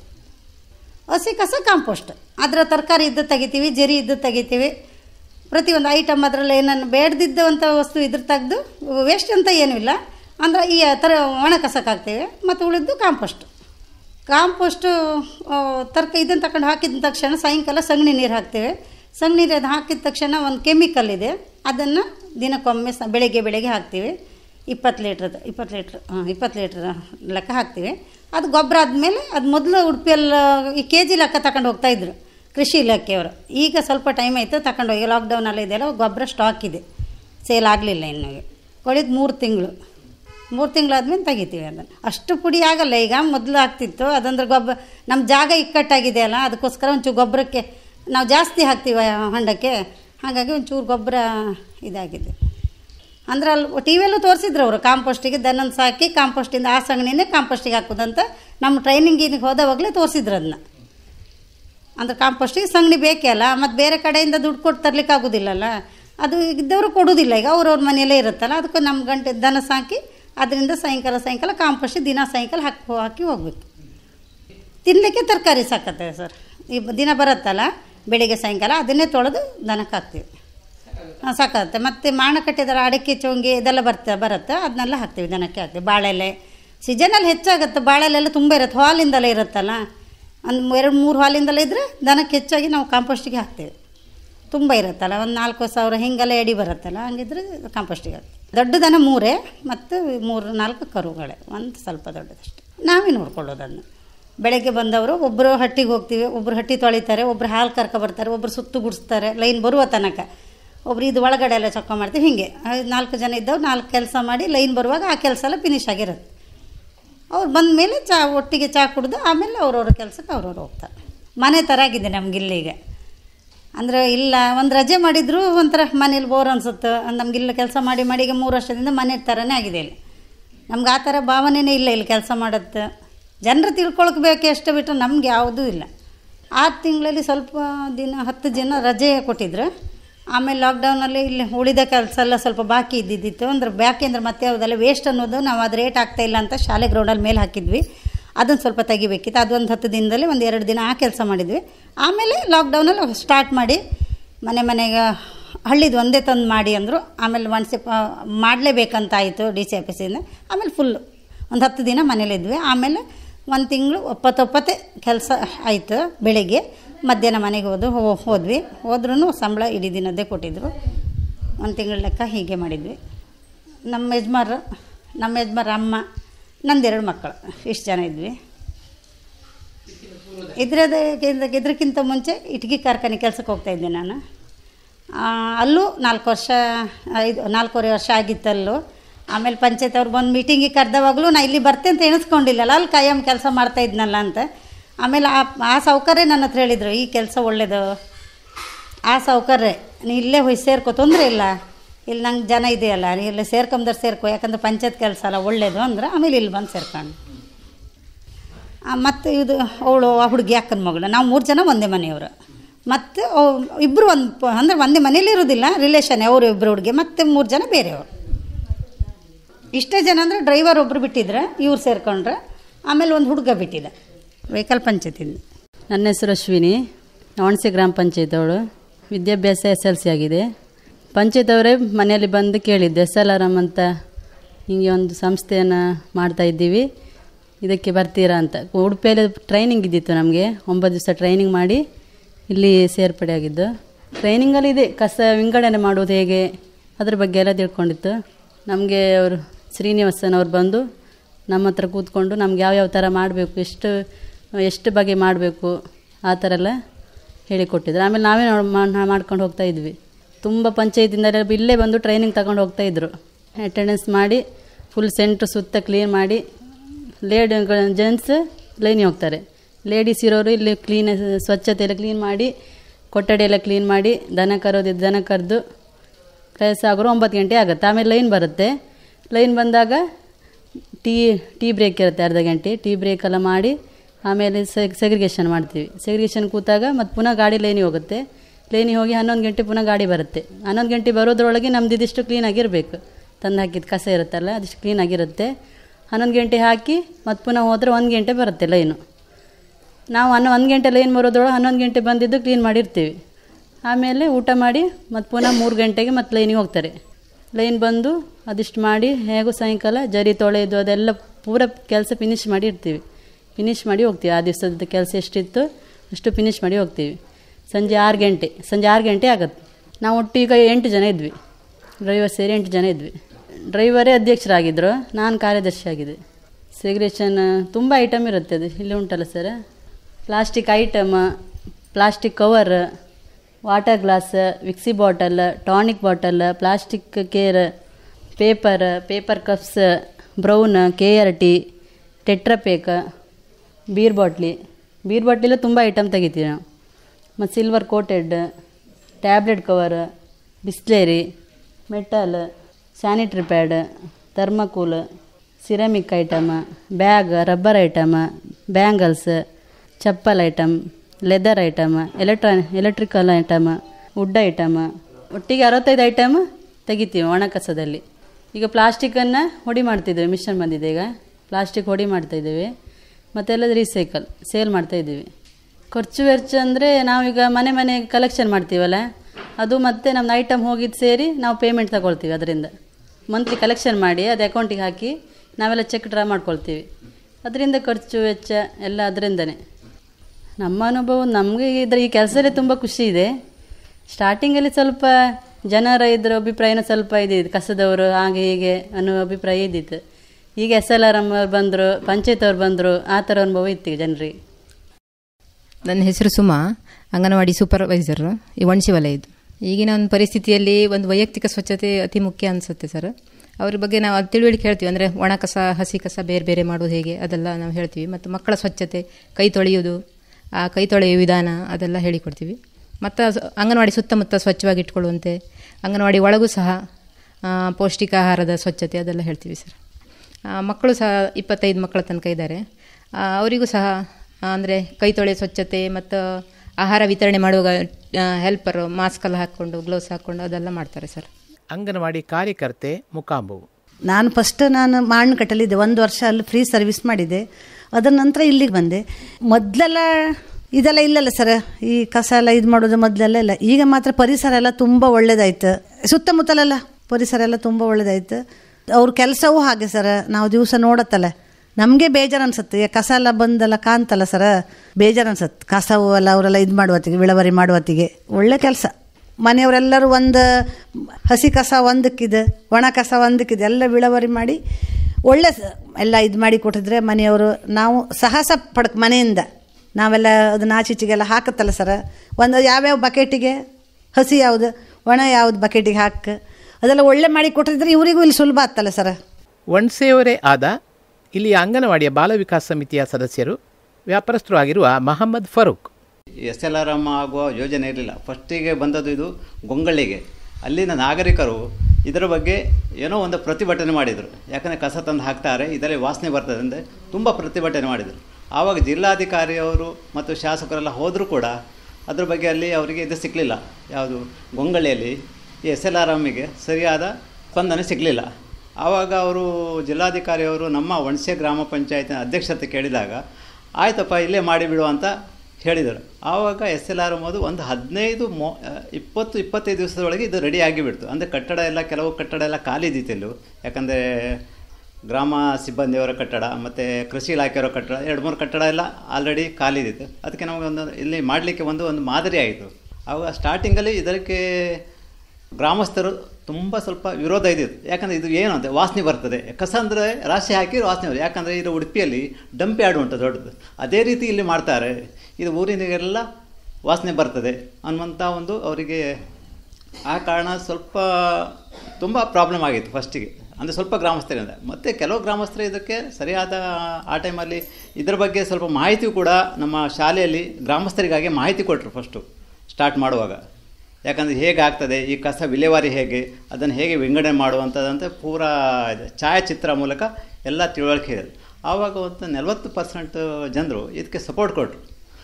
ಹಸಿ ಕಸ ಕಾಂಪೋಸ್ಟ್ ಅದರ ತರಕಾರಿ ಇದ್ದು ತೆಗಿತೀವಿ ಜರಿ ಇದ್ದು ತೆಗಿತೀವಿ ಪ್ರತಿಯೊಂದು ಐಟಮ್ ಅದರಲ್ಲಿ ಏನನ್ನು ಬೇಡದಿದ್ದಂಥ ವಸ್ತು ಇದ್ರ ತೆಗೆದು ವೇಸ್ಟ್ ಅಂತ ಏನೂ ಇಲ್ಲ ಅಂದರೆ ಈ ಥರ ಒಣ ಕಸಕ್ಕೆ ಹಾಕ್ತೀವಿ ಮತ್ತು ಉಳಿದ್ದು ಕಾಂಪೋಸ್ಟ್ ಕಾಂಪೋಸ್ಟು ತರ್ಕ ಇದನ್ನು ತಗೊಂಡು ಹಾಕಿದ ತಕ್ಷಣ ಸಾಯಂಕಾಲ ಸಗಣಿ ನೀರು ಹಾಕ್ತೇವೆ ಸಗಣಿ ನೀರು ಅದು ಹಾಕಿದ ತಕ್ಷಣ ಒಂದು ಕೆಮಿಕಲ್ ಇದೆ ಅದನ್ನು ದಿನಕ್ಕೊಮ್ಮೆ ಸ ಬೆಳಿಗ್ಗೆ ಬೆಳಿಗ್ಗೆ ಹಾಕ್ತೀವಿ ಇಪ್ಪತ್ತು ಲೀಟ್ರದ್ದು ಇಪ್ಪತ್ತು ಲೀಟ್ರ್ ಹಾಂ ಇಪ್ಪತ್ತು ಲೀಟ್ರ್ ಲೆಕ್ಕ ಹಾಕ್ತೀವಿ ಅದು ಗೊಬ್ಬರ ಆದಮೇಲೆ ಅದು ಮೊದಲು ಉಡುಪಿಯಲ್ಲಿ ಈ ಕೆ ಜಿ ಲೆಕ್ಕ ತಗೊಂಡು ಹೋಗ್ತಾಯಿದ್ರು ಕೃಷಿ ಇಲಾಖೆಯವರು ಈಗ ಸ್ವಲ್ಪ ಟೈಮ್ ಆಯಿತು ತಗೊಂಡು ಹೋಗಿ ಲಾಕ್ಡೌನಲ್ಲಿ ಇದೆಲ್ಲ ಗೊಬ್ಬರ ಸ್ಟಾಕ್ ಇದೆ ಸೇಲ್ ಆಗಲಿಲ್ಲ ಇನ್ನು ಕೊಳಿದು ಮೂರು ತಿಂಗಳು ಮೂರು ತಿಂಗಳಾದ್ಮೇಲೆ ತೆಗಿತೀವಿ ಅದನ್ನು ಅಷ್ಟು ಪುಡಿ ಆಗಲ್ಲ ಈಗ ಮೊದಲು ಆಗ್ತಿತ್ತು ಅದಂದ್ರೆ ಗೊಬ್ಬರ ನಮ್ಮ ಜಾಗ ಇಕ್ಕಟ್ಟಾಗಿದೆ ಅಲ್ಲ ಅದಕ್ಕೋಸ್ಕರ ಒಂಚೂರು ಗೊಬ್ಬರಕ್ಕೆ ನಾವು ಜಾಸ್ತಿ ಹಾಕ್ತೀವಿ ಆ ಹೊಂಡಕ್ಕೆ ಹಾಗಾಗಿ ಒಂಚೂರು ಗೊಬ್ಬರ ಇದಾಗಿದೆ ಅಂದ್ರೆ ಅಲ್ಲಿ ಟಿ ವಿಯಲ್ಲೂ ತೋರಿಸಿದ್ರು ಅವರು ಕಾಂಪೋಸ್ಟಿಗೆ ದನನ ಸಾಕಿ ಕಾಂಪೋಸ್ಟಿಂದ ಆ ಸಗಣಿನೇ ಕಾಂಪೋಸ್ಟಿಗೆ ಹಾಕೋದಂತ ನಮ್ಮ ಟ್ರೈನಿಂಗಿಗೆ ಹೋದವಾಗಲೇ ತೋರಿಸಿದ್ರು ಅದನ್ನ ಅಂದ್ರೆ ಕಾಂಪೋಸ್ಟಿಗೆ ಸಗಣಿ ಬೇಕೇ ಅಲ್ಲ ಮತ್ತು ಬೇರೆ ಕಡೆಯಿಂದ ದುಡ್ಡು ಕೊಟ್ಟು ತರ್ಲಿಕ್ಕೆ ಆಗೋದಿಲ್ಲಲ್ಲ ಅದು ಇದ್ದವರು ಕೊಡೋದಿಲ್ಲ ಈಗ ಅವ್ರವ್ರ ಮನೆಯಲ್ಲೇ ಇರುತ್ತಲ್ಲ ಅದಕ್ಕೆ ನಮ್ಮ ಗಂಟೆ ದನ ಸಾಕಿ ಅದರಿಂದ ಸಾಯಂಕಾಲ ಸಾಯಂಕಾಲ ಕಾಂಪೋಸ್ಟಿಗೆ ದಿನ ಸಾಯಂಕಾಲ ಹಾಕಿ ಹಾಕಿ ಹೋಗ್ಬೇಕು ತಿನ್ನಲಿಕ್ಕೆ ತರಕಾರಿ ಸಾಕತ್ತೆ ಸರ್ ಈ ದಿನ ಬರುತ್ತಲ್ಲ ಬೆಳಿಗ್ಗೆ ಸಾಯಂಕಾಲ ಅದನ್ನೇ ತೊಳೆದು ದನಕ್ಕೆ ಹಾಕ್ತೀವಿ ಹಾಂ ಸಾಕಾಗುತ್ತೆ ಮತ್ತು ಮಾಣ ಕಟ್ಟಿದಾರೆ ಅಡಿಕೆ ಚೋಂಗಿ ಇದೆಲ್ಲ ಬರ್ತಾ ಬರುತ್ತೆ ಅದನ್ನೆಲ್ಲ ಹಾಕ್ತೀವಿ ದನಕ್ಕೆ ಹಾಕ್ತೀವಿ ಬಾಳೆಲೆ ಸೀಸನಲ್ಲಿ ಹೆಚ್ಚಾಗುತ್ತೆ ಬಾಳೆಲೆಲ್ಲ ತುಂಬ ಇರುತ್ತೆ ಹಾಲಿಂದಲೇ ಇರುತ್ತಲ್ಲ ಒಂದು ಎರಡು ಮೂರು ಹಾಲಿಂದಲೇ ಇದ್ದರೆ ದನಕ್ಕೆ ಹೆಚ್ಚಾಗಿ ನಾವು ಕಾಂಪೋಸ್ಟಿಗೆ ಹಾಕ್ತೀವಿ ತುಂಬ ಇರುತ್ತಲ್ಲ ಒಂದು ನಾಲ್ಕು ಸಾವಿರ ಹಿಂಗೆಲ್ಲ ಎಡಿ ಬರುತ್ತಲ್ಲ ಹಂಗಿದ್ರೆ ಕಾಂಪೋಸ್ಟಿಗೆ ಹಾಕ್ತೀವಿ ದೊಡ್ಡ ದನ ಮೂರೇ ಮತ್ತು ಮೂರು ನಾಲ್ಕು ಕರುಗಳೇ ಒಂದು ಸ್ವಲ್ಪ ದೊಡ್ಡದಷ್ಟೆ ನಾವೇ ನೋಡ್ಕೊಳ್ಳೋದು ಅದನ್ನ ಬೆಳಗ್ಗೆ ಬಂದವರು ಒಬ್ಬರು ಹಟ್ಟಿಗೆ ಹೋಗ್ತೀವಿ ಒಬ್ಬರು ಹಟ್ಟಿ ತೊಳಿತಾರೆ ಒಬ್ಬರು ಹಾಲು ಕರ್ಕೊ ಬರ್ತಾರೆ ಒಬ್ಬರು ಸುತ್ತು ಗುಡಿಸ್ತಾರೆ ಲೈನ್ ಬರುವ ತನಕ ಒಬ್ರು ಇದು ಒಳಗಡೆ ಎಲ್ಲ ಚೊಕ್ಕ ಮಾಡ್ತೀವಿ ಹೀಗೆ ಐದು ನಾಲ್ಕು ಜನ ಇದ್ದವ್ರು ನಾಲ್ಕು ಕೆಲಸ ಮಾಡಿ ಲೈನ್ ಬರುವಾಗ ಆ ಕೆಲಸ ಎಲ್ಲ ಫಿನಿಶ್ ಆಗಿರುತ್ತೆ ಅವ್ರು ಬಂದ ಮೇಲೆ ಚಾ ಒಟ್ಟಿಗೆ ಚಾ ಕುಡಿದು ಆಮೇಲೆ ಅವ್ರವ್ರ ಕೆಲಸಕ್ಕೆ ಅವ್ರವ್ರು ಹೋಗ್ತಾರೆ ಮನೆ ಥರ ಆಗಿದೆ ನಮಗಿಲ್ಲಿಗ ಅಂದರೆ ಇಲ್ಲ ಒಂದು ರಜೆ ಮಾಡಿದರೂ ಒಂಥರ ಮನೇಲಿ ಬೋರ್ ಅನ್ಸುತ್ತೆ ನಮಗಿಲ್ಲ ಕೆಲಸ ಮಾಡಿ ಮಾಡಿ ಈಗ ಮೂರು ವರ್ಷದಿಂದ ಮನೆ ಥರನೇ ಆಗಿದೆ ಇಲ್ಲಿ ನಮ್ಗೆ ಆ ಥರ ಭಾವನೆನೇ ಇಲ್ಲ ಇಲ್ಲಿ ಕೆಲಸ ಮಾಡೋದು ಜನರು ತಿಳ್ಕೊಳಕ್ಕೆ ಬೇಕು ಎಷ್ಟು ಬಿಟ್ಟರೆ ನಮ್ಗೆ ಯಾವುದೂ ಇಲ್ಲ ಆರು ತಿಂಗಳಲ್ಲಿ ಸ್ವಲ್ಪ ದಿನ ಹತ್ತು ಜನ ರಜೆ ಕೊಟ್ಟಿದ್ರು ಆಮೇಲೆ ಲಾಕ್ಡೌನಲ್ಲಿ ಇಲ್ಲಿ ಉಳಿದ ಕೆಲಸ ಎಲ್ಲ ಸ್ವಲ್ಪ ಬಾಕಿ ಇದ್ದಿದ್ದಿತ್ತು ಅಂದ್ರೆ ಬಾಕಿ ಅಂದ್ರೆ ಮತ್ತೆ ಯಾವುದೆಲ್ಲ ವೇಸ್ಟ್ ಅನ್ನೋದು ನಾವು ಅದು ರೇಟ್ ಆಗ್ತಾ ಇಲ್ಲ ಅಂತ ಶಾಲೆ ಗ್ರೌಂಡಲ್ಲಿ ಮೇಲೆ ಹಾಕಿದ್ವಿ ಅದನ್ನು ಸ್ವಲ್ಪ ತೆಗಿಬೇಕಿತ್ತು ಅದೊಂದು ಹತ್ತು ದಿನದಲ್ಲಿ ಒಂದು ಎರಡು ದಿನ ಆ ಕೆಲಸ ಮಾಡಿದ್ವಿ ಆಮೇಲೆ ಲಾಕ್ಡೌನಲ್ಲಿ ಸ್ಟಾರ್ಟ್ ಮಾಡಿ ಮನೆ ಮನೆಗೆ ಹಳ್ಳಿದು ಒಂದೇ ತಂದು ಮಾಡಿ ಅಂದರು ಆಮೇಲೆ ಒನ್ಸಿ ಮಾಡಲೇಬೇಕಂತ ಆಯಿತು ಡಿ ಸಿ ಆಫೀಸಿಂದ ಆಮೇಲೆ ಫುಲ್ಲು ಒಂದು ಹತ್ತು ದಿನ ಮನೇಲಿದ್ವಿ ಆಮೇಲೆ ಒಂದು ತಿಂಗಳು ಒಪ್ಪತ್ತೊಪ್ಪತ್ತೆ ಕೆಲಸ ಆಯಿತು ಬೆಳಿಗ್ಗೆ ಮಧ್ಯಾಹ್ನ ಮನೆಗೆ ಹೋದು ಹೋ- ಹೋದ್ವಿ ಹೋದ್ರೂ ಸಂಬಳ ಇಡೀ ದಿನದ್ದೇ ಕೊಟ್ಟಿದ್ದರು ಒಂದು ತಿಂಗಳ ಲೆಕ್ಕ ಹೀಗೆ ಮಾಡಿದ್ವಿ ನಮ್ಮ ಯಜಮಾನ್ರು ನಮ್ಮ ಯಜಮಾನ್ರ ಅಮ್ಮ ನಂದೆರಡು ಮಕ್ಕಳು ಇಷ್ಟು ಜನ ಇದ್ವಿ ಇದ್ರದ ಇದಕ್ಕಿಂತ ಮುಂಚೆ ಇಟ್ಗಿ ಕಾರ್ಖಾನೆ ಕೆಲಸಕ್ಕೆ ಹೋಗ್ತಾಯಿದ್ದೆ ನಾನು ಆ, ಅಲ್ಲೂ ನಾಲ್ಕು ವರ್ಷ ಐದು ನಾಲ್ಕೂವರೆ ವರ್ಷ ಆಗಿತ್ತಲ್ಲೂ ಆಮೇಲೆ ಪಂಚಾಯತ್ ಅವ್ರು ಬಂದು ಮೀಟಿಂಗಿಗೆ ಕರೆದವಾಗಲೂ ನಾ ಇಲ್ಲಿ ಬರ್ತೆ ಅಂತ ಎಣಿಸ್ಕೊಂಡಿಲ್ಲಲ್ಲ ಅಲ್ಲಿ ಕಾಯಂ ಕೆಲಸ ಮಾಡ್ತಾ ಇದ್ನಲ್ಲ ಅಂತ ಆಮೇಲೆ ಆ ಆ ಸಾವುಕಾರೇ ನನ್ನ ಹತ್ರ ಹೇಳಿದರು ಈ ಕೆಲಸ ಒಳ್ಳೇದು ಆ ಸಾವುಕಾರ್ರೆ ನೀ ಇಲ್ಲೇ ಹೋಗಿ ಸೇರ್ಕೋ ತೊಂದರೆ ಇಲ್ಲ ಇಲ್ಲಿ ನಂಗೆ ಜನ ಇದೆಯಲ್ಲ ನೀ ಇಲ್ಲೇ ಸೇರ್ಕೊಂಬದ್ರೆ ಸೇರ್ಕೋ ಯಾಕಂದ್ರೆ ಪಂಚಾಯತ್ ಕೆಲಸ ಅಲ್ಲ ಒಳ್ಳೇದು ಅಂದ್ರೆ ಆಮೇಲೆ ಇಲ್ಲಿ ಬಂದು ಸೇರ್ಕೊಂಡು ಮತ್ತು ಇದು ಅವಳು ಆ ಹುಡುಗಿ ಅಕ್ಕನ ಮಗಳು ನಾವು ಮೂರು ಜನ ಒಂದೇ ಮನೆಯವರು ಮತ್ತು ಇಬ್ಬರು ಒಂದು ಅಂದರೆ ಒಂದೇ ಮನೇಲಿ ಇರೋದಿಲ್ಲ ರಿಲೇಷನ್ ಅವರು ಇಬ್ಬರು ಹುಡುಗಿ ಮತ್ತು ಮೂರು ಜನ ಬೇರೆಯವರು ಇಷ್ಟೇ ಜನ ಅಂದರೆ ಡ್ರೈವರ್ ಒಬ್ಬರು ಬಿಟ್ಟಿದ್ರೆ ಇವ್ರು ಸೇರ್ಕೊಂಡ್ರೆ ಆಮೇಲೆ ಒಂದು ಹುಡುಗ ಬಿಟ್ಟಿದ್ದ ವೆಹಿಕಲ್ ಪಂಚಾಯತಿಂದ ನನ್ನ ಹೆಸರು ಅಶ್ವಿನಿ ನವಣಸಿ ಗ್ರಾಮ ಪಂಚಾಯತ್ ಅವಳು ವಿದ್ಯಾಭ್ಯಾಸ ಎಸ್ ಎಲ್ ಸಿ ಆಗಿದೆ ಪಂಚಾಯತ್ ಅವರೇ ಮನೆಯಲ್ಲಿ ಬಂದು ಕೇಳಿದ್ದು ಎಸ್ ಎಲ್ ಆರ್ ಎಮ್ ಅಂತ ಹಿಂಗೆ ಒಂದು ಸಂಸ್ಥೆಯನ್ನು ಮಾಡ್ತಾ ಇದ್ದೀವಿ ಇದಕ್ಕೆ ಬರ್ತೀರಾ ಅಂತ ಉಡುಪಿಯಲ್ಲಿ ಟ್ರೈನಿಂಗ್ ಇದ್ದಿತ್ತು ನಮಗೆ ಒಂಬತ್ತು ದಿವಸ ಟ್ರೈನಿಂಗ್ ಮಾಡಿ ಇಲ್ಲಿ ಸೇರ್ಪಡೆ ಆಗಿದ್ದು ಟ್ರೈನಿಂಗಲ್ಲಿ ಇದೆ ಕಸ ವಿಂಗಡಣೆ ಮಾಡೋದು ಹೇಗೆ ಅದ್ರ ಬಗ್ಗೆ ಎಲ್ಲ ತಿಳ್ಕೊಂಡಿತ್ತು ನಮಗೆ ಅವರು ಶ್ರೀನಿವಾಸನ್ ಅವ್ರು ಬಂದು ನಮ್ಮ ಹತ್ರ ಕೂತ್ಕೊಂಡು ನಮ್ಗೆ ಯಾವ್ಯಾವ ಥರ ಮಾಡಬೇಕು ಎಷ್ಟು ಎಷ್ಟು ಬಗೆ ಮಾಡಬೇಕು ಆ ಥರ ಎಲ್ಲ ಹೇಳಿಕೊಟ್ಟಿದ್ರು ಆಮೇಲೆ ನಾವೇ ನೋಡ್- ಮಾ- ಮಾಡ್ಕೊಂಡು ಹೋಗ್ತಾ ಇದ್ವಿ ತುಂಬ ಪಂಚಾಯತಿಂದ ಇಲ್ಲೇ ಬಂದು ಟ್ರೈನಿಂಗ್ ತಗೊಂಡು ಹೋಗ್ತಾ ಇದ್ರು ಅಟೆಂಡೆನ್ಸ್ ಮಾಡಿ ಫುಲ್ ಸೆಂಟ್ರ್ ಸುತ್ತ ಕ್ಲೀನ್ ಮಾಡಿ ಲೇಡ್ ಜೆಂಟ್ಸ್ ಲೈನಿಗೆ ಹೋಗ್ತಾರೆ ಲೇಡೀಸ್ ಇರೋರು ಇಲ್ಲಿ ಕ್ಲೀನ್ ಸ್ವಚ್ಛತೆ ಎಲ್ಲ ಕ್ಲೀನ್ ಮಾಡಿ ಕೊಠಡಿ ಎಲ್ಲ ಕ್ಲೀನ್ ಮಾಡಿ ದನ ಕರೋದಿದ್ದು ದನ ಕರೆದು ಕೆಲಸ ಆಗೋರು ಒಂಬತ್ತು ಗಂಟೆ ಆಗುತ್ತೆ ಆಮೇಲೆ ಲೈನ್ ಬರುತ್ತೆ ಲೈನ್ ಬಂದಾಗ ಟೀ ಟೀ ಬ್ರೇಕ್ ಇರುತ್ತೆ ಅರ್ಧ ಗಂಟೆ ಟೀ ಬ್ರೇಕ್ ಎಲ್ಲ ಮಾಡಿ ಆಮೇಲೆ ಸೆಗ್ರಿಗೇಷನ್ ಮಾಡ್ತೀವಿ ಸೆಗ್ರಿಗೇಷನ್ ಕೂತಾಗ ಮತ್ತು ಪುನಃ ಗಾಡಿ ಲೈನಿಗೆ ಹೋಗುತ್ತೆ ಲೈನಿಗೆ ಹೋಗಿ ಹನ್ನೊಂದು ಗಂಟೆ ಪುನಃ ಗಾಡಿ ಬರುತ್ತೆ ಹನ್ನೊಂದು ಗಂಟೆ ಬರೋದ್ರೊಳಗೆ ನಮ್ದು ಇದಿಷ್ಟು ಕ್ಲೀನಾಗಿರಬೇಕು ತಂದು ಹಾಕಿದ ಕಸ ಇರುತ್ತಲ್ಲ ಅದಿಷ್ಟು ಕ್ಲೀನಾಗಿರುತ್ತೆ ಹನ್ನೊಂದು ಗಂಟೆ ಹಾಕಿ ಮತ್ತು ಪುನಃ ಹೋದರೆ ಒಂದು ಗಂಟೆ ಬರುತ್ತೆ ಲೈನು ನಾವು ಹನ್ನೊ ಒಂದು ಗಂಟೆ ಲೈನ್ ಬರೋದ್ರೊಳಗೆ ಹನ್ನೊಂದು ಗಂಟೆ ಬಂದಿದ್ದು ಕ್ಲೀನ್ ಮಾಡಿರ್ತೀವಿ ಆಮೇಲೆ ಊಟ ಮಾಡಿ ಮತ್ತು ಪುನಃ ಮೂರು ಗಂಟೆಗೆ ಮತ್ತು ಲೈನಿಗೆ ಹೋಗ್ತಾರೆ ಲೈನ್ ಬಂದು ಅದಿಷ್ಟು ಮಾಡಿ ಹೇಗೂ ಸಾಯಂಕಾಲ ಜರಿ ತೊಳೆಯೋದು ಅದೆಲ್ಲ ಪೂರ ಕೆಲಸ ಫಿನಿಶ್ ಮಾಡಿ ಇರ್ತೀವಿ ಫಿನಿಶ್ ಮಾಡಿ ಹೋಗ್ತೀವಿ ಆ ದಿವಸದ ಕೆಲಸ ಎಷ್ಟಿತ್ತು ಅಷ್ಟು ಫಿನಿಶ್ ಮಾಡಿ ಹೋಗ್ತೀವಿ ಸಂಜೆ ಆರು ಗಂಟೆ ಸಂಜೆ ಆರು ಗಂಟೆ ಆಗುತ್ತೆ ನಾವು ಒಟ್ಟು ಈಗ ಎಂಟು ಜನ ಇದ್ವಿ ಡ್ರೈವರ್ ಸೇರಿ ಎಂಟು ಜನ ಇದ್ವಿ ಡ್ರೈವರೇ ಅಧ್ಯಕ್ಷರಾಗಿದ್ದರು ನಾನು ಕಾರ್ಯದರ್ಶಿ ಆಗಿದೆ ಸೆಗ್ರೇಷನ್ ತುಂಬ ಐಟಮ್ ಇರುತ್ತೆ ಅದು ಇಲ್ಲಿ ಉಂಟಲ್ಲ sir plastic item plastic cover water glass Vicks bottle tonic bottle plastic care paper paper cups brown K R T Tetra Pak beer ಬಾಟ್ಲಿ ಬೀರ್ ಬಾಟ್ಲಿಲ್ಲ ತುಂಬ ಐಟಮ್ ತೆಗಿತೀವಿ ನಾವು ಮತ್ತು silver coated tablet cover Bisleri metal sanitary pad thermocol ceramic item bag rubber item bangles chappal item leather item electron electrical item wood item ಒಟ್ಟಿಗೆ ಅರವತ್ತೈದು item ತೆಗಿತೀವಿ ಒಣ ಕಸದಲ್ಲಿ ಈಗ ಪ್ಲಾಸ್ಟಿಕ್ಕನ್ನು ಹೊಡಿ ಮಾಡ್ತಿದ್ದೇವೆ ಮಿಷನ್ ಬಂದಿದೆ ಈಗ ಪ್ಲಾಸ್ಟಿಕ್ ಹೊಡಿ ಮಾಡ್ತಾ ಇದ್ದೇವೆ ಮತ್ತೆಲ್ಲ ರೀಸೈಕಲ್ ಸೇಲ್ ಮಾಡ್ತಾ ಇದ್ದೀವಿ ಖರ್ಚು ವೆಚ್ಚ ಅಂದರೆ ನಾವೀಗ ಮನೆ ಮನೆ ಕಲೆಕ್ಷನ್ ಮಾಡ್ತೀವಲ್ಲ ಅದು ಮತ್ತೆ ನಮ್ಮ ಐಟಮ್ ಹೋಗಿದ್ದು ಸೇರಿ ನಾವು ಪೇಮೆಂಟ್ ತಗೊಳ್ತೀವಿ ಅದರಿಂದ ಮಂತ್ಲಿ ಕಲೆಕ್ಷನ್ ಮಾಡಿ ಅದು ಅಕೌಂಟಿಗೆ ಹಾಕಿ ನಾವೆಲ್ಲ ಚೆಕ್ ಡ್ರಾ ಮಾಡ್ಕೊಳ್ತೀವಿ ಅದರಿಂದ ಖರ್ಚು ವೆಚ್ಚ ಎಲ್ಲ ಅದರಿಂದನೇ ನಮ್ಮ ಅನುಭವ ನಮಗೆ ಇದ್ರ ಈ ಕೆಲಸದಲ್ಲಿ ತುಂಬ ಖುಷಿ ಇದೆ ಸ್ಟಾರ್ಟಿಂಗಲ್ಲಿ ಸ್ವಲ್ಪ ಜನರ ಇದ್ರ ಅಭಿಪ್ರಾಯನ ಸ್ವಲ್ಪ ಇದಿತ್ತು ಕಸದವರು ಹಾಗೆ ಹೀಗೆ ಅನ್ನೋ ಅಭಿಪ್ರಾಯ ಇದ್ದಿತ್ತು ಈಗ ಎಸ್ ಎಲ್ ಆರ್ ಎಮ್ ಅವ್ರು ಬಂದರು ಪಂಚಾಯತ್ ಅವ್ರು ಬಂದರು ಆ ಥರ ಅನುಭವ ಇತ್ತು ಈಗ ಜನರಿಗೆ ನನ್ನ ಹೆಸರು ಸುಮಾ ಅಂಗನವಾಡಿ ಸೂಪರ್ವೈಸರ್ ಈ ವಣಸಿ ವಲಯದ್ದು ಈಗಿನ ಒಂದು ಪರಿಸ್ಥಿತಿಯಲ್ಲಿ ಒಂದು ವೈಯಕ್ತಿಕ ಸ್ವಚ್ಛತೆ ಅತಿ ಮುಖ್ಯ ಅನಿಸುತ್ತೆ ಸರ್ ಅವ್ರ ಬಗ್ಗೆ ನಾವು ಅದು ತಿಳುವಳಿಕೆ ಹೇಳ್ತೀವಿ ಅಂದರೆ ಒಣ ಕಸ ಹಸಿ ಕಸ ಬೇರೆ ಬೇರೆ ಮಾಡೋದು ಹೇಗೆ ಅದೆಲ್ಲ ನಾವು ಹೇಳ್ತೀವಿ ಮತ್ತು ಮಕ್ಕಳ ಸ್ವಚ್ಛತೆ ಕೈ ತೊಳೆಯೋದು ಆ ಕೈ ತೊಳೆಯುವ ವಿಧಾನ ಅದೆಲ್ಲ ಹೇಳಿಕೊಡ್ತೀವಿ ಮತ್ತು ಅಂಗನವಾಡಿ ಸುತ್ತಮುತ್ತ ಸ್ವಚ್ಛವಾಗಿ ಇಟ್ಕೊಳ್ಳುವಂತೆ ಅಂಗನವಾಡಿ ಒಳಗೂ ಸಹ ಆ, ಪೌಷ್ಟಿಕ ಆಹಾರದ ಸ್ವಚ್ಛತೆ ಅದೆಲ್ಲ ಹೇಳ್ತೀವಿ ಸರ್ ಆ, ಮಕ್ಕಳು ಸಹ ಇಪ್ಪತ್ತೈದು ಮಕ್ಕಳ ತನಕ ಇದ್ದಾರೆ ಆ, ಅವರಿಗೂ ಸಹ ಅಂದರೆ ಕೈ ತೊಳೆ ಸ್ವಚ್ಛತೆ ಮತ್ತು ಆಹಾರ ವಿತರಣೆ ಮಾಡುವಾಗ ಹೆಲ್ಪರು ಮಾಸ್ಕ್ ಎಲ್ಲ ಹಾಕ್ಕೊಂಡು ಗ್ಲೌಸ್ ಹಾಕ್ಕೊಂಡು ಅದೆಲ್ಲ ಮಾಡ್ತಾರೆ ಸರ್ ಅಂಗನವಾಡಿ ಕಾರ್ಯಕರ್ತೆ ಮುಕಾಂಬು ನಾನು ಫಸ್ಟ್ ನಾನು ಮಾವಿನಕಟ್ಟಲ್ಲಿದ್ದೆ ಒಂದು ವರ್ಷ ಅಲ್ಲಿ ಫ್ರೀ ಸರ್ವಿಸ್ ಮಾಡಿದೆ ಅದರ ನಂತರ ಇಲ್ಲಿಗೆ ಬಂದೆ ಮೊದಲೆಲ್ಲ ಇದೆಲ್ಲ ಇಲ್ಲಲ್ಲ ಸರ್ ಈ ಕಸ ಎಲ್ಲ ಇದು ಮಾಡೋದು ಮೊದಲೆಲ್ಲ ಇಲ್ಲ ಈಗ ಮಾತ್ರ ಪರಿಸರ ಎಲ್ಲ ತುಂಬ ಒಳ್ಳೇದಾಯ್ತು ಸುತ್ತಮುತ್ತಲೆಲ್ಲ ಪರಿಸರ ಎಲ್ಲ ತುಂಬ ಒಳ್ಳೇದಾಯ್ತು ಅವ್ರ ಕೆಲಸವೂ ಹಾಗೆ ಸರ್ ನಾವು ದಿವಸ ನೋಡತ್ತಲ್ಲ ನಮಗೆ ಬೇಜಾರು ಅನ್ಸುತ್ತೆ ಈಗ ಕಸ ಎಲ್ಲ ಬಂದೆಲ್ಲ ಕಾಣ್ತಲ್ಲ ಸರ್ ಬೇಜಾರು ಅನ್ಸುತ್ತೆ ಕಸವು ಎಲ್ಲ ಅವರೆಲ್ಲ ಇದು ಮಾಡುವತ್ತಿಗೆ ವಿಳವರಿ ಮಾಡುವತ್ತಿಗೆ ಒಳ್ಳೆ ಕೆಲಸ ಮನೆಯವರೆಲ್ಲರೂ ಒಂದು ಹಸಿ ಕಸ ಒಂದಕ್ಕಿದೆ ಒಣ ಕಸ ಒಂದಕ್ಕಿದೆ ಎಲ್ಲ ವಿಳವರಿ ಮಾಡಿ ಒಳ್ಳೆ ಸ- ಎಲ್ಲ ಇದು ಮಾಡಿ ಕೊಟ್ಟಿದ್ರೆ ಮನೆಯವರು ನಾವು ಸಾಹಸ ಪಡ್ಕ ಮನೆಯಿಂದ ನಾವೆಲ್ಲ ಅದನ್ನ ಆಚೀಚೆಗೆಲ್ಲ ಹಾಕತ್ತಲ್ಲ ಸರ ಒಂದು ಯಾವ್ಯಾವ ಬಕೆಟಿಗೆ ಹಸಿ ಯಾವುದು ಒಣ ಯಾವ್ದು ಬಕೆಟಿಗೆ ಹಾಕ ಅದೆಲ್ಲ ಒಳ್ಳೆ ಮಾಡಿ ಕೊಟ್ಟಿದ್ರೆ ಇವರಿಗೂ ಇಲ್ಲಿ ಸುಲಭ ಆಗ್ತಲ್ಲ ಸರ್ ವಣ್ಸೆಯವರೇ ಆದ ಇಲ್ಲಿಯ ಅಂಗನವಾಡಿಯ ಬಾಲ ವಿಕಾಸ ಸಮಿತಿಯ ಸದಸ್ಯರು ವ್ಯಾಪಾರಸ್ಥರು ಆಗಿರುವ Mohammed Farooq S L R M ಆಗುವ ಯೋಜನೆ ಇರಲಿಲ್ಲ ಫಸ್ಟಿಗೆ ಬಂದದ್ದು ಇದು ಗೊಂಗಳ್ಳಿಗೆ ಅಲ್ಲಿನ ನಾಗರಿಕರು ಇದರ ಬಗ್ಗೆ ಏನೋ ಒಂದು ಪ್ರತಿಭಟನೆ ಮಾಡಿದರು ಯಾಕಂದರೆ ಕಸ ತಂದು ಹಾಕ್ತಾರೆ ಇದರಲ್ಲಿ ವಾಸನೆ ಬರ್ತದೆ ಅಂದರೆ ತುಂಬ ಪ್ರತಿಭಟನೆ ಮಾಡಿದರು ಆವಾಗ ಜಿಲ್ಲಾಧಿಕಾರಿಯವರು ಮತ್ತು ಶಾಸಕರೆಲ್ಲ ಹೋದರೂ ಕೂಡ ಅದ್ರ ಬಗ್ಗೆ ಅಲ್ಲಿ ಅವರಿಗೆ ಇದು ಸಿಕ್ಕಲಿಲ್ಲ ಯಾವುದು ಗೊಂಗಳ್ಳಿಯಲ್ಲಿ ಈ ಎಸ್ ಎಲ್ ಆರ್ ಎಮ್ಮಿಗೆ ಸರಿಯಾದ ಸ್ಪಂದನೆ ಸಿಗಲಿಲ್ಲ ಆವಾಗ ಅವರು ಜಿಲ್ಲಾಧಿಕಾರಿಯವರು ನಮ್ಮ ವಣಸೆ ಗ್ರಾಮ ಪಂಚಾಯತಿನ ಅಧ್ಯಕ್ಷತೆ ಕೇಳಿದಾಗ ಆಯ್ತಪ್ಪ ಇಲ್ಲೇ ಮಾಡಿಬಿಡು ಅಂತ ಹೇಳಿದರು ಆವಾಗ ಎಸ್ ಎಲ್ ಆರ್ ಎಂಬುದು ಒಂದು ಹದಿನೈದು ಮೊ ಇಪ್ಪತ್ತು ಇಪ್ಪತ್ತೈದು ದಿವಸದೊಳಗೆ ಇದು ರೆಡಿ ಆಗಿಬಿಡ್ತು ಅಂದರೆ ಕಟ್ಟಡ ಎಲ್ಲ ಕೆಲವು ಕಟ್ಟಡ ಎಲ್ಲ ಖಾಲಿ ಇದ್ದಿತ್ತು ಯಾಕಂದರೆ ಗ್ರಾಮ ಸಿಬ್ಬಂದಿಯವರ ಕಟ್ಟಡ ಮತ್ತು ಕೃಷಿ ಇಲಾಖೆಯವರ ಕಟ್ಟಡ ಎರಡು ಮೂರು ಕಟ್ಟಡ ಎಲ್ಲ ಆಲ್ರೆಡಿ ಖಾಲಿ ಇದ್ದಿತ್ತು ಅದಕ್ಕೆ ನಮಗೆ ಒಂದು ಇಲ್ಲಿ ಮಾಡಲಿಕ್ಕೆ ಒಂದು ಒಂದು ಮಾದರಿ ಆಯಿತು ಆವಾಗ ಸ್ಟಾರ್ಟಿಂಗಲ್ಲಿ ಇದಕ್ಕೆ ಗ್ರಾಮಸ್ಥರು ತುಂಬ ಸ್ವಲ್ಪ ವಿರೋಧ ಇದ್ದಿತ್ತು ಯಾಕಂದರೆ ಇದು ಏನು ಅಂತ ವಾಸನೆ ಬರ್ತದೆ ಕಸ ಅಂದರೆ ರಾಶಿ ಹಾಕಿ ವಾಸನೆ ಬರ್ತದೆ ಯಾಕಂದರೆ ಇದು ಉಡುಪಿಯಲ್ಲಿ ಡಂಪ್ ಯಾರ್ಡ್ ಉಂಟು ದೊಡ್ಡದು ಅದೇ ರೀತಿ ಇಲ್ಲಿ ಮಾಡ್ತಾರೆ ಇದು ಊರಿನಿಗೆಲ್ಲ ವಾಸನೆ ಬರ್ತದೆ ಅನ್ನುವಂಥ ಒಂದು ಅವರಿಗೆ ಆ ಕಾರಣ ಸ್ವಲ್ಪ ತುಂಬ ಪ್ರಾಬ್ಲಮ್ ಆಗಿತ್ತು ಫಸ್ಟಿಗೆ ಅಂದರೆ ಸ್ವಲ್ಪ ಗ್ರಾಮಸ್ಥರಿಂದ ಮತ್ತು ಕೆಲವು ಗ್ರಾಮಸ್ಥರು ಇದಕ್ಕೆ ಸರಿಯಾದ ಆ ಟೈಮಲ್ಲಿ ಇದರ ಬಗ್ಗೆ ಸ್ವಲ್ಪ ಮಾಹಿತಿಯೂ ಕೂಡ ನಮ್ಮ ಶಾಲೆಯಲ್ಲಿ ಗ್ರಾಮಸ್ಥರಿಗಾಗಿ ಮಾಹಿತಿ ಕೊಟ್ಟರು ಫಸ್ಟು ಸ್ಟಾರ್ಟ್ ಮಾಡುವಾಗ ಯಾಕಂದರೆ ಹೇಗೆ ಆಗ್ತದೆ ಈ ಕಸ ವಿಲೇವಾರಿ ಹೇಗೆ ಅದನ್ನು ಹೇಗೆ ವಿಂಗಡಣೆ ಮಾಡುವಂಥದ್ದಂತೆ ಪೂರಾ ಇದೆ ಛಾಯಾಚಿತ್ರ ಮೂಲಕ ಎಲ್ಲ ತಿಳುವಳಿಕೆ ಇದೆ ಆವಾಗ ಒಂದು ನಲವತ್ತು ಪರ್ಸೆಂಟ್ ಜನರು ಇದಕ್ಕೆ ಸಪೋರ್ಟ್ ಕೊಟ್ಟರು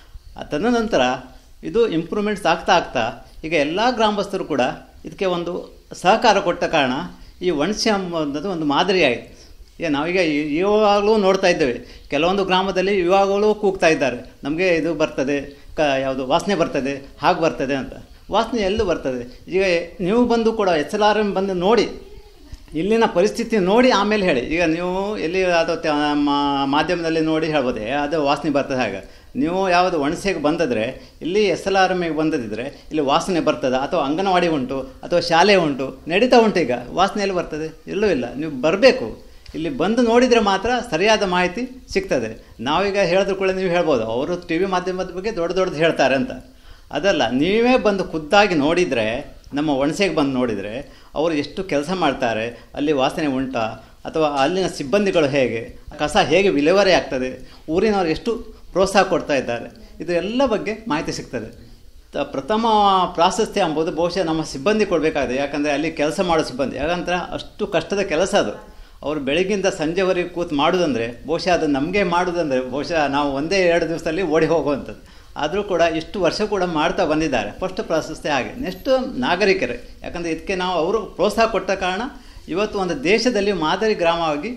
ತದನಂತರ ಇದು ಇಂಪ್ರೂವ್ಮೆಂಟ್ಸ್ ಆಗ್ತಾ ಆಗ್ತಾ ಈಗ ಎಲ್ಲ ಗ್ರಾಮಸ್ಥರು ಕೂಡ ಇದಕ್ಕೆ ಒಂದು ಸಹಕಾರ ಕೊಟ್ಟ ಕಾರಣ ಈ ವಣಸೆ ಅನ್ನೋದು ಒಂದು ಮಾದರಿ ಆಯಿತು ಈಗ ನಾವೀಗ ಇ- ಇವಾಗಲೂ ನೋಡ್ತಾ ಇದ್ದೇವೆ ಕೆಲವೊಂದು ಗ್ರಾಮದಲ್ಲಿ ಇವಾಗಲೂ ಕೂಗ್ತಾ ಇದ್ದಾರೆ ನಮಗೆ ಇದು ಬರ್ತದೆ ಕ ಯಾವುದು ವಾಸನೆ ಬರ್ತದೆ ಹಾಗೆ ಬರ್ತದೆ ಅಂತ ವಾಸನೆ ಎಲ್ಲೂ ಬರ್ತದೆ ಈಗ ನೀವು ಬಂದು ಕೂಡ ಎಚ್ ಎಲ್ ಆರ್ ಎಮ್ ಬಂದು ನೋಡಿ ಇಲ್ಲಿನ ಪರಿಸ್ಥಿತಿ ನೋಡಿ ಆಮೇಲೆ ಹೇಳಿ ಈಗ ನೀವು ಎಲ್ಲಿ ಅದು ತ- ಮಾ- ಮಾಧ್ಯಮದಲ್ಲಿ ನೋಡಿ ಹೇಳ್ಬೋದೇ ಅದು ವಾಸನೆ ಬರ್ತದೆ ಹಾಗೆ ನೀವು ಯಾವುದು ಒಣಸೆಗೆ ಬಂದಿದ್ರೆ ಇಲ್ಲಿ ಎಸ್ ಎಲ್ ಆರ್ ಎಮ್ಗೆ ಬಂದದಿದ್ರೆ ಇಲ್ಲಿ ವಾಸನೆ ಬರ್ತದೆ ಅಥವಾ ಅಂಗನವಾಡಿ ಉಂಟು ಅಥವಾ ಶಾಲೆ ಉಂಟು ನಡೀತಾ ಉಂಟು ಈಗ ವಾಸನೆ ಎಲ್ಲಿ ಬರ್ತದೆ ಎಲ್ಲೂ ಇಲ್ಲ ನೀವು ಬರಬೇಕು ಇಲ್ಲಿ ಬಂದು ನೋಡಿದರೆ ಮಾತ್ರ ಸರಿಯಾದ ಮಾಹಿತಿ ಸಿಗ್ತದೆ ನಾವೀಗ ಹೇಳಿದ್ರು ಕೂಡ ನೀವು ಹೇಳ್ಬೋದು ಅವರು ಟಿ ವಿ ಮಾಧ್ಯಮದ ಬಗ್ಗೆ ದೊಡ್ಡ ದೊಡ್ಡದು ಹೇಳ್ತಾರೆ ಅಂತ ಅದಲ್ಲ ನೀವೇ ಬಂದು ಖುದ್ದಾಗಿ ನೋಡಿದರೆ ನಮ್ಮ ಒಣಸೆಗೆ ಬಂದು ನೋಡಿದರೆ ಅವರು ಎಷ್ಟು ಕೆಲಸ ಮಾಡ್ತಾರೆ ಅಲ್ಲಿ ವಾಸನೆ ಉಂಟಾ ಅಥವಾ ಅಲ್ಲಿನ ಸಿಬ್ಬಂದಿಗಳು ಹೇಗೆ ಕಸ ಹೇಗೆ ವಿಲೇವಾರಿ ಆಗ್ತದೆ ಊರಿನವರು ಎಷ್ಟು ಪ್ರೋತ್ಸಾಹ ಕೊಡ್ತಾ ಇದ್ದಾರೆ ಇದು ಎಲ್ಲ ಬಗ್ಗೆ ಮಾಹಿತಿ ಸಿಗ್ತದೆ ತ- ಪ್ರಥಮ ಪ್ರಾಶಸ್ತ್ಯ ಎಂಬುದು ಬಹುಶಃ ನಮ್ಮ ಸಿಬ್ಬಂದಿ ಕೊಡಬೇಕಾಗಿದೆ ಯಾಕಂದರೆ ಅಲ್ಲಿ ಕೆಲಸ ಮಾಡೋ ಸಿಬ್ಬಂದಿ ಯಾಕಂದ್ರೆ ಅಷ್ಟು ಕಷ್ಟದ ಕೆಲಸ ಅದು ಅವರು ಬೆಳಗ್ಗಿಂದ ಸಂಜೆವರೆಗೆ ಕೂತು ಮಾಡೋದಂದರೆ ಬಹುಶಃ ಅದು ನಮಗೆ ಮಾಡೋದಂದರೆ ಬಹುಶಃ ನಾವು ಒಂದೇ ಎರಡು ದಿವಸದಲ್ಲಿ ಓಡಿ ಹೋಗುವಂಥದ್ದು ಆದರೂ ಕೂಡ ಇಷ್ಟು ವರ್ಷ ಕೂಡ ಮಾಡ್ತಾ ಬಂದಿದ್ದಾರೆ ಫಸ್ಟ್ ಪ್ರಾಶಸ್ತ್ಯ ಹಾಗೆ ನೆಕ್ಸ್ಟ್ ನಾಗರಿಕರೇ ಯಾಕಂದರೆ ಇದಕ್ಕೆ ನಾವು ಅವರು ಪ್ರೋತ್ಸಾಹ ಕೊಟ್ಟ ಕಾರಣ ಇವತ್ತು ಒಂದು ದೇಶದಲ್ಲಿ ಮಾದರಿ ಗ್ರಾಮವಾಗಿ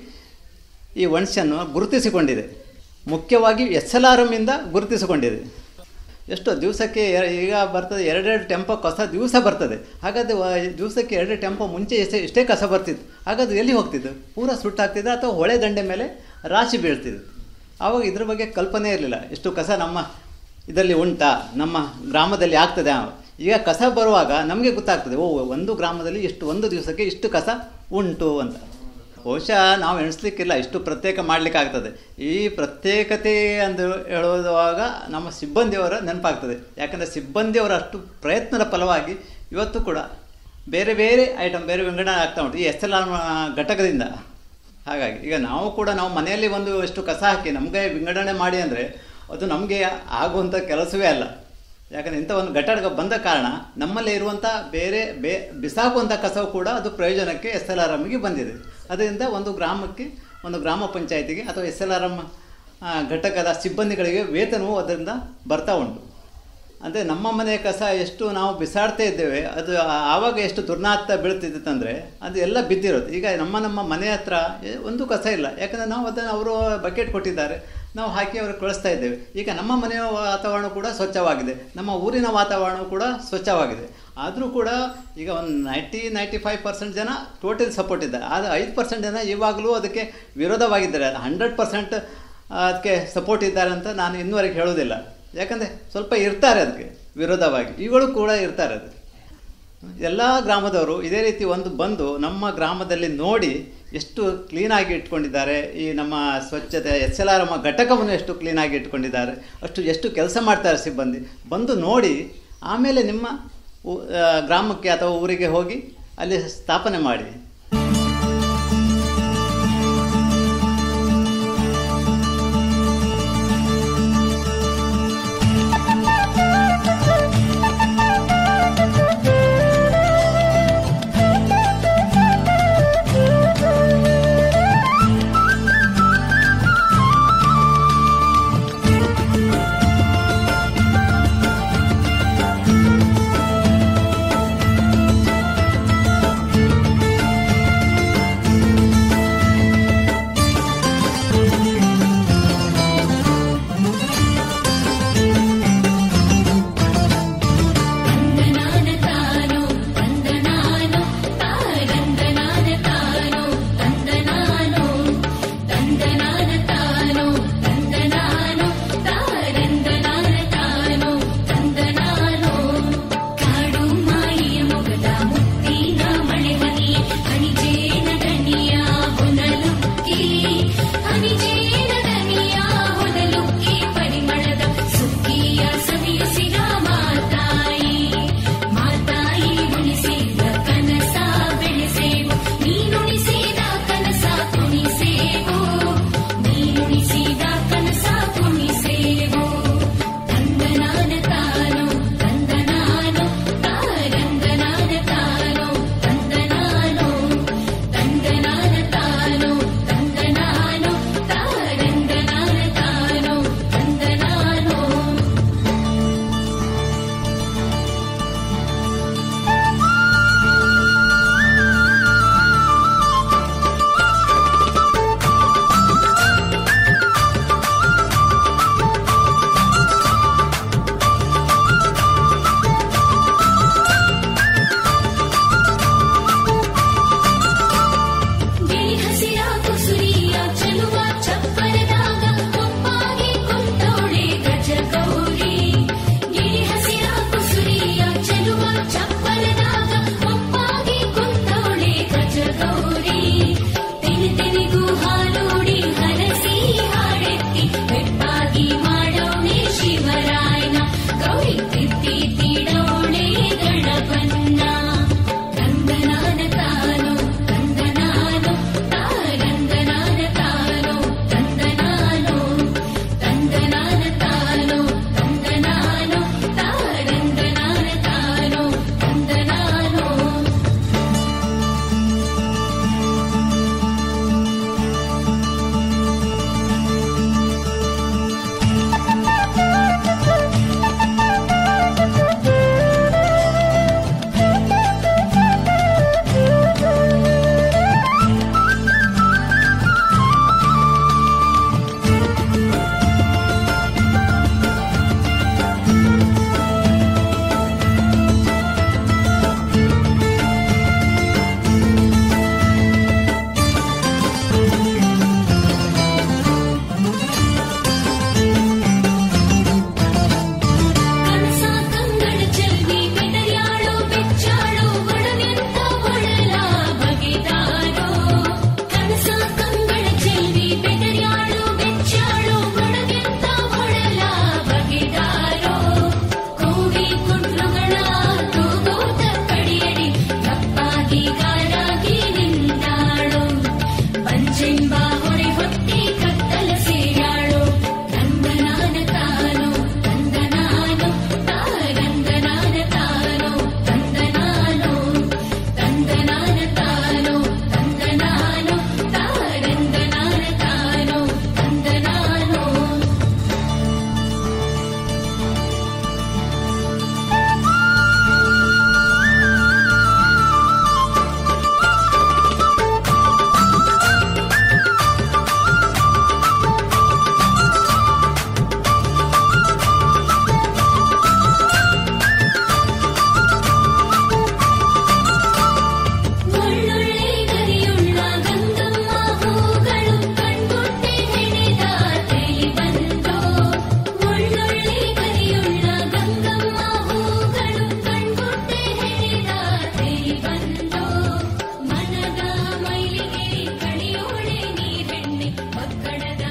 ಈ ವನ್ಷನ್ನು ಗುರುತಿಸಿಕೊಂಡಿದೆ ಮುಖ್ಯವಾಗಿ ಎಸ್ ಎಲ್ ಆರ್ ಎಮ್ಮಿಂದ ಗುರುತಿಸಿಕೊಂಡಿದೆ ಎಷ್ಟು ದಿವಸಕ್ಕೆ ಎ- ಈಗ ಬರ್ತದೆ ಎರಡೆರಡು ಟೆಂಪೋ ಕಸ ದಿವಸ ಬರ್ತದೆ ಹಾಗಾದರೆ ವ- ದಿವಸಕ್ಕೆ ಎರಡು ಟೆಂಪೋ ಮುಂಚೆ ಎಷ್ಟೇ ಇಷ್ಟೇ ಕಸ ಬರ್ತಿತ್ತು ಹಾಗಾದ್ರೆ ಎಲ್ಲಿ ಹೋಗ್ತಿದ್ದು ಪೂರ ಸುಟ್ಟಾಗ್ತಿದ್ದು ಅಥವಾ ಹೊಳೆ ದಂಡೆ ಮೇಲೆ ರಾಶಿ ಬೀಳ್ತಿದ್ದು ಆವಾಗ ಇದ್ರ ಬಗ್ಗೆ ಕಲ್ಪನೆ ಇರಲಿಲ್ಲ ಇಷ್ಟು ಕಸ ನಮ್ಮ ಇದರಲ್ಲಿ ಉಂಟಾ ನಮ್ಮ ಗ್ರಾಮದಲ್ಲಿ ಆಗ್ತದೆ ಆ. ಈಗ ಕಸ ಬರುವಾಗ ನಮಗೆ ಗೊತ್ತಾಗ್ತದೆ ಓ ಒಂದು ಗ್ರಾಮದಲ್ಲಿ ಇಷ್ಟು ಒಂದು ದಿವಸಕ್ಕೆ ಇಷ್ಟು ಕಸ ಉಂಟು ಅಂತ ಬಹುಶಃ ನಾವು ಎಣಿಸ್ಲಿಕ್ಕಿಲ್ಲ ಇಷ್ಟು ಪ್ರತ್ಯೇಕ ಮಾಡಲಿಕ್ಕಾಗ್ತದೆ ಈ ಪ್ರತ್ಯೇಕತೆ ಎಂದು ಹೇಳುವಾಗ ನಮ್ಮ ಸಿಬ್ಬಂದಿಯವರ ನೆನಪಾಗ್ತದೆ ಯಾಕಂದರೆ ಸಿಬ್ಬಂದಿಯವರ ಅಷ್ಟು ಪ್ರಯತ್ನದ ಫಲವಾಗಿ ಇವತ್ತು ಕೂಡ ಬೇರೆ ಬೇರೆ ಐಟಮ್ ಬೇರೆ ವಿಂಗಡಣೆ ಆಗ್ತಾ ಉಂಟು ಈ ಎಸ್ ಎಲ್ ಆರ್ ಘಟಕದಿಂದ ಹಾಗಾಗಿ ಈಗ ನಾವು ಕೂಡ ನಾವು ಮನೆಯಲ್ಲಿ ಒಂದು ಎಷ್ಟು ಕಸ ಹಾಕಿ ನಮಗೆ ವಿಂಗಡಣೆ ಮಾಡಿ ಅಂದರೆ ಅದು ನಮಗೆ ಆಗುವಂಥ ಕೆಲಸವೇ ಅಲ್ಲ ಯಾಕಂದರೆ ಇಂಥ ಒಂದು ಘಟಕ ಬಂದ ಕಾರಣ ನಮ್ಮಲ್ಲಿ ಇರುವಂಥ ಬೇರೆ ಬೇ ಬಿಸಾಕುವಂಥ ಕಸವು ಕೂಡ ಅದು ಪ್ರಯೋಜನಕ್ಕೆ ಎಸ್ ಎಲ್ ಆರ್ ಎಮ್ಗೆ ಬಂದಿದೆ ಅದರಿಂದ ಒಂದು ಗ್ರಾಮಕ್ಕೆ ಒಂದು ಗ್ರಾಮ ಪಂಚಾಯತಿಗೆ ಅಥವಾ ಎಸ್ ಎಲ್ ಆರ್ ಎಮ್ ಘಟಕದ ಸಿಬ್ಬಂದಿಗಳಿಗೆ ವೇತನವು ಅದರಿಂದ ಬರ್ತಾ ಉಂಟು ಅಂದರೆ ನಮ್ಮ ಮನೆ ಕಸ ಎಷ್ಟು ನಾವು ಬಿಸಾಡ್ತಾ ಇದ್ದೇವೆ ಅದು ಆ- ಆವಾಗ ಎಷ್ಟು ದುರ್ನಾತ ಬೀಳ್ತಿದ್ದಂದರೆ ಅದು ಎಲ್ಲ ಬಿದ್ದಿರೋದು ಈಗ ನಮ್ಮ ನಮ್ಮ ಮನೆ ಹತ್ರ ಏ- ಒಂದು ಕಸ ಇಲ್ಲ ಯಾಕಂದರೆ ನಾವು ಅದನ್ನು ಅವರು ಬಕೆಟ್ ಕೊಟ್ಟಿದ್ದಾರೆ ನಾವು ಹಾಕಿ ಅವ್ರಿಗೆ ಕಳಿಸ್ತಾ ಇದ್ದೇವೆ ಈಗ ನಮ್ಮ ಮನೆಯ ವಾತಾವರಣ ಕೂಡ ಸ್ವಚ್ಛವಾಗಿದೆ ನಮ್ಮ ಊರಿನ ವಾತಾವರಣ ಕೂಡ ಸ್ವಚ್ಛವಾಗಿದೆ ಆದರೂ ಕೂಡ ಈಗ ಒಂದು ನೈಂಟಿ ನೈಂಟಿ ಫೈವ್ ಪರ್ಸೆಂಟ್ ಜನ ಟೋಟಲ್ ಸಪೋರ್ಟ್ ಇದ್ದಾರೆ ಆದರೆ ಐದು ಪರ್ಸೆಂಟ್ ಜನ ಇವಾಗಲೂ ಅದಕ್ಕೆ ವಿರೋಧವಾಗಿದ್ದಾರೆ ಹಂಡ್ರೆಡ್ ಪರ್ಸೆಂಟ್ ಅದಕ್ಕೆ ಸಪೋರ್ಟ್ ಇದ್ದಾರೆ ಅಂತ ನಾನು ಇನ್ನೂವರೆಗೆ ಹೇಳೋದಿಲ್ಲ ಯಾಕಂದರೆ ಸ್ವಲ್ಪ ಇರ್ತಾರೆ ಅದಕ್ಕೆ ವಿರೋಧವಾಗಿ ಈಗಳು ಕೂಡ ಇರ್ತಾರೆ ಅದು ಎಲ್ಲ ಗ್ರಾಮದವರು ಇದೇ ರೀತಿ ಒಂದು ಬಂದು ನಮ್ಮ ಗ್ರಾಮದಲ್ಲಿ ನೋಡಿ ಎಷ್ಟು ಕ್ಲೀನಾಗಿ ಇಟ್ಕೊಂಡಿದ್ದಾರೆ ಈ ನಮ್ಮ ಸ್ವಚ್ಛತೆ ಎಸ್ ಎಲ್ ಆರ್ ಎಮ್ ಘಟಕವನ್ನು ಎಷ್ಟು ಕ್ಲೀನಾಗಿ ಇಟ್ಕೊಂಡಿದ್ದಾರೆ ಅಷ್ಟು ಎಷ್ಟು ಕೆಲಸ ಮಾಡ್ತಾರೆ ಸಿಬ್ಬಂದಿ ಬಂದು ನೋಡಿ ಆಮೇಲೆ ನಿಮ್ಮ ಊ- ಆ, ಗ್ರಾಮಕ್ಕೆ ಅಥವಾ ಊರಿಗೆ ಹೋಗಿ ಅಲ್ಲಿ ಸ್ಥಾಪನೆ ಮಾಡಿ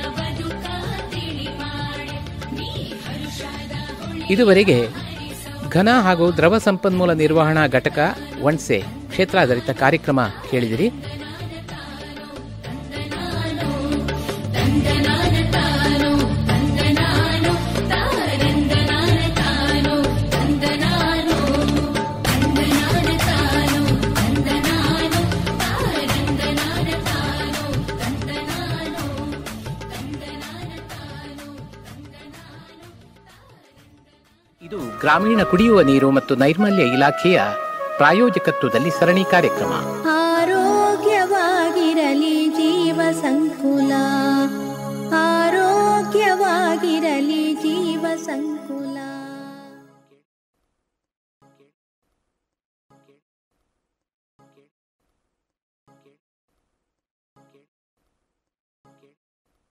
ಇದುವರೆಗೆ ಘನ ಹಾಗೂ ದ್ರವ ಸಂಪನ್ಮೂಲ ನಿರ್ವಹಣಾ ಘಟಕ ಒಣ್ಸೆ ಕ್ಷೇತ್ರಾಧಾರಿತ ಕಾರ್ಯಕ್ರಮ ಕೇಳಿದಿರಿ ಇದು ಗ್ರಾಮೀಣ ಕುಡಿಯುವ ನೀರು ಮತ್ತು ನೈರ್ಮಲ್ಯ ಇಲಾಖೆಯ ಪ್ರಾಯೋಜಕತ್ವದಲ್ಲಿ ಸರಣಿ ಕಾರ್ಯಕ್ರಮ ಆರೋಗ್ಯವಾಗಿರಲಿ ಜೀವ ಸಂಕುಲ ಆರೋಗ್ಯವಾಗಿರಲಿ ಜೀವ ಸಂಕುಲ